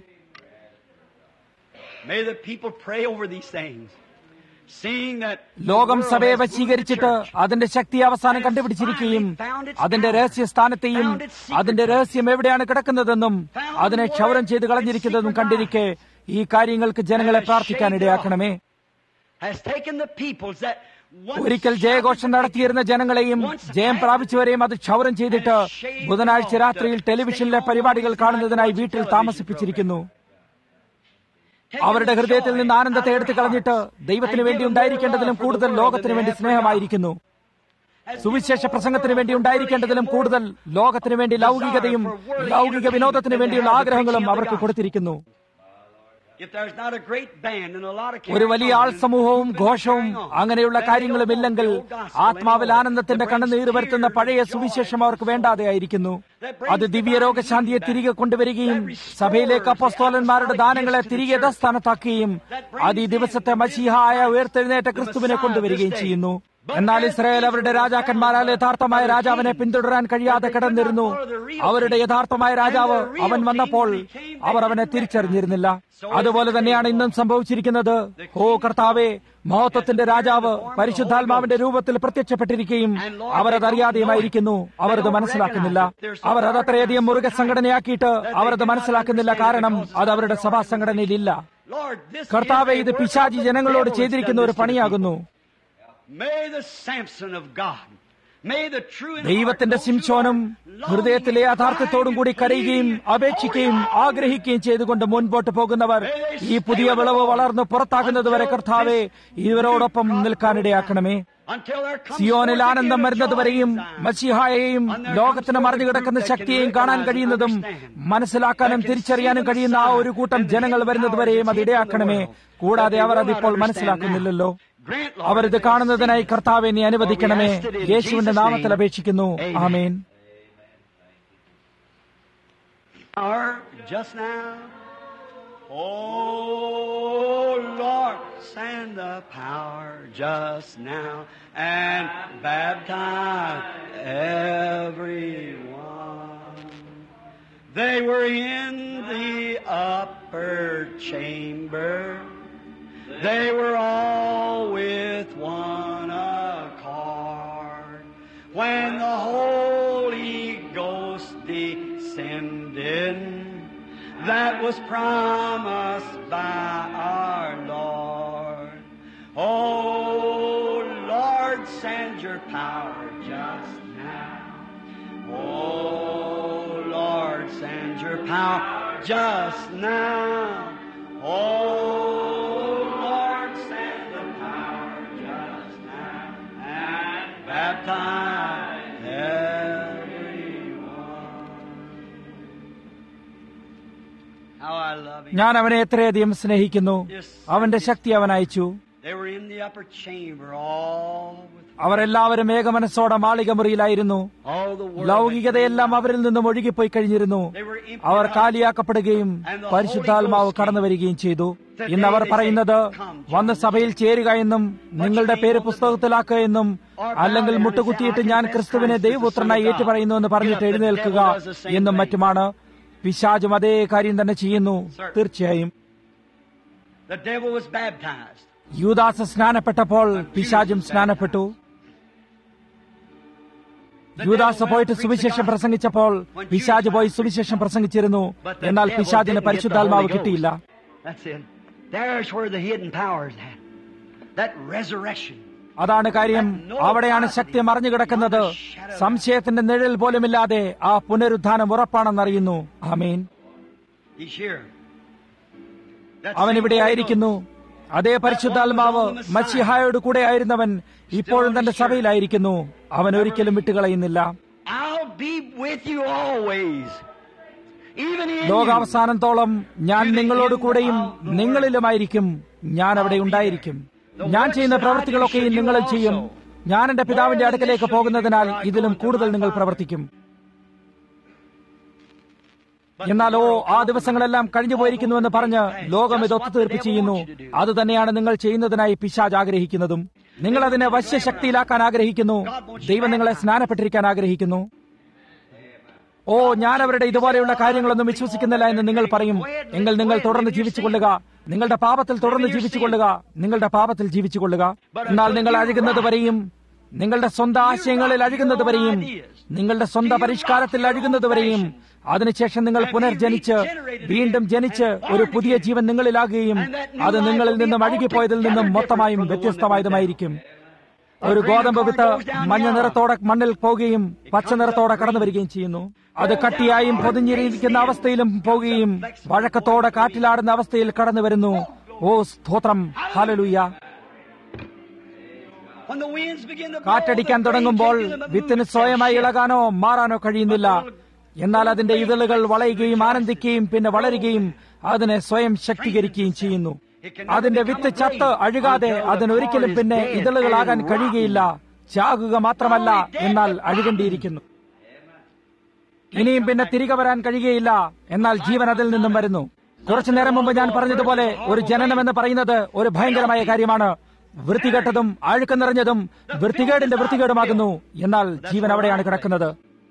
may the people pray over these things, seeing that ലോകം സഭയെ വശീകരിച്ചിട്ട് അതിന്റെ ശക്തി അവസാനം കണ്ടുപിടിച്ചിരിക്കുകയും അതിന്റെ രഹസ്യസ്ഥാനത്തെയും അതിന്റെ രഹസ്യം എവിടെയാണ് കിടക്കുന്നതെന്നും അതിനെ ക്ഷൗരം ചെയ്ത് കളഞ്ഞിരിക്കുന്നതെന്നും കണ്ടിരിക്കെ ഈ കാര്യങ്ങൾക്ക് ജനങ്ങളെ പ്രാർത്ഥിക്കാൻ ഇടയാക്കണമേ has taken the peoples that once ഒരിക്കൽ ജയഘോഷം നടത്തിയിരുന്ന ജനങ്ങളെയും ജയം പ്രാപിച്ചവരെയും അത് ക്ഷൗരം ചെയ്തിട്ട് ബുധനാഴ്ച രാത്രിയിൽ ടെലിവിഷനിലെ പരിപാടികൾ കാണുന്നതിനായി വീട്ടിൽ താമസിപ്പിച്ചിരിക്കുന്നു അവരുടെ ഹൃദയത്തിൽ നിന്ന് ആനന്ദത്തെ എടുത്തു കളഞ്ഞിട്ട് ദൈവത്തിന് വേണ്ടി ഉണ്ടായിരിക്കേണ്ടതിലും കൂടുതൽ ലോകത്തിന് വേണ്ടി സ്നേഹമായിരിക്കുന്നു സുവിശേഷ പ്രസംഗത്തിന് വേണ്ടി ഉണ്ടായിരിക്കേണ്ടതിലും കൂടുതൽ ലോകത്തിന് വേണ്ടി ലൗകികതയും ലൗകിക വിനോദത്തിന് വേണ്ടിയുള്ള ആഗ്രഹങ്ങളും അവർക്ക് കൊടുത്തിരിക്കുന്നു if there's not a great band and a lot of ഒരു വലിയ ആൾ സമൂഹവും ഘോഷവും അങ്ങനെയുള്ള കാര്യങ്ങളും ഇല്ലെങ്കിൽ ആത്മാവിൽ ആനന്ദത്തിന്റെ കണ്ണുനീര് വരുത്തുന്ന പഴയ സുവിശേഷം അവർക്ക് വേണ്ടാതെയായിരിക്കുന്നു അത് ദിവ്യ രോഗശാന്തിയെ തിരികെ കൊണ്ടുവരികയും സഭയിലേക്ക് അപ്പസ്തോലന്മാരുടെ ദാനങ്ങളെ തിരികെ യഥാസ്ഥാനത്താക്കുകയും അത് ഈ ദിവസത്തെ മസീഹായ ഉയർത്തെഴുന്നേറ്റ ക്രിസ്തുവിനെ കൊണ്ടുവരികയും ചെയ്യുന്നു എന്നാൽ ഇസ്രായേൽ അവരുടെ രാജാക്കന്മാരാൽ യഥാർത്ഥമായ രാജാവിനെ പിന്തുടരാൻ കഴിയാതെ കിടന്നിരുന്നു അവരുടെ യഥാർത്ഥമായ രാജാവ് അവൻ വന്നപ്പോൾ അവർ അവനെ തിരിച്ചറിഞ്ഞിരുന്നില്ല അതുപോലെ തന്നെയാണ് ഇന്നും സംഭവിച്ചിരിക്കുന്നത് ഓ കർത്താവെ മഹത്വത്തിന്റെ രാജാവ് പരിശുദ്ധാത്മാവിന്റെ രൂപത്തിൽ പ്രത്യക്ഷപ്പെട്ടിരിക്കുകയും അവർ അതറിയാതെയുമായിരിക്കുന്നു അവർ അത് മനസ്സിലാക്കുന്നില്ല അവർ അത് അത്രയധികം മുറുകെ സംഘടനയാക്കിയിട്ട് അവർ അത് മനസ്സിലാക്കുന്നില്ല കാരണം അത് അവരുടെ സഭാ സംഘടനയിലില്ല Lord, this കർത്താവെ is a ഇത് work പിശാചി of the ജനങ്ങളോട് devil ചെയ്തിരിക്കുന്ന ഒരു that's done this to പണിയാകുന്നു people. May the Samson of God, may the true in ദൈവത്തിന്റെ heart, സിംശോനും those who are ഹൃദയത്തിലെ longing, യഥാർത്ഥത്തോടും കൂടി കരയുകയും അപേക്ഷിക്കുകയും ആഗ്രഹിക്കുകയും ചെയ്തുകൊണ്ട് മുൻപോട്ട് പോകുന്നവർ ഈ പുതിയ വിളവ് വളർന്ന് പുറത്താകുന്നതുവരെ കർത്താവെ ഇവരോടൊപ്പം നിൽക്കാനിടയാക്കണമേ until there comes സിയോനിൽ forth ആനന്ദം again a വരുന്നതുവരെയും joy in Zion. മസിഹായെയും ലോകത്തിന് മറിഞ്ഞു കിടക്കുന്ന ശക്തിയെയും കാണാൻ കഴിയുന്നതും മനസ്സിലാക്കാനും തിരിച്ചറിയാനും കഴിയുന്ന ആ ഒരു കൂട്ടം ജനങ്ങൾ വരുന്നതുവരെയും അത് ഇടയാക്കണമേ കൂടാതെ അവർ അതിപ്പോൾ മനസ്സിലാക്കുന്നില്ലല്ലോ Grant, Lord, അവരിത് കാണുന്നതിനായി കർത്താവെ നീ അനുവദിക്കണമേ യേശുവിന്റെ നാമത്തിൽ അപേക്ഷിക്കുന്നു ആമേൻ power just now. Oh Lord, send the power just now and baptize everyone. They were in the upper chamber. They were all with one accord. When the Holy Ghost descended, that was promised by our Lord. Oh Lord, send your power just now. Oh Lord, send your power just now. Oh Lord, send the power just now and baptize everyone. How I love him. ഞാൻ അവനെ എത്രയധികം സ്നേഹിക്കുന്നു അവന്റെ ശക്തി അവൻ അയച്ചു They were in the upper chamber, all with അവരെല്ലാവരും ഏകമനസ്സോടെ മാളിക മുറിയിലായിരുന്നു all the world. ലൗകികതയെല്ലാം അവരിൽ നിന്നും ഒഴുകിപ്പോയി കഴിഞ്ഞിരുന്നു അവർ കാലിയാക്കപ്പെടുകയും പരിശുദ്ധാത്മാവ് കടന്നു വരികയും ചെയ്തു ഇന്ന് അവർ പറയുന്നത് വന്ന് സഭയിൽ ചേരുക എന്നും നിങ്ങളുടെ പേര് പുസ്തകത്തിലാക്കുക എന്നും അല്ലെങ്കിൽ മുട്ടുകുത്തിയിട്ട് ഞാൻ ക്രിസ്തുവിനെ ദൈവപുത്രനായി ഏറ്റുപറയുന്നു എന്ന് പറഞ്ഞിട്ട് എഴുന്നേൽക്കുക എന്നും മറ്റുമാണ് പിശാചും അതേ കാര്യം തന്നെ ചെയ്യുന്നു തീർച്ചയായും The devil was baptized. യൂദാസ് സ്നാനപ്പെട്ടപ്പോൾ പിശാചും സ്നാനപ്പെട്ടു യൂദാസ് പോയിട്ട് സുവിശേഷം പ്രസംഗിച്ചപ്പോൾ പിശാജ് പോയി സുവിശേഷം പ്രസംഗിച്ചിരുന്നു But the എന്നാൽ devil പിശാജിന് didn't get the പരിശുദ്ധാത്മാവ് Holy കിട്ടിയില്ല Ghost. That's it. There's where the hidden power is at. That resurrection. അതാണ് കാര്യം അവിടെയാണ് ശക്തി മറിഞ്ഞു കിടക്കുന്നത് സംശയത്തിന്റെ നിഴൽ പോലുമില്ലാതെ ആ പുനരുദ്ധാനം ഉറപ്പാണെന്നറിയുന്നു ആമീൻ He's here. That അവൻ same ഇവിടെ Holy ആയിരിക്കുന്നു അതേ പരിശുദ്ധാത്മാവ് മച്ചിഹായോട് കൂടെ ആയിരുന്നവൻ ഇപ്പോഴും തന്റെ സഭയിലായിരിക്കുന്നു അവൻ ഒരിക്കലും വിട്ടുകളയുന്നില്ല Ghost. I'll be with you always. Even in you. ലോകാവസാനത്തോളം ഞാൻ നിങ്ങളോട് കൂടെയും നിങ്ങളിലുമായിരിക്കും ഞാൻ അവിടെ ഉണ്ടായിരിക്കും ഞാൻ ചെയ്യുന്ന പ്രവൃത്തികളൊക്കെയും നിങ്ങളും ചെയ്യും ഞാൻ എന്റെ പിതാവിന്റെ അടുക്കലേക്ക് പോകുന്നതിനാൽ ഇതിലും കൂടുതൽ നിങ്ങൾ പ്രവർത്തിക്കും എന്നാലോ ആ ദിവസങ്ങളെല്ലാം കഴിഞ്ഞു പോയിരിക്കുന്നുവെന്ന് പറഞ്ഞ് ലോകം ഇത് ഒത്തുതീർപ്പ് ചെയ്യുന്നു അത് തന്നെയാണ് നിങ്ങൾ ചെയ്യുന്നതിനായി പിശാജ് ആഗ്രഹിക്കുന്നതും നിങ്ങൾ അതിനെ വശ്യശക്തിയിലാക്കാൻ ആഗ്രഹിക്കുന്നു ദൈവം നിങ്ങളെ സ്നാനപ്പെട്ടിരിക്കാൻ ആഗ്രഹിക്കുന്നു ഓ ഞാൻ അവരുടെ ഇതുപോലെയുള്ള കാര്യങ്ങളൊന്നും വിശ്വസിക്കുന്നില്ല എന്ന് നിങ്ങൾ പറയും എങ്കിൽ നിങ്ങൾ തുടർന്ന് ജീവിച്ചുകൊള്ളുക നിങ്ങളുടെ പാപത്തിൽ തുടർന്ന് ജീവിച്ചുകൊള്ളുക നിങ്ങളുടെ പാപത്തിൽ ജീവിച്ചുകൊള്ളുക എന്നാൽ നിങ്ങൾ അഴുകുന്നത് വരെയും നിങ്ങളുടെ സ്വന്തം ആശയങ്ങളിൽ അഴുകുന്നത് വരെയും നിങ്ങളുടെ സ്വന്തം പരിഷ്കാരത്തിൽ അഴുകുന്നത് വരെയും അതിനുശേഷം നിങ്ങൾ പുനർജനിച്ച് വീണ്ടും ജനിച്ച് ഒരു പുതിയ ജീവൻ നിങ്ങളിലാകുകയും അത് നിങ്ങളിൽ നിന്നും അഴുകിപ്പോയതിൽ നിന്നും മൊത്തമായും വ്യത്യസ്തമായതുമായിരിക്കും ഒരു ഗോതമ്പ് വിത്ത് മഞ്ഞ നിറത്തോടെ മണ്ണിൽ പോവുകയും പച്ച നിറത്തോടെ കടന്നു വരികയും ചെയ്യുന്നു അത് കട്ടിയായും പൊതിഞ്ഞിരിക്കുന്ന അവസ്ഥയിലും പോകുകയും വഴക്കത്തോടെ കാറ്റിലാടുന്ന അവസ്ഥയിൽ കടന്നു വരുന്നു ഓ സ്തോത്രം ഹാലലൂയ When the winds begin to blow, കാറ്റടിക്കാൻ the തുടങ്ങുമ്പോൾ grain taking the വിത്തിന് moon സ്വയമായി shall ഇളകാനോ മാറാനോ കഴിയുന്നില്ല എന്നാൽ അതിന്റെ ഇതളുകൾ വളയുകയും ആനന്ദിക്കുകയും പിന്നെ വളരുകയും അതിനെ സ്വയം ശക്തീകരിക്കുകയും ചെയ്യുന്നു അതിന്റെ വിത്ത് ചത്ത് അഴുകാതെ അതിനൊരിക്കലും പിന്നെ ഇതളുകളാകാൻ കഴിയുകയില്ല ചാകുക മാത്രമല്ല എന്നാൽ അഴുകേണ്ടിയിരിക്കുന്നു ഇനിയും പിന്നെ തിരികെ വരാൻ കഴിയുകയില്ല എന്നാൽ ജീവൻ അതിൽ നിന്നും വരുന്നു കുറച്ചു നേരം മുമ്പ് ഞാൻ പറഞ്ഞതുപോലെ ഒരു ജനനം എന്ന് പറയുന്നത് ഒരു ഭയങ്കരമായ കാര്യമാണ് വൃത്തികെട്ടതും അഴുക്ക് നിറഞ്ഞതും വൃത്തികേടിന്റെ വൃത്തികേടുമാകുന്നു എന്നാൽ ജീവൻ അവിടെയാണ് കിടക്കുന്നത്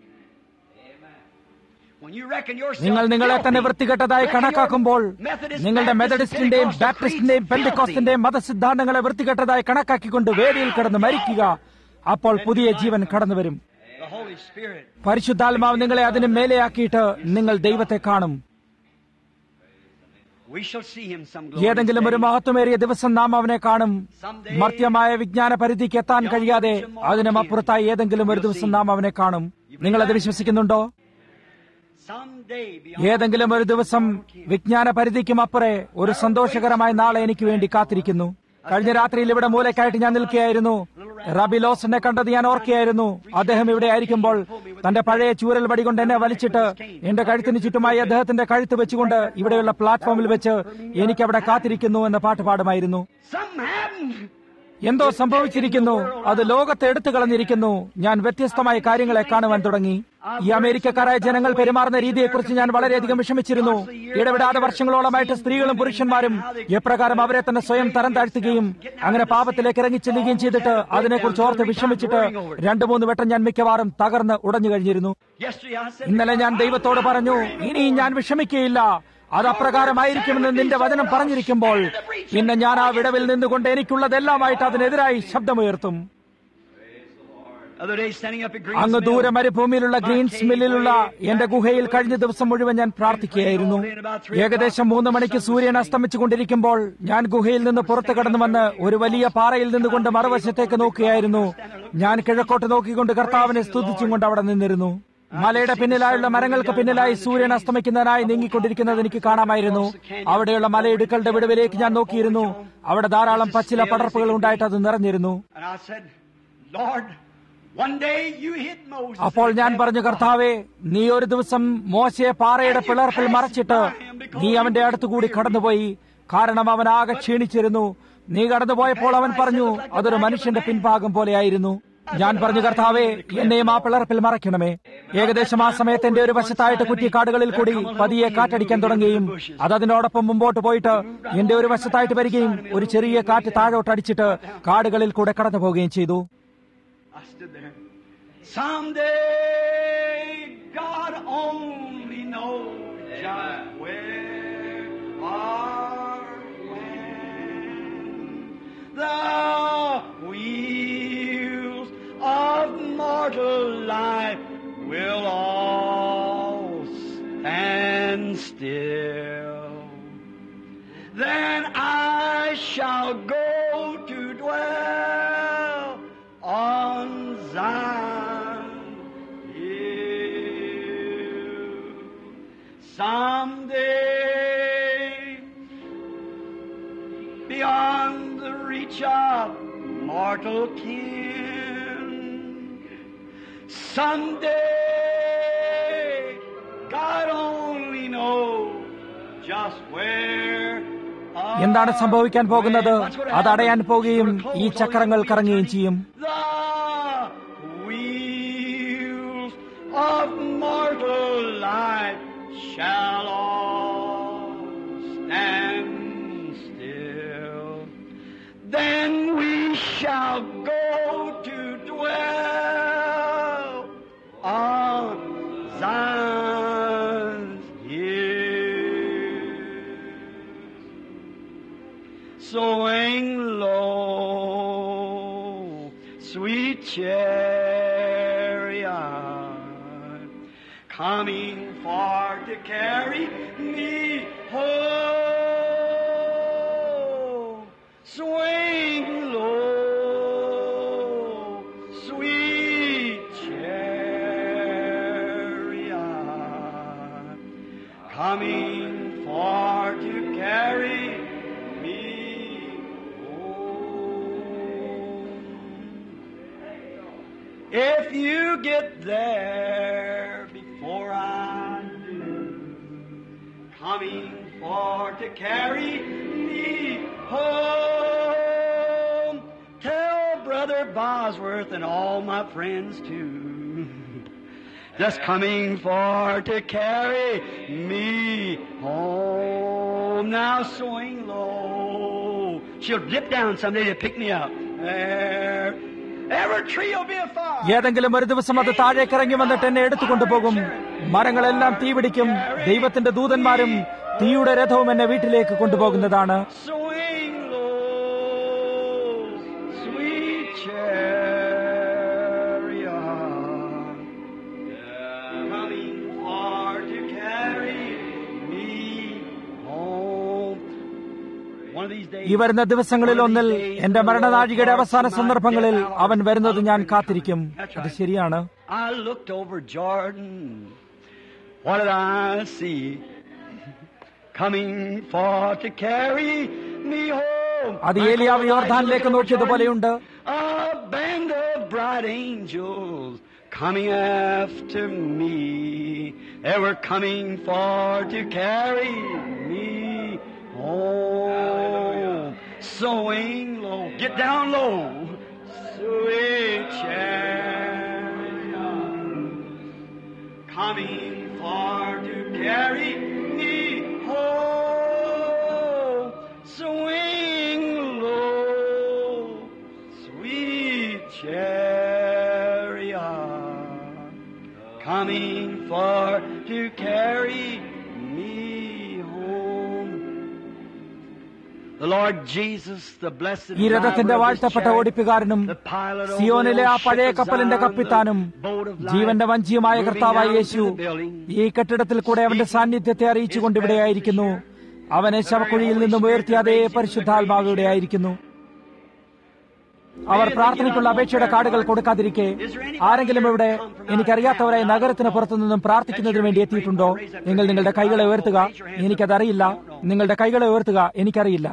When you reckon yourself നിങ്ങൾ നിങ്ങളെ തന്നെ filthy, വൃത്തികെട്ടതായി reckon കണക്കാക്കുമ്പോൾ your Methodist, നിങ്ങളുടെ Baptist, മെത്തഡിസ്റ്റിന്റെയും Pentecostal ബാപ്റ്റിസ്റ്റിന്റെയും creeds പെന്റിക്കോസ്റ്റിന്റെയും മതസിദ്ധാന്തങ്ങളെ വൃത്തികെട്ടതായി കണക്കാക്കിക്കൊണ്ട് വേദിയിൽ കിടന്ന് മരിക്കുക അപ്പോൾ പുതിയ ജീവൻ കടന്നു വരും filthy. The Holy Spirit. പരിശുദ്ധാത്മാവ് നിങ്ങളെ അതിന് മേലെയാക്കിയിട്ട് നിങ്ങൾ ദൈവത്തെ കാണും We shall see him some glorious ഏതെങ്കിലും ഒരു day. മഹത്വമേറിയ ദിവസം നാം അവനെ കാണും മർത്യമായ വിജ്ഞാന പരിധിക്ക് എത്താൻ കഴിയാതെ അതിനും അപ്പുറത്തായി ഏതെങ്കിലും ഒരു ദിവസം നാം അവനെ കാണും നിങ്ങളത് വിശ്വസിക്കുന്നുണ്ടോ Someday beyond ഏതെങ്കിലും ഒരു ദിവസം വിജ്ഞാന പരിധിക്കും അപ്പുറേ ഒരു സന്തോഷകരമായ നാളെ എനിക്ക് വേണ്ടി കാത്തിരിക്കുന്നു കഴിഞ്ഞ രാത്രിയിൽ ഇവിടെ മൂലക്കായിട്ട് ഞാൻ നിൽക്കുകയായിരുന്നു റബി ലോസിനെ കണ്ടത് ഞാൻ ഓർക്കുകയായിരുന്നു അദ്ദേഹം ഇവിടെ ആയിരിക്കുമ്പോൾ തന്റെ പഴയ ചൂരൽ വടി കൊണ്ട് എന്നെ വലിച്ചിട്ട് എന്റെ കഴുത്തിന് ചുറ്റുമായി അദ്ദേഹത്തിന്റെ കഴുത്ത് വെച്ചുകൊണ്ട് ഇവിടെയുള്ള പ്ലാറ്റ്ഫോമിൽ വെച്ച് എനിക്ക് അവിടെ കാത്തിരിക്കുന്നു എന്ന പാട്ട് പാടുമായിരുന്നു Something happened. എന്തോ സംഭവിച്ചിരിക്കുന്നു അത് ലോകത്തെ എടുത്തു കളഞ്ഞിരിക്കുന്നു ഞാൻ വ്യത്യസ്തമായ കാര്യങ്ങളെ കാണുവാൻ തുടങ്ങി ഈ അമേരിക്കക്കാരായ ജനങ്ങൾ പെരുമാറുന്ന രീതിയെക്കുറിച്ച് ഞാൻ വളരെയധികം വിഷമിച്ചിരുന്നു ഇടപെടാതെ വർഷങ്ങളോളമായിട്ട് സ്ത്രീകളും പുരുഷന്മാരും എപ്രകാരം അവരെ തന്നെ സ്വയം തരം താഴ്ത്തുകയും അങ്ങനെ പാപത്തിലേക്ക് ഇറങ്ങിച്ചെല്ലുകയും ചെയ്തിട്ട് അതിനെക്കുറിച്ച് ഓർത്ത് വിഷമിച്ചിട്ട് രണ്ടു മൂന്ന് വട്ടം ഞാൻ മിക്കവാറും തകർന്ന് ഉടഞ്ഞു കഴിഞ്ഞിരുന്നു Yesterday I said, ഇന്നലെ ഞാൻ ദൈവത്തോട് പറഞ്ഞു ഇനി ഞാൻ വിഷമിക്കുകയില്ല അത് അപ്രകാരമായിരിക്കുമെന്ന് നിന്റെ വചനം പറഞ്ഞിരിക്കുമ്പോൾ പിന്നെ ഞാൻ ആ വിടവിൽ നിന്നുകൊണ്ട് എനിക്കുള്ളതെല്ലാമായിട്ട് അതിനെതിരായി ശബ്ദമുയർത്തും other day standing up at അങ്ങ് Greensmill, ദൂരെ മരുഭൂമിയിലുള്ള ഗ്രീൻസ് മില്ലിലുള്ള എന്റെ ഗുഹയിൽ കഴിഞ്ഞ ദിവസം മുഴുവൻ ഞാൻ പ്രാർത്ഥിക്കുകയായിരുന്നു ഏകദേശം മൂന്ന് മണിക്ക് സൂര്യൻ അസ്തമിച്ചുകൊണ്ടിരിക്കുമ്പോൾ ഞാൻ ഗുഹയിൽ നിന്ന് പുറത്തു കടന്നു വന്ന് ഒരു വലിയ പാറയിൽ നിന്നുകൊണ്ട് മറുവശത്തേക്ക് നോക്കുകയായിരുന്നു ഞാൻ കിഴക്കോട്ട് നോക്കിക്കൊണ്ട് കർത്താവിനെ സ്തുതിച്ചും കൊണ്ട് അവിടെ നിന്നിരുന്നു മലയുടെ പിന്നിലായുള്ള മരങ്ങൾക്ക് പിന്നിലായി സൂര്യൻ അസ്തമിക്കുന്നതിനായി നീങ്ങിക്കൊണ്ടിരിക്കുന്നത് എനിക്ക് കാണാമായിരുന്നു അവിടെയുള്ള മലയിടുക്കളുടെ വിടവിലേക്ക് ഞാൻ നോക്കിയിരുന്നു അവിടെ ധാരാളം പച്ചില പടർപ്പുകൾ ഉണ്ടായിട്ട് അത് നിറഞ്ഞിരുന്നു and I said, Lord, one day you hid Moses. അപ്പോൾ ഞാൻ പറഞ്ഞു കർത്താവേ നീ ഒരു ദിവസം മോശയെ പാറയുടെ പിളർപ്പിൽ മറച്ചിട്ട് നീ അവന്റെ അടുത്തുകൂടി കടന്നുപോയി കാരണം അവൻ ആകെ ക്ഷീണിച്ചിരുന്നു നീ കടന്നുപോയപ്പോൾ അവൻ പറഞ്ഞു അതൊരു മനുഷ്യന്റെ പിൻഭാഗം പോലെയായിരുന്നു ഞാൻ പറഞ്ഞു കർത്താവേ എന്നെയും ആ പിളർപ്പിൽ മറയ്ക്കണമേ ഏകദേശം ആ സമയത്ത് എന്റെ ഒരു വശത്തായിട്ട് കുറ്റിക്കാടുകളിൽ കൂടി പതിയെ കാറ്റടിക്കാൻ തുടങ്ങുകയും അത് അതിനോടൊപ്പം മുമ്പോട്ട് പോയിട്ട് എന്റെ ഒരു വശത്തായിട്ട് വരികയും ഒരു ചെറിയ കാറ്റ് താഴോട്ട് അടിച്ചിട്ട് കാടുകളിൽ കൂടെ കടന്നു പോവുകയും ചെയ്തു I stood there. Someday God only knows just where or when the wheels of mortal life will all stand still. Then I shall go to dwell on Zion hill. Someday, beyond the reach of mortal kin, someday, God only knows just where. എന്താണ് സംഭവിക്കാൻ പോകുന്നത് അത് അടയാൻ പോകുകയും ഈ ചക്രങ്ങൾ കറങ്ങുകയും ചെയ്യും The wheels of mortal life shall all stand still. Then we shall go to dwell on Zion's hill. Swing low, sweet chariot, coming far to carry me home. Swing low, sweet chariot, coming far to carry me home. If you get there before I do, coming for to carry me home, tell Brother Bosworth and all my friends too. Just coming for to carry me home. Now swing low. She'll dip down someday to pick me up. There. Every tree will be a fire. ഏതെങ്കിലും ഒരു ദിവസം അത് താഴേക്ക് ഇറങ്ങി വന്നിട്ട് എന്നെ എടുത്തുകൊണ്ടുപോകും മരങ്ങളെല്ലാം തീപിടിക്കും ദൈവത്തിന്റെ ദൂതന്മാരും തീയുടെ രഥവും എന്നെ വീട്ടിലേക്ക് കൊണ്ടുപോകുന്നതാണ് Swing low, sweet chariot, coming far to carry me home. one of these days. ഈ വരുന്ന ദിവസങ്ങളിൽ ഒന്നിൽ എന്റെ മരണനാഴികയുടെ അവസാന സന്ദർഭങ്ങളിൽ അവൻ വരുന്നത് ഞാൻ കാത്തിരിക്കും അത് ശരിയാണ് I looked over Jordan. What did I see? Coming for to carry me home. അത് ഏലിയാവ് യോർധാനിലേക്ക് നോക്കിയതുപോലെയുണ്ട് A band of bright angels coming after me. They were coming for to carry me home. Sowing low. Get down low. Sweet chariot. Coming for to carry me home. Swing low, sweet chariot, coming for to carry me home. The Lord Jesus, the blessed ഈ രഥത്തിന്റെ driver of this വാഴ്ത്തപ്പെട്ട chariot, ഓടിപ്പുകാരനും the pilot over സിയോനിലെ ആ the പഴയ ship of കപ്പലിന്റെ Zion, കപ്പിത്താനും the boat of life, ജീവന്റെ വഞ്ചിയുമായ moving കർത്താവായ down Yeshu to the building. ഈ കെട്ടിടത്തിൽ കൂടെ അവന്റെ സാന്നിധ്യത്തെ അറിയിച്ചുകൊണ്ട് ഇവിടെയായിരിക്കുന്നു അവനെ ശവക്കുഴിയിൽ നിന്നും ഉയർത്തിയ അതേ പരിശുദ്ധാത്മാവ് ഇവിടെയായിരിക്കുന്നു അവർ പ്രാർത്ഥനയ്ക്കുള്ള അപേക്ഷയുടെ കാർഡുകൾ കൊടുക്കാതിരിക്കെ ആരെങ്കിലും ഇവിടെ എനിക്കറിയാത്തവരായി നഗരത്തിന് പുറത്തു നിന്നും പ്രാർത്ഥിക്കുന്നതിന് വേണ്ടി എത്തിയിട്ടുണ്ടോ നിങ്ങൾ നിങ്ങളുടെ കൈകളെ ഉയർത്തുക എനിക്കതറിയില്ല നിങ്ങളുടെ കൈകളെ ഉയർത്തുക എനിക്കറിയില്ല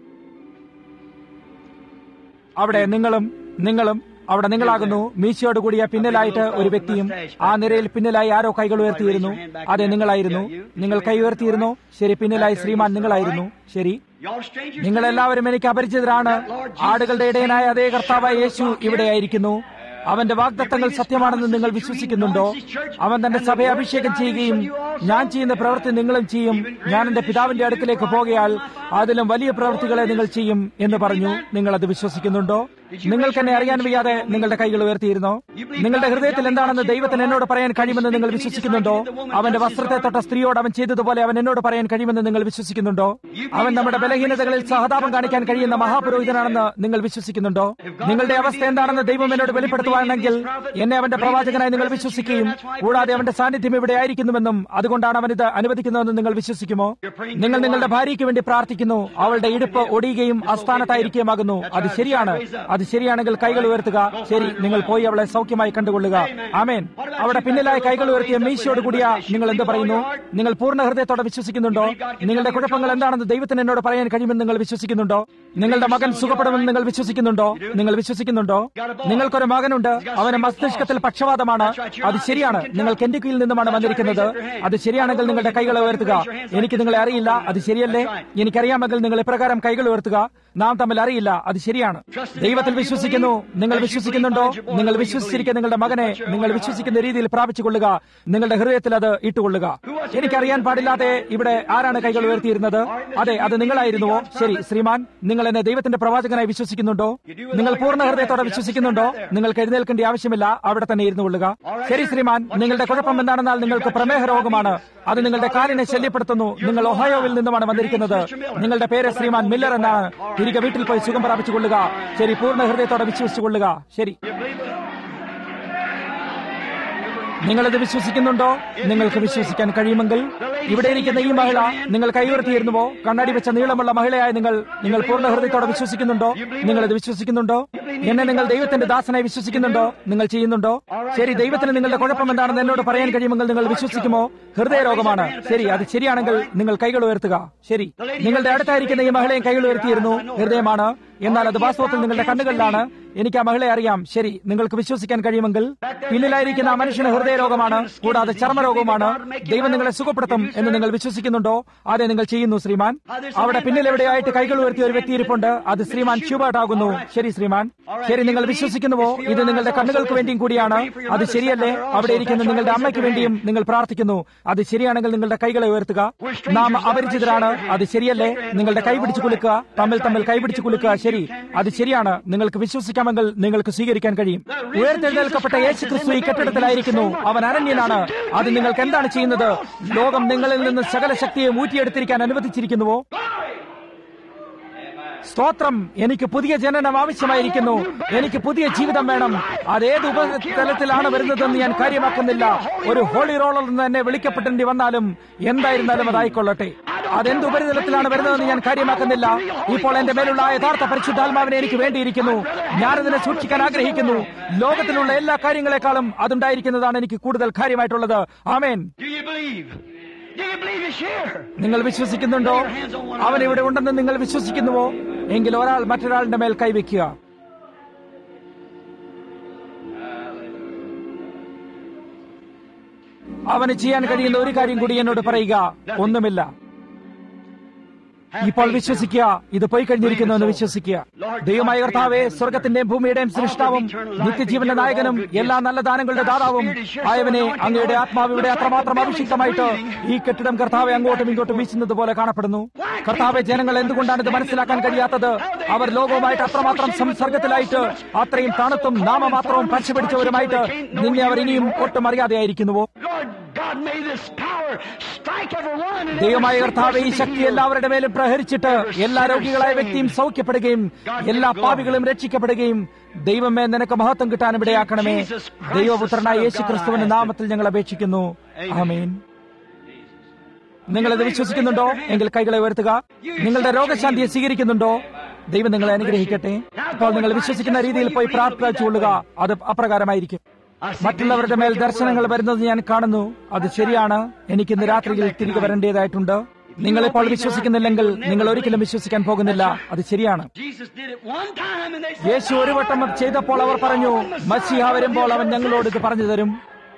അവിടെ നിങ്ങളും നിങ്ങളും അവിടെ നിങ്ങളാകുന്നു മീശയോട് കൂടിയ പിന്നിലായിട്ട് ഒരു വ്യക്തിയും ആ നിരയിൽ പിന്നിലായി ആരോ കൈകൾ ഉയർത്തിയിരുന്നു അതെ നിങ്ങളായിരുന്നു നിങ്ങൾ കൈ ഉയർത്തിയിരുന്നു ശരി പിന്നിലായി ശ്രീമാൻ നിങ്ങളായിരുന്നു ശരി Y'all strangers നിങ്ങൾ എല്ലാവരും എനിക്ക് അപരിചിതരാണ് ആടുകളുടെ ഇടയനായ അതേ കർത്താവായ യേശു ഇവിടെയായിരിക്കുന്നു അവന്റെ വാഗ്ദത്തങ്ങൾ സത്യമാണെന്ന് നിങ്ങൾ വിശ്വസിക്കുന്നുണ്ടോ അവൻ തന്റെ സഭയെ അഭിഷേകം ചെയ്യുകയും ഞാൻ ചെയ്യുന്ന പ്രവൃത്തി നിങ്ങളും ചെയ്യും ഞാൻ എന്റെ പിതാവിന്റെ അടുക്കിലേക്ക് പോകയാൽ അതിലും വലിയ പ്രവൃത്തികളെ നിങ്ങൾ ചെയ്യും എന്ന് പറഞ്ഞു നിങ്ങൾ അത് വിശ്വസിക്കുന്നുണ്ടോ നിങ്ങൾക്ക് എന്നെ അറിയാൻ വയ്യാതെ നിങ്ങളുടെ കൈകൾ ഉയർത്തിയിരുന്നോ നിങ്ങളുടെ ഹൃദയത്തിൽ എന്താണെന്ന് ദൈവത്തിന് എന്നോട് പറയാൻ കഴിയുമെന്ന് നിങ്ങൾ വിശ്വസിക്കുന്നുണ്ടോ അവന്റെ വസ്ത്രത്തെ തൊട്ട സ്ത്രീയോട് അവൻ ചെയ്തതുപോലെ അവൻ എന്നോട് പറയാൻ കഴിയുമെന്ന് നിങ്ങൾ വിശ്വസിക്കുന്നുണ്ടോ അവൻ നമ്മുടെ ബലഹീനതകളിൽ സഹതാപം കാണിക്കാൻ കഴിയുന്ന മഹാപുരോഹിതനാണെന്ന് നിങ്ങൾ വിശ്വസിക്കുന്നുണ്ടോ നിങ്ങളുടെ അവസ്ഥ എന്താണെന്ന് ദൈവം എന്നോട് വെളിപ്പെടുത്തുവാണെങ്കിൽ എന്നെ അവന്റെ പ്രവാചകനായി നിങ്ങൾ വിശ്വസിക്കുകയും കൂടാതെ അവന്റെ സാന്നിധ്യം ഇവിടെ ആയിരിക്കുന്നുവെന്നും അതുകൊണ്ടാണ് അവൻ ഇത് അനുവദിക്കുന്നതെന്ന് നിങ്ങൾ വിശ്വസിക്കുമോ നിങ്ങൾ നിങ്ങളുടെ ഭാര്യയ്ക്ക് വേണ്ടി പ്രാർത്ഥിക്കുന്നു അവളുടെ ഇടുപ്പ് ഒടിയുകയും അസ്ഥാനത്തായിരിക്കുകയുമാകുന്നു അത് ശരിയാണ് അത് ശരിയാണെങ്കിൽ കൈകൾ ഉയർത്തുക ശരി നിങ്ങൾ പോയി അവളെ സൗഖ്യമായി കണ്ടുകൊള്ളുക ആമേൻ അവിടെ പിന്നിലായി കൈകൾ ഉയർത്തിയ മീശയോട് കൂടിയ നിങ്ങൾ എന്ത് പറയുന്നു നിങ്ങൾ പൂർണ്ണ ഹൃദയത്തോടെ വിശ്വസിക്കുന്നുണ്ടോ നിങ്ങളുടെ കുഴപ്പങ്ങൾ എന്താണെന്ന് ദൈവത്തിന് എന്നോട് പറയാൻ കഴിയുമെന്ന് നിങ്ങൾ വിശ്വസിക്കുന്നുണ്ടോ നിങ്ങളുടെ മകൻ സുഖപ്പെടുമെന്ന് നിങ്ങൾ വിശ്വസിക്കുന്നുണ്ടോ നിങ്ങൾ വിശ്വസിക്കുന്നുണ്ടോ നിങ്ങൾക്കൊരു മകനുണ്ട് അവന് മസ്തിഷ്കത്തിൽ പക്ഷപാതമാണ് അത് ശരിയാണ് നിങ്ങൾ കെൻഡിക്കയിൽ നിന്നുമാണ് വന്നിരിക്കുന്നത് അത് ശരിയാണെങ്കിൽ നിങ്ങളുടെ കൈകളെ ഉയർത്തുക എനിക്ക് നിങ്ങളെ അറിയില്ല അത് ശരിയല്ലേ എനിക്കറിയാമെങ്കിൽ നിങ്ങൾ ഇപ്രകാരം കൈകൾ ഉയർത്തുക നാം തമ്മിൽ അറിയില്ല അത് ശരിയാണ് ദൈവത്തിൽ വിശ്വസിക്കുന്നു നിങ്ങൾ വിശ്വസിക്കുന്നുണ്ടോ നിങ്ങൾ വിശ്വസിച്ചിരിക്കുന്ന നിങ്ങളുടെ മകനെ നിങ്ങൾ വിശ്വസിക്കുന്ന രീതിയിൽ പ്രാപിച്ചുകൊള്ളുക നിങ്ങളുടെ ഹൃദയത്തിൽ അത് ഇട്ടുകൊള്ളുക എനിക്കറിയാൻ പാടില്ലാതെ ഇവിടെ ആരാണ് കൈകൾ ഉയർത്തിയിരുന്നത് അതെ അത് നിങ്ങളായിരുന്നുവോ ശരി ശ്രീമാൻ നിങ്ങൾ എന്നെ ദൈവത്തിന്റെ പ്രവാചകനായി വിശ്വസിക്കുന്നുണ്ടോ നിങ്ങൾ പൂർണ്ണ ഹൃദയത്തോടെ വിശ്വസിക്കുന്നുണ്ടോ നിങ്ങൾക്ക് എഴുന്നേൽക്കേണ്ട ആവശ്യമില്ല അവിടെ തന്നെ ഇരുന്നു കൊള്ളുക ശരി ശ്രീമാൻ നിങ്ങളുടെ കുഴപ്പം എന്താണെന്നാൽ നിങ്ങൾക്ക് പ്രമേഹ രോഗമാണ് അത് നിങ്ങളുടെ കാലിനെ ശല്യപ്പെടുത്തുന്നു നിങ്ങൾ ഒഹായോവിൽ നിന്നുമാണ് വന്നിരിക്കുന്നത് നിങ്ങളുടെ പേര് ശ്രീമാൻ മില്ലർ എന്നാണ് തിരികെ വീട്ടിൽ പോയി സുഖം പ്രാപിച്ചുകൊള്ളുക ശരി പൂർണ്ണ ഹൃദയത്തോടെ വിശ്വസിച്ചുകൊള്ളുക ശരി നിങ്ങളിത് വിശ്വസിക്കുന്നുണ്ടോ നിങ്ങൾക്ക് വിശ്വസിക്കാൻ കഴിയുമെങ്കിൽ ഇവിടെ ഇരിക്കുന്ന ഈ മഹിള നിങ്ങൾ കൈയുയർത്തിയിരുന്നുവോ കണ്ണാടി വെച്ച നീളമുള്ള മഹിളയായ നിങ്ങൾ നിങ്ങൾ പൂർണ്ണ ഹൃദയത്തോടെ വിശ്വസിക്കുന്നുണ്ടോ നിങ്ങൾ ഇത് വിശ്വസിക്കുന്നുണ്ടോ എന്നെ നിങ്ങൾ ദൈവത്തിന്റെ ദാസനായി വിശ്വസിക്കുന്നുണ്ടോ നിങ്ങൾ ചെയ്യുന്നുണ്ടോ ശരി ദൈവത്തിന് നിങ്ങളുടെ കുഴപ്പം എന്താണെന്ന് എന്നോട് പറയാൻ കഴിയുമെങ്കിൽ നിങ്ങൾ വിശ്വസിക്കുമോ ഹൃദയരോഗമാണ് ശരി അത് ശരിയാണെങ്കിൽ നിങ്ങൾ കൈകൾ ഉയർത്തുക ശരി നിങ്ങളുടെ അടുത്തായിരിക്കുന്ന ഈ മഹിളയും കൈകൾ ഉയർത്തിയിരുന്നു ഹൃദയമാണ് എന്നാൽ അത് വാസ്തവത്തിൽ നിങ്ങളുടെ കണ്ണുകളിലാണ് എനിക്ക് ആ മഹിളയെ അറിയാം ശരി നിങ്ങൾക്ക് വിശ്വസിക്കാൻ കഴിയുമെങ്കിൽ പിന്നിലായിരിക്കുന്ന ആ മനുഷ്യന് ഹൃദയരോഗമാണ് കൂടാതെ ചർമ്മരോഗവുമാണ് ദൈവം നിങ്ങളെ സുഖപ്പെടുത്തും എന്ന് നിങ്ങൾ വിശ്വസിക്കുന്നുണ്ടോ അതെ നിങ്ങൾ ചെയ്യുന്നു ശ്രീമാൻ അവിടെ പിന്നിൽ എവിടെയായിട്ട് കൈകൾ ഉയർത്തിയ ഒരു വ്യക്തി ഇരിപ്പുണ്ട് അത് ശ്രീമാൻ ഷ്യൂബർട്ട് ആകുന്നു ശരി ശ്രീമാൻ ശരി നിങ്ങൾ വിശ്വസിക്കുന്നുവോ ഇത് നിങ്ങളുടെ കണ്ണുകൾക്ക് വേണ്ടിയും കൂടിയാണ് അത് ശരിയല്ലേ അവിടെ ഇരിക്കുന്ന നിങ്ങളുടെ അമ്മയ്ക്ക് വേണ്ടിയും നിങ്ങൾ പ്രാർത്ഥിക്കുന്നു അത് ശരിയാണെങ്കിൽ നിങ്ങളുടെ കൈകളെ ഉയർത്തുക നാം അപരിചിതരാണ് അത് ശരിയല്ലേ നിങ്ങളുടെ കൈ പിടിച്ചു കുലുക്കുക തമ്മിൽ തമ്മിൽ കൈ പിടിച്ചു കുലുക്കുക ശരി അത് ശരിയാണ് നിങ്ങൾക്ക് വിശ്വസിക്കാമെങ്കിൽ നിങ്ങൾക്ക് സ്വീകരിക്കാൻ കഴിയും ഉയർത്തെഴുന്നേൽക്കപ്പെട്ട യേശു ക്രിസ്തു ഈ കെട്ടിടത്തിലായിരിക്കുന്നു അവൻ അനന്യനാണ് അത് നിങ്ങൾക്ക് എന്താണ് ചെയ്യുന്നത് ലോകം നിങ്ങളിൽ നിന്ന് സകല ശക്തിയെ ഊറ്റിയെടുത്തിരിക്കാൻ അനുവദിച്ചിരിക്കുന്നുവോ സ്തോത്രം എനിക്ക് പുതിയ ജനനം ആവശ്യമായിരിക്കുന്നു എനിക്ക് പുതിയ ജീവിതം വേണം അതേത് ഉപതലത്തിലാണ് വരുന്നതെന്ന് ഞാൻ കാര്യമാക്കുന്നില്ല ഒരു ഹോളി റോളർ നിന്ന് എന്നെ വിളിക്കപ്പെടേണ്ടി വന്നാലും എന്തായിരുന്നാലും അതായിക്കൊള്ളട്ടെ അതെന്ത് ഉപരിതലത്തിലാണ് വരുന്നതെന്ന് ഞാൻ കാര്യമാക്കുന്നില്ല ഇപ്പോൾ എന്റെ മേലുള്ള ആ യഥാർത്ഥ പരിശുദ്ധാത്മാവിനെ എനിക്ക് വേണ്ടിയിരിക്കുന്നു ഞാനതിനെ സൂക്ഷിക്കാൻ ആഗ്രഹിക്കുന്നു ലോകത്തിലുള്ള എല്ലാ കാര്യങ്ങളെക്കാളും അതുണ്ടായിരിക്കുന്നതാണ് എനിക്ക് കൂടുതൽ കാര്യമായിട്ടുള്ളത് ആമേൻ Do you believe? Do you believe it's here? നിങ്ങൾ വിശ്വസിക്കുന്നുണ്ടോ അവൻ ഇവിടെ ഉണ്ടെന്ന് നിങ്ങൾ വിശ്വസിക്കുന്നുവോ എങ്കിൽ ഒരാൾ മറ്റൊരാളുടെ മേൽ കൈവയ്ക്കുക അവന് ചെയ്യാൻ കഴിയുന്ന ഒരു കാര്യം കൂടി എന്നോട് പറയുക ഒന്നുമില്ല ഇപ്പോൾ വിശ്വസിക്കുക ഇത് പോയി കഴിഞ്ഞിരിക്കുന്നു എന്ന് വിശ്വസിക്കുക ദൈവമായ കർത്താവെ സ്വർഗത്തിന്റെയും ഭൂമിയുടെയും സൃഷ്ടാവും നിത്യജീവന്റെ നായകനും എല്ലാ നല്ല ദാനങ്ങളുടെ ദാതാവും ആയവനെ അങ്ങയുടെ ആത്മാവ് ഇവിടെ അത്രമാത്രം അഭിഷിക്തമായിട്ട് ഈ കെട്ടിടം കർത്താവെ അങ്ങോട്ടും ഇങ്ങോട്ടും വീശുന്നത് പോലെ കാണപ്പെടുന്നു കർത്താവെ ജനങ്ങൾ എന്തുകൊണ്ടാണ് ഇത് മനസ്സിലാക്കാൻ കഴിയാത്തത് അവർ ലോകവുമായിട്ട് അത്രമാത്രം സംസർഗത്തിലായിട്ട് അത്രയും തണുത്തും നാമമാത്രവും പശുപിടിച്ചവരുമായിട്ട് നിന്നെ അവർ ഇനിയും ഒട്ടും അറിയാതെയായിരിക്കുന്നുവോ Lord God, may this power strike everyone. and ദൈവമായ every കർത്താവ് ഈ person ശക്തി be healed. എല്ലാവരുടെ മേലും പ്രഹരിച്ചിട്ട് എല്ലാ രോഗികളായ വ്യക്തിയും സൗഖ്യപ്പെടുകയും എല്ലാ പാപികളും രക്ഷിക്കപ്പെടുകയും ദൈവമേ നിനക്ക് മഹത്വം കിട്ടാൻ ഇവിടെയാക്കണമേ ദൈവപുത്രനായ യേശു ക്രിസ്തുവിന്റെ നാമത്തിൽ ഞങ്ങൾ അപേക്ഷിക്കുന്നു ആമേൻ നിങ്ങൾ ഇത് വിശ്വസിക്കുന്നുണ്ടോ എങ്കിൽ കൈകളെ ഉയർത്തുക നിങ്ങളുടെ രോഗശാന്തിയെ സ്വീകരിക്കുന്നുണ്ടോ ദൈവം നിങ്ങളെ അനുഗ്രഹിക്കട്ടെ ഇപ്പോൾ നിങ്ങൾ വിശ്വസിക്കുന്ന രീതിയിൽ പോയി പ്രാർത്ഥിച്ചുകൊള്ളുക അത് അപ്രകാരമായിരിക്കും മറ്റുള്ളവരുടെ മേൽ ദർശനങ്ങൾ വരുന്നത് ഞാൻ കാണുന്നു അത് ശരിയാണ് എനിക്ക് ഇന്ന് രാത്രിയിൽ തിരികെ വരേണ്ടതായിട്ടുണ്ട് നിങ്ങൾ ഇപ്പോൾ വിശ്വസിക്കുന്നില്ലെങ്കിൽ നിങ്ങൾ ഒരിക്കലും വിശ്വസിക്കാൻ പോകുന്നില്ല അത് ശരിയാണ് Jesus did it one time and they said, യേശു ഒരു വട്ടം അത് ചെയ്തപ്പോൾ അവർ പറഞ്ഞു മസിഹ വരുമ്പോൾ അവൻ ഞങ്ങളോട് ഇത് പറഞ്ഞു തരും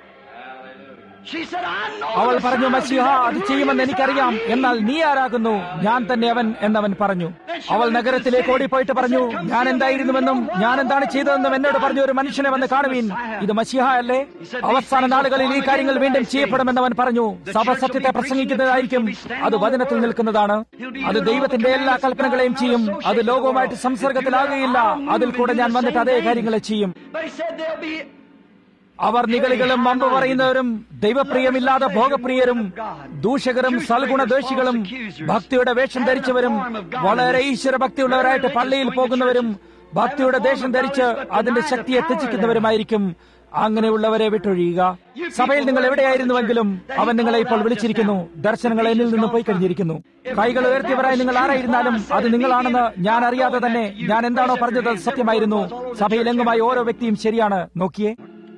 She said, I know അവൾ the പറഞ്ഞു sound മസിഹ of അത് your ചെയ്യുമെന്ന് word. എനിക്കറിയാം എന്നാൽ നീ ആരാകുന്നു ഞാൻ തന്നെ അവൻ എന്നവൻ പറഞ്ഞു അവൾ നഗരത്തിലേക്ക് ഓടിപ്പോയിട്ട് പറഞ്ഞു ഞാൻ എന്തായിരുന്നുവെന്നും ഞാൻ എന്താണ് ചെയ്തതെന്നും എന്നോട് പറഞ്ഞു ഒരു മനുഷ്യനെ വന്ന് കാണുവീൻ ഇത് മസിഹ അല്ലേ അവസാന നാളുകളിൽ ഈ കാര്യങ്ങൾ വീണ്ടും ചെയ്യപ്പെടുമെന്നവൻ പറഞ്ഞു സഭ സത്യത്തെ പ്രസംഗിക്കുന്നതായിരിക്കും അത് വചനത്തിൽ നിൽക്കുന്നതാണ് അത് ദൈവത്തിന്റെ എല്ലാ കൽപ്പനകളെയും ചെയ്യും അത് ലോകവുമായിട്ട് സംസർഗത്തിലാകുകയില്ല അതിൽ കൂടെ ഞാൻ വന്നിട്ട് അതേ കാര്യങ്ങളെ ചെയ്യും But he said there'll be അവർ നികളികളും അമ്പ് പറയുന്നവരും ദൈവപ്രിയമില്ലാതെ ഭോഗപ്രിയരും ദൂഷകരും സൽഗുണദോഷികളും ഭക്തിയുടെ വേഷം ധരിച്ചവരും വളരെ ഈശ്വര ഭക്തിയുള്ളവരായിട്ട് പള്ളിയിൽ പോകുന്നവരും ഭക്തിയുടെ ദേഷം ധരിച്ച് അതിന്റെ ശക്തിയെ ത്യജിക്കുന്നവരുമായിരിക്കും അങ്ങനെയുള്ളവരെ വിട്ടൊഴിയുക സഭയിൽ നിങ്ങൾ എവിടെയായിരുന്നുവെങ്കിലും അവൻ നിങ്ങളെ ഇപ്പോൾ വിളിച്ചിരിക്കുന്നു ദർശനങ്ങൾ എന്നിൽ നിന്ന് പോയി കഴിഞ്ഞിരിക്കുന്നു കൈകൾ ഉയർത്തിയവരായി നിങ്ങൾ ആരായിരുന്നാലും അത് നിങ്ങളാണെന്ന് ഞാൻ അറിയാതെ തന്നെ ഞാൻ എന്താണോ പറഞ്ഞത് അത് സത്യമായിരുന്നു സഭയിലെങ്ങുമായി ഓരോ വ്യക്തിയും ശരിയാണ് നോക്കിയേ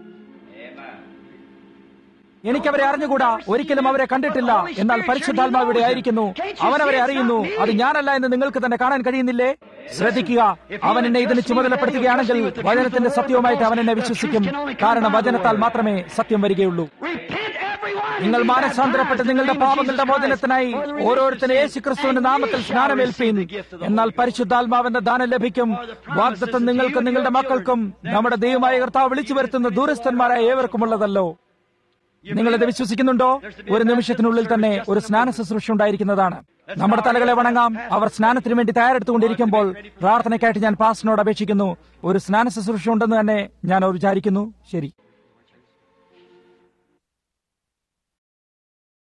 എനിക്കവരെ അറിഞ്ഞുകൂടാ ഒരിക്കലും അവരെ കണ്ടിട്ടില്ല എന്നാൽ പരിശുദ്ധാത്മാവ് ഇവിടെ ആയിരിക്കുന്നു അവൻ അവരെ അറിയുന്നു അത് ഞാനല്ല എന്ന് നിങ്ങൾക്ക് തന്നെ കാണാൻ കഴിയുന്നില്ലേ ശ്രദ്ധിക്കുക അവൻ എന്നെ ഇതിന് ചുമതലപ്പെടുത്തുകയാണെങ്കിൽ വചനത്തിന്റെ സത്യവുമായിട്ട് അവൻ എന്നെ വിശ്വസിക്കും കാരണം വചനത്താൽ മാത്രമേ സത്യം വരികയുള്ളൂ repent everyone. നിങ്ങൾ മാനസാന്തരപ്പെട്ട് നിങ്ങളുടെ പാപങ്ങളുടെ മോചനത്തിനായി ഓരോരുത്തരും യേശു ക്രിസ്തുവിന്റെ നാമത്തിൽ സ്നാനമേൽപ്പീൻ എന്നാൽ പരിശുദ്ധാത്മാവെന്ന ദാനം ലഭിക്കും വാഗ്ദത്തം നിങ്ങൾക്കും നിങ്ങളുടെ മക്കൾക്കും നമ്മുടെ ദൈവമായ കർത്താവ് വിളിച്ചു വരുത്തുന്ന ദൂരസ്ഥന്മാരായ ഏവർക്കുമുള്ളതല്ലോ നിങ്ങളിത് വിശ്വസിക്കുന്നുണ്ടോ ഒരു നിമിഷത്തിനുള്ളിൽ തന്നെ ഒരു സ്നാന ശുശ്രൂഷ ഉണ്ടായിരിക്കുന്നതാണ് നമ്മുടെ തലകളെ വണങ്ങാം അവർ സ്നാനത്തിന് വേണ്ടി തയ്യാറെടുത്തുകൊണ്ടിരിക്കുമ്പോൾ പ്രാർത്ഥനയ്ക്കായിട്ട് ഞാൻ പാസ്റ്ററിനോട് അപേക്ഷിക്കുന്നു ഒരു സ്നാന ശുശ്രൂഷ ഉണ്ടെന്ന് തന്നെ ഞാൻ വിചാരിക്കുന്നു ശരി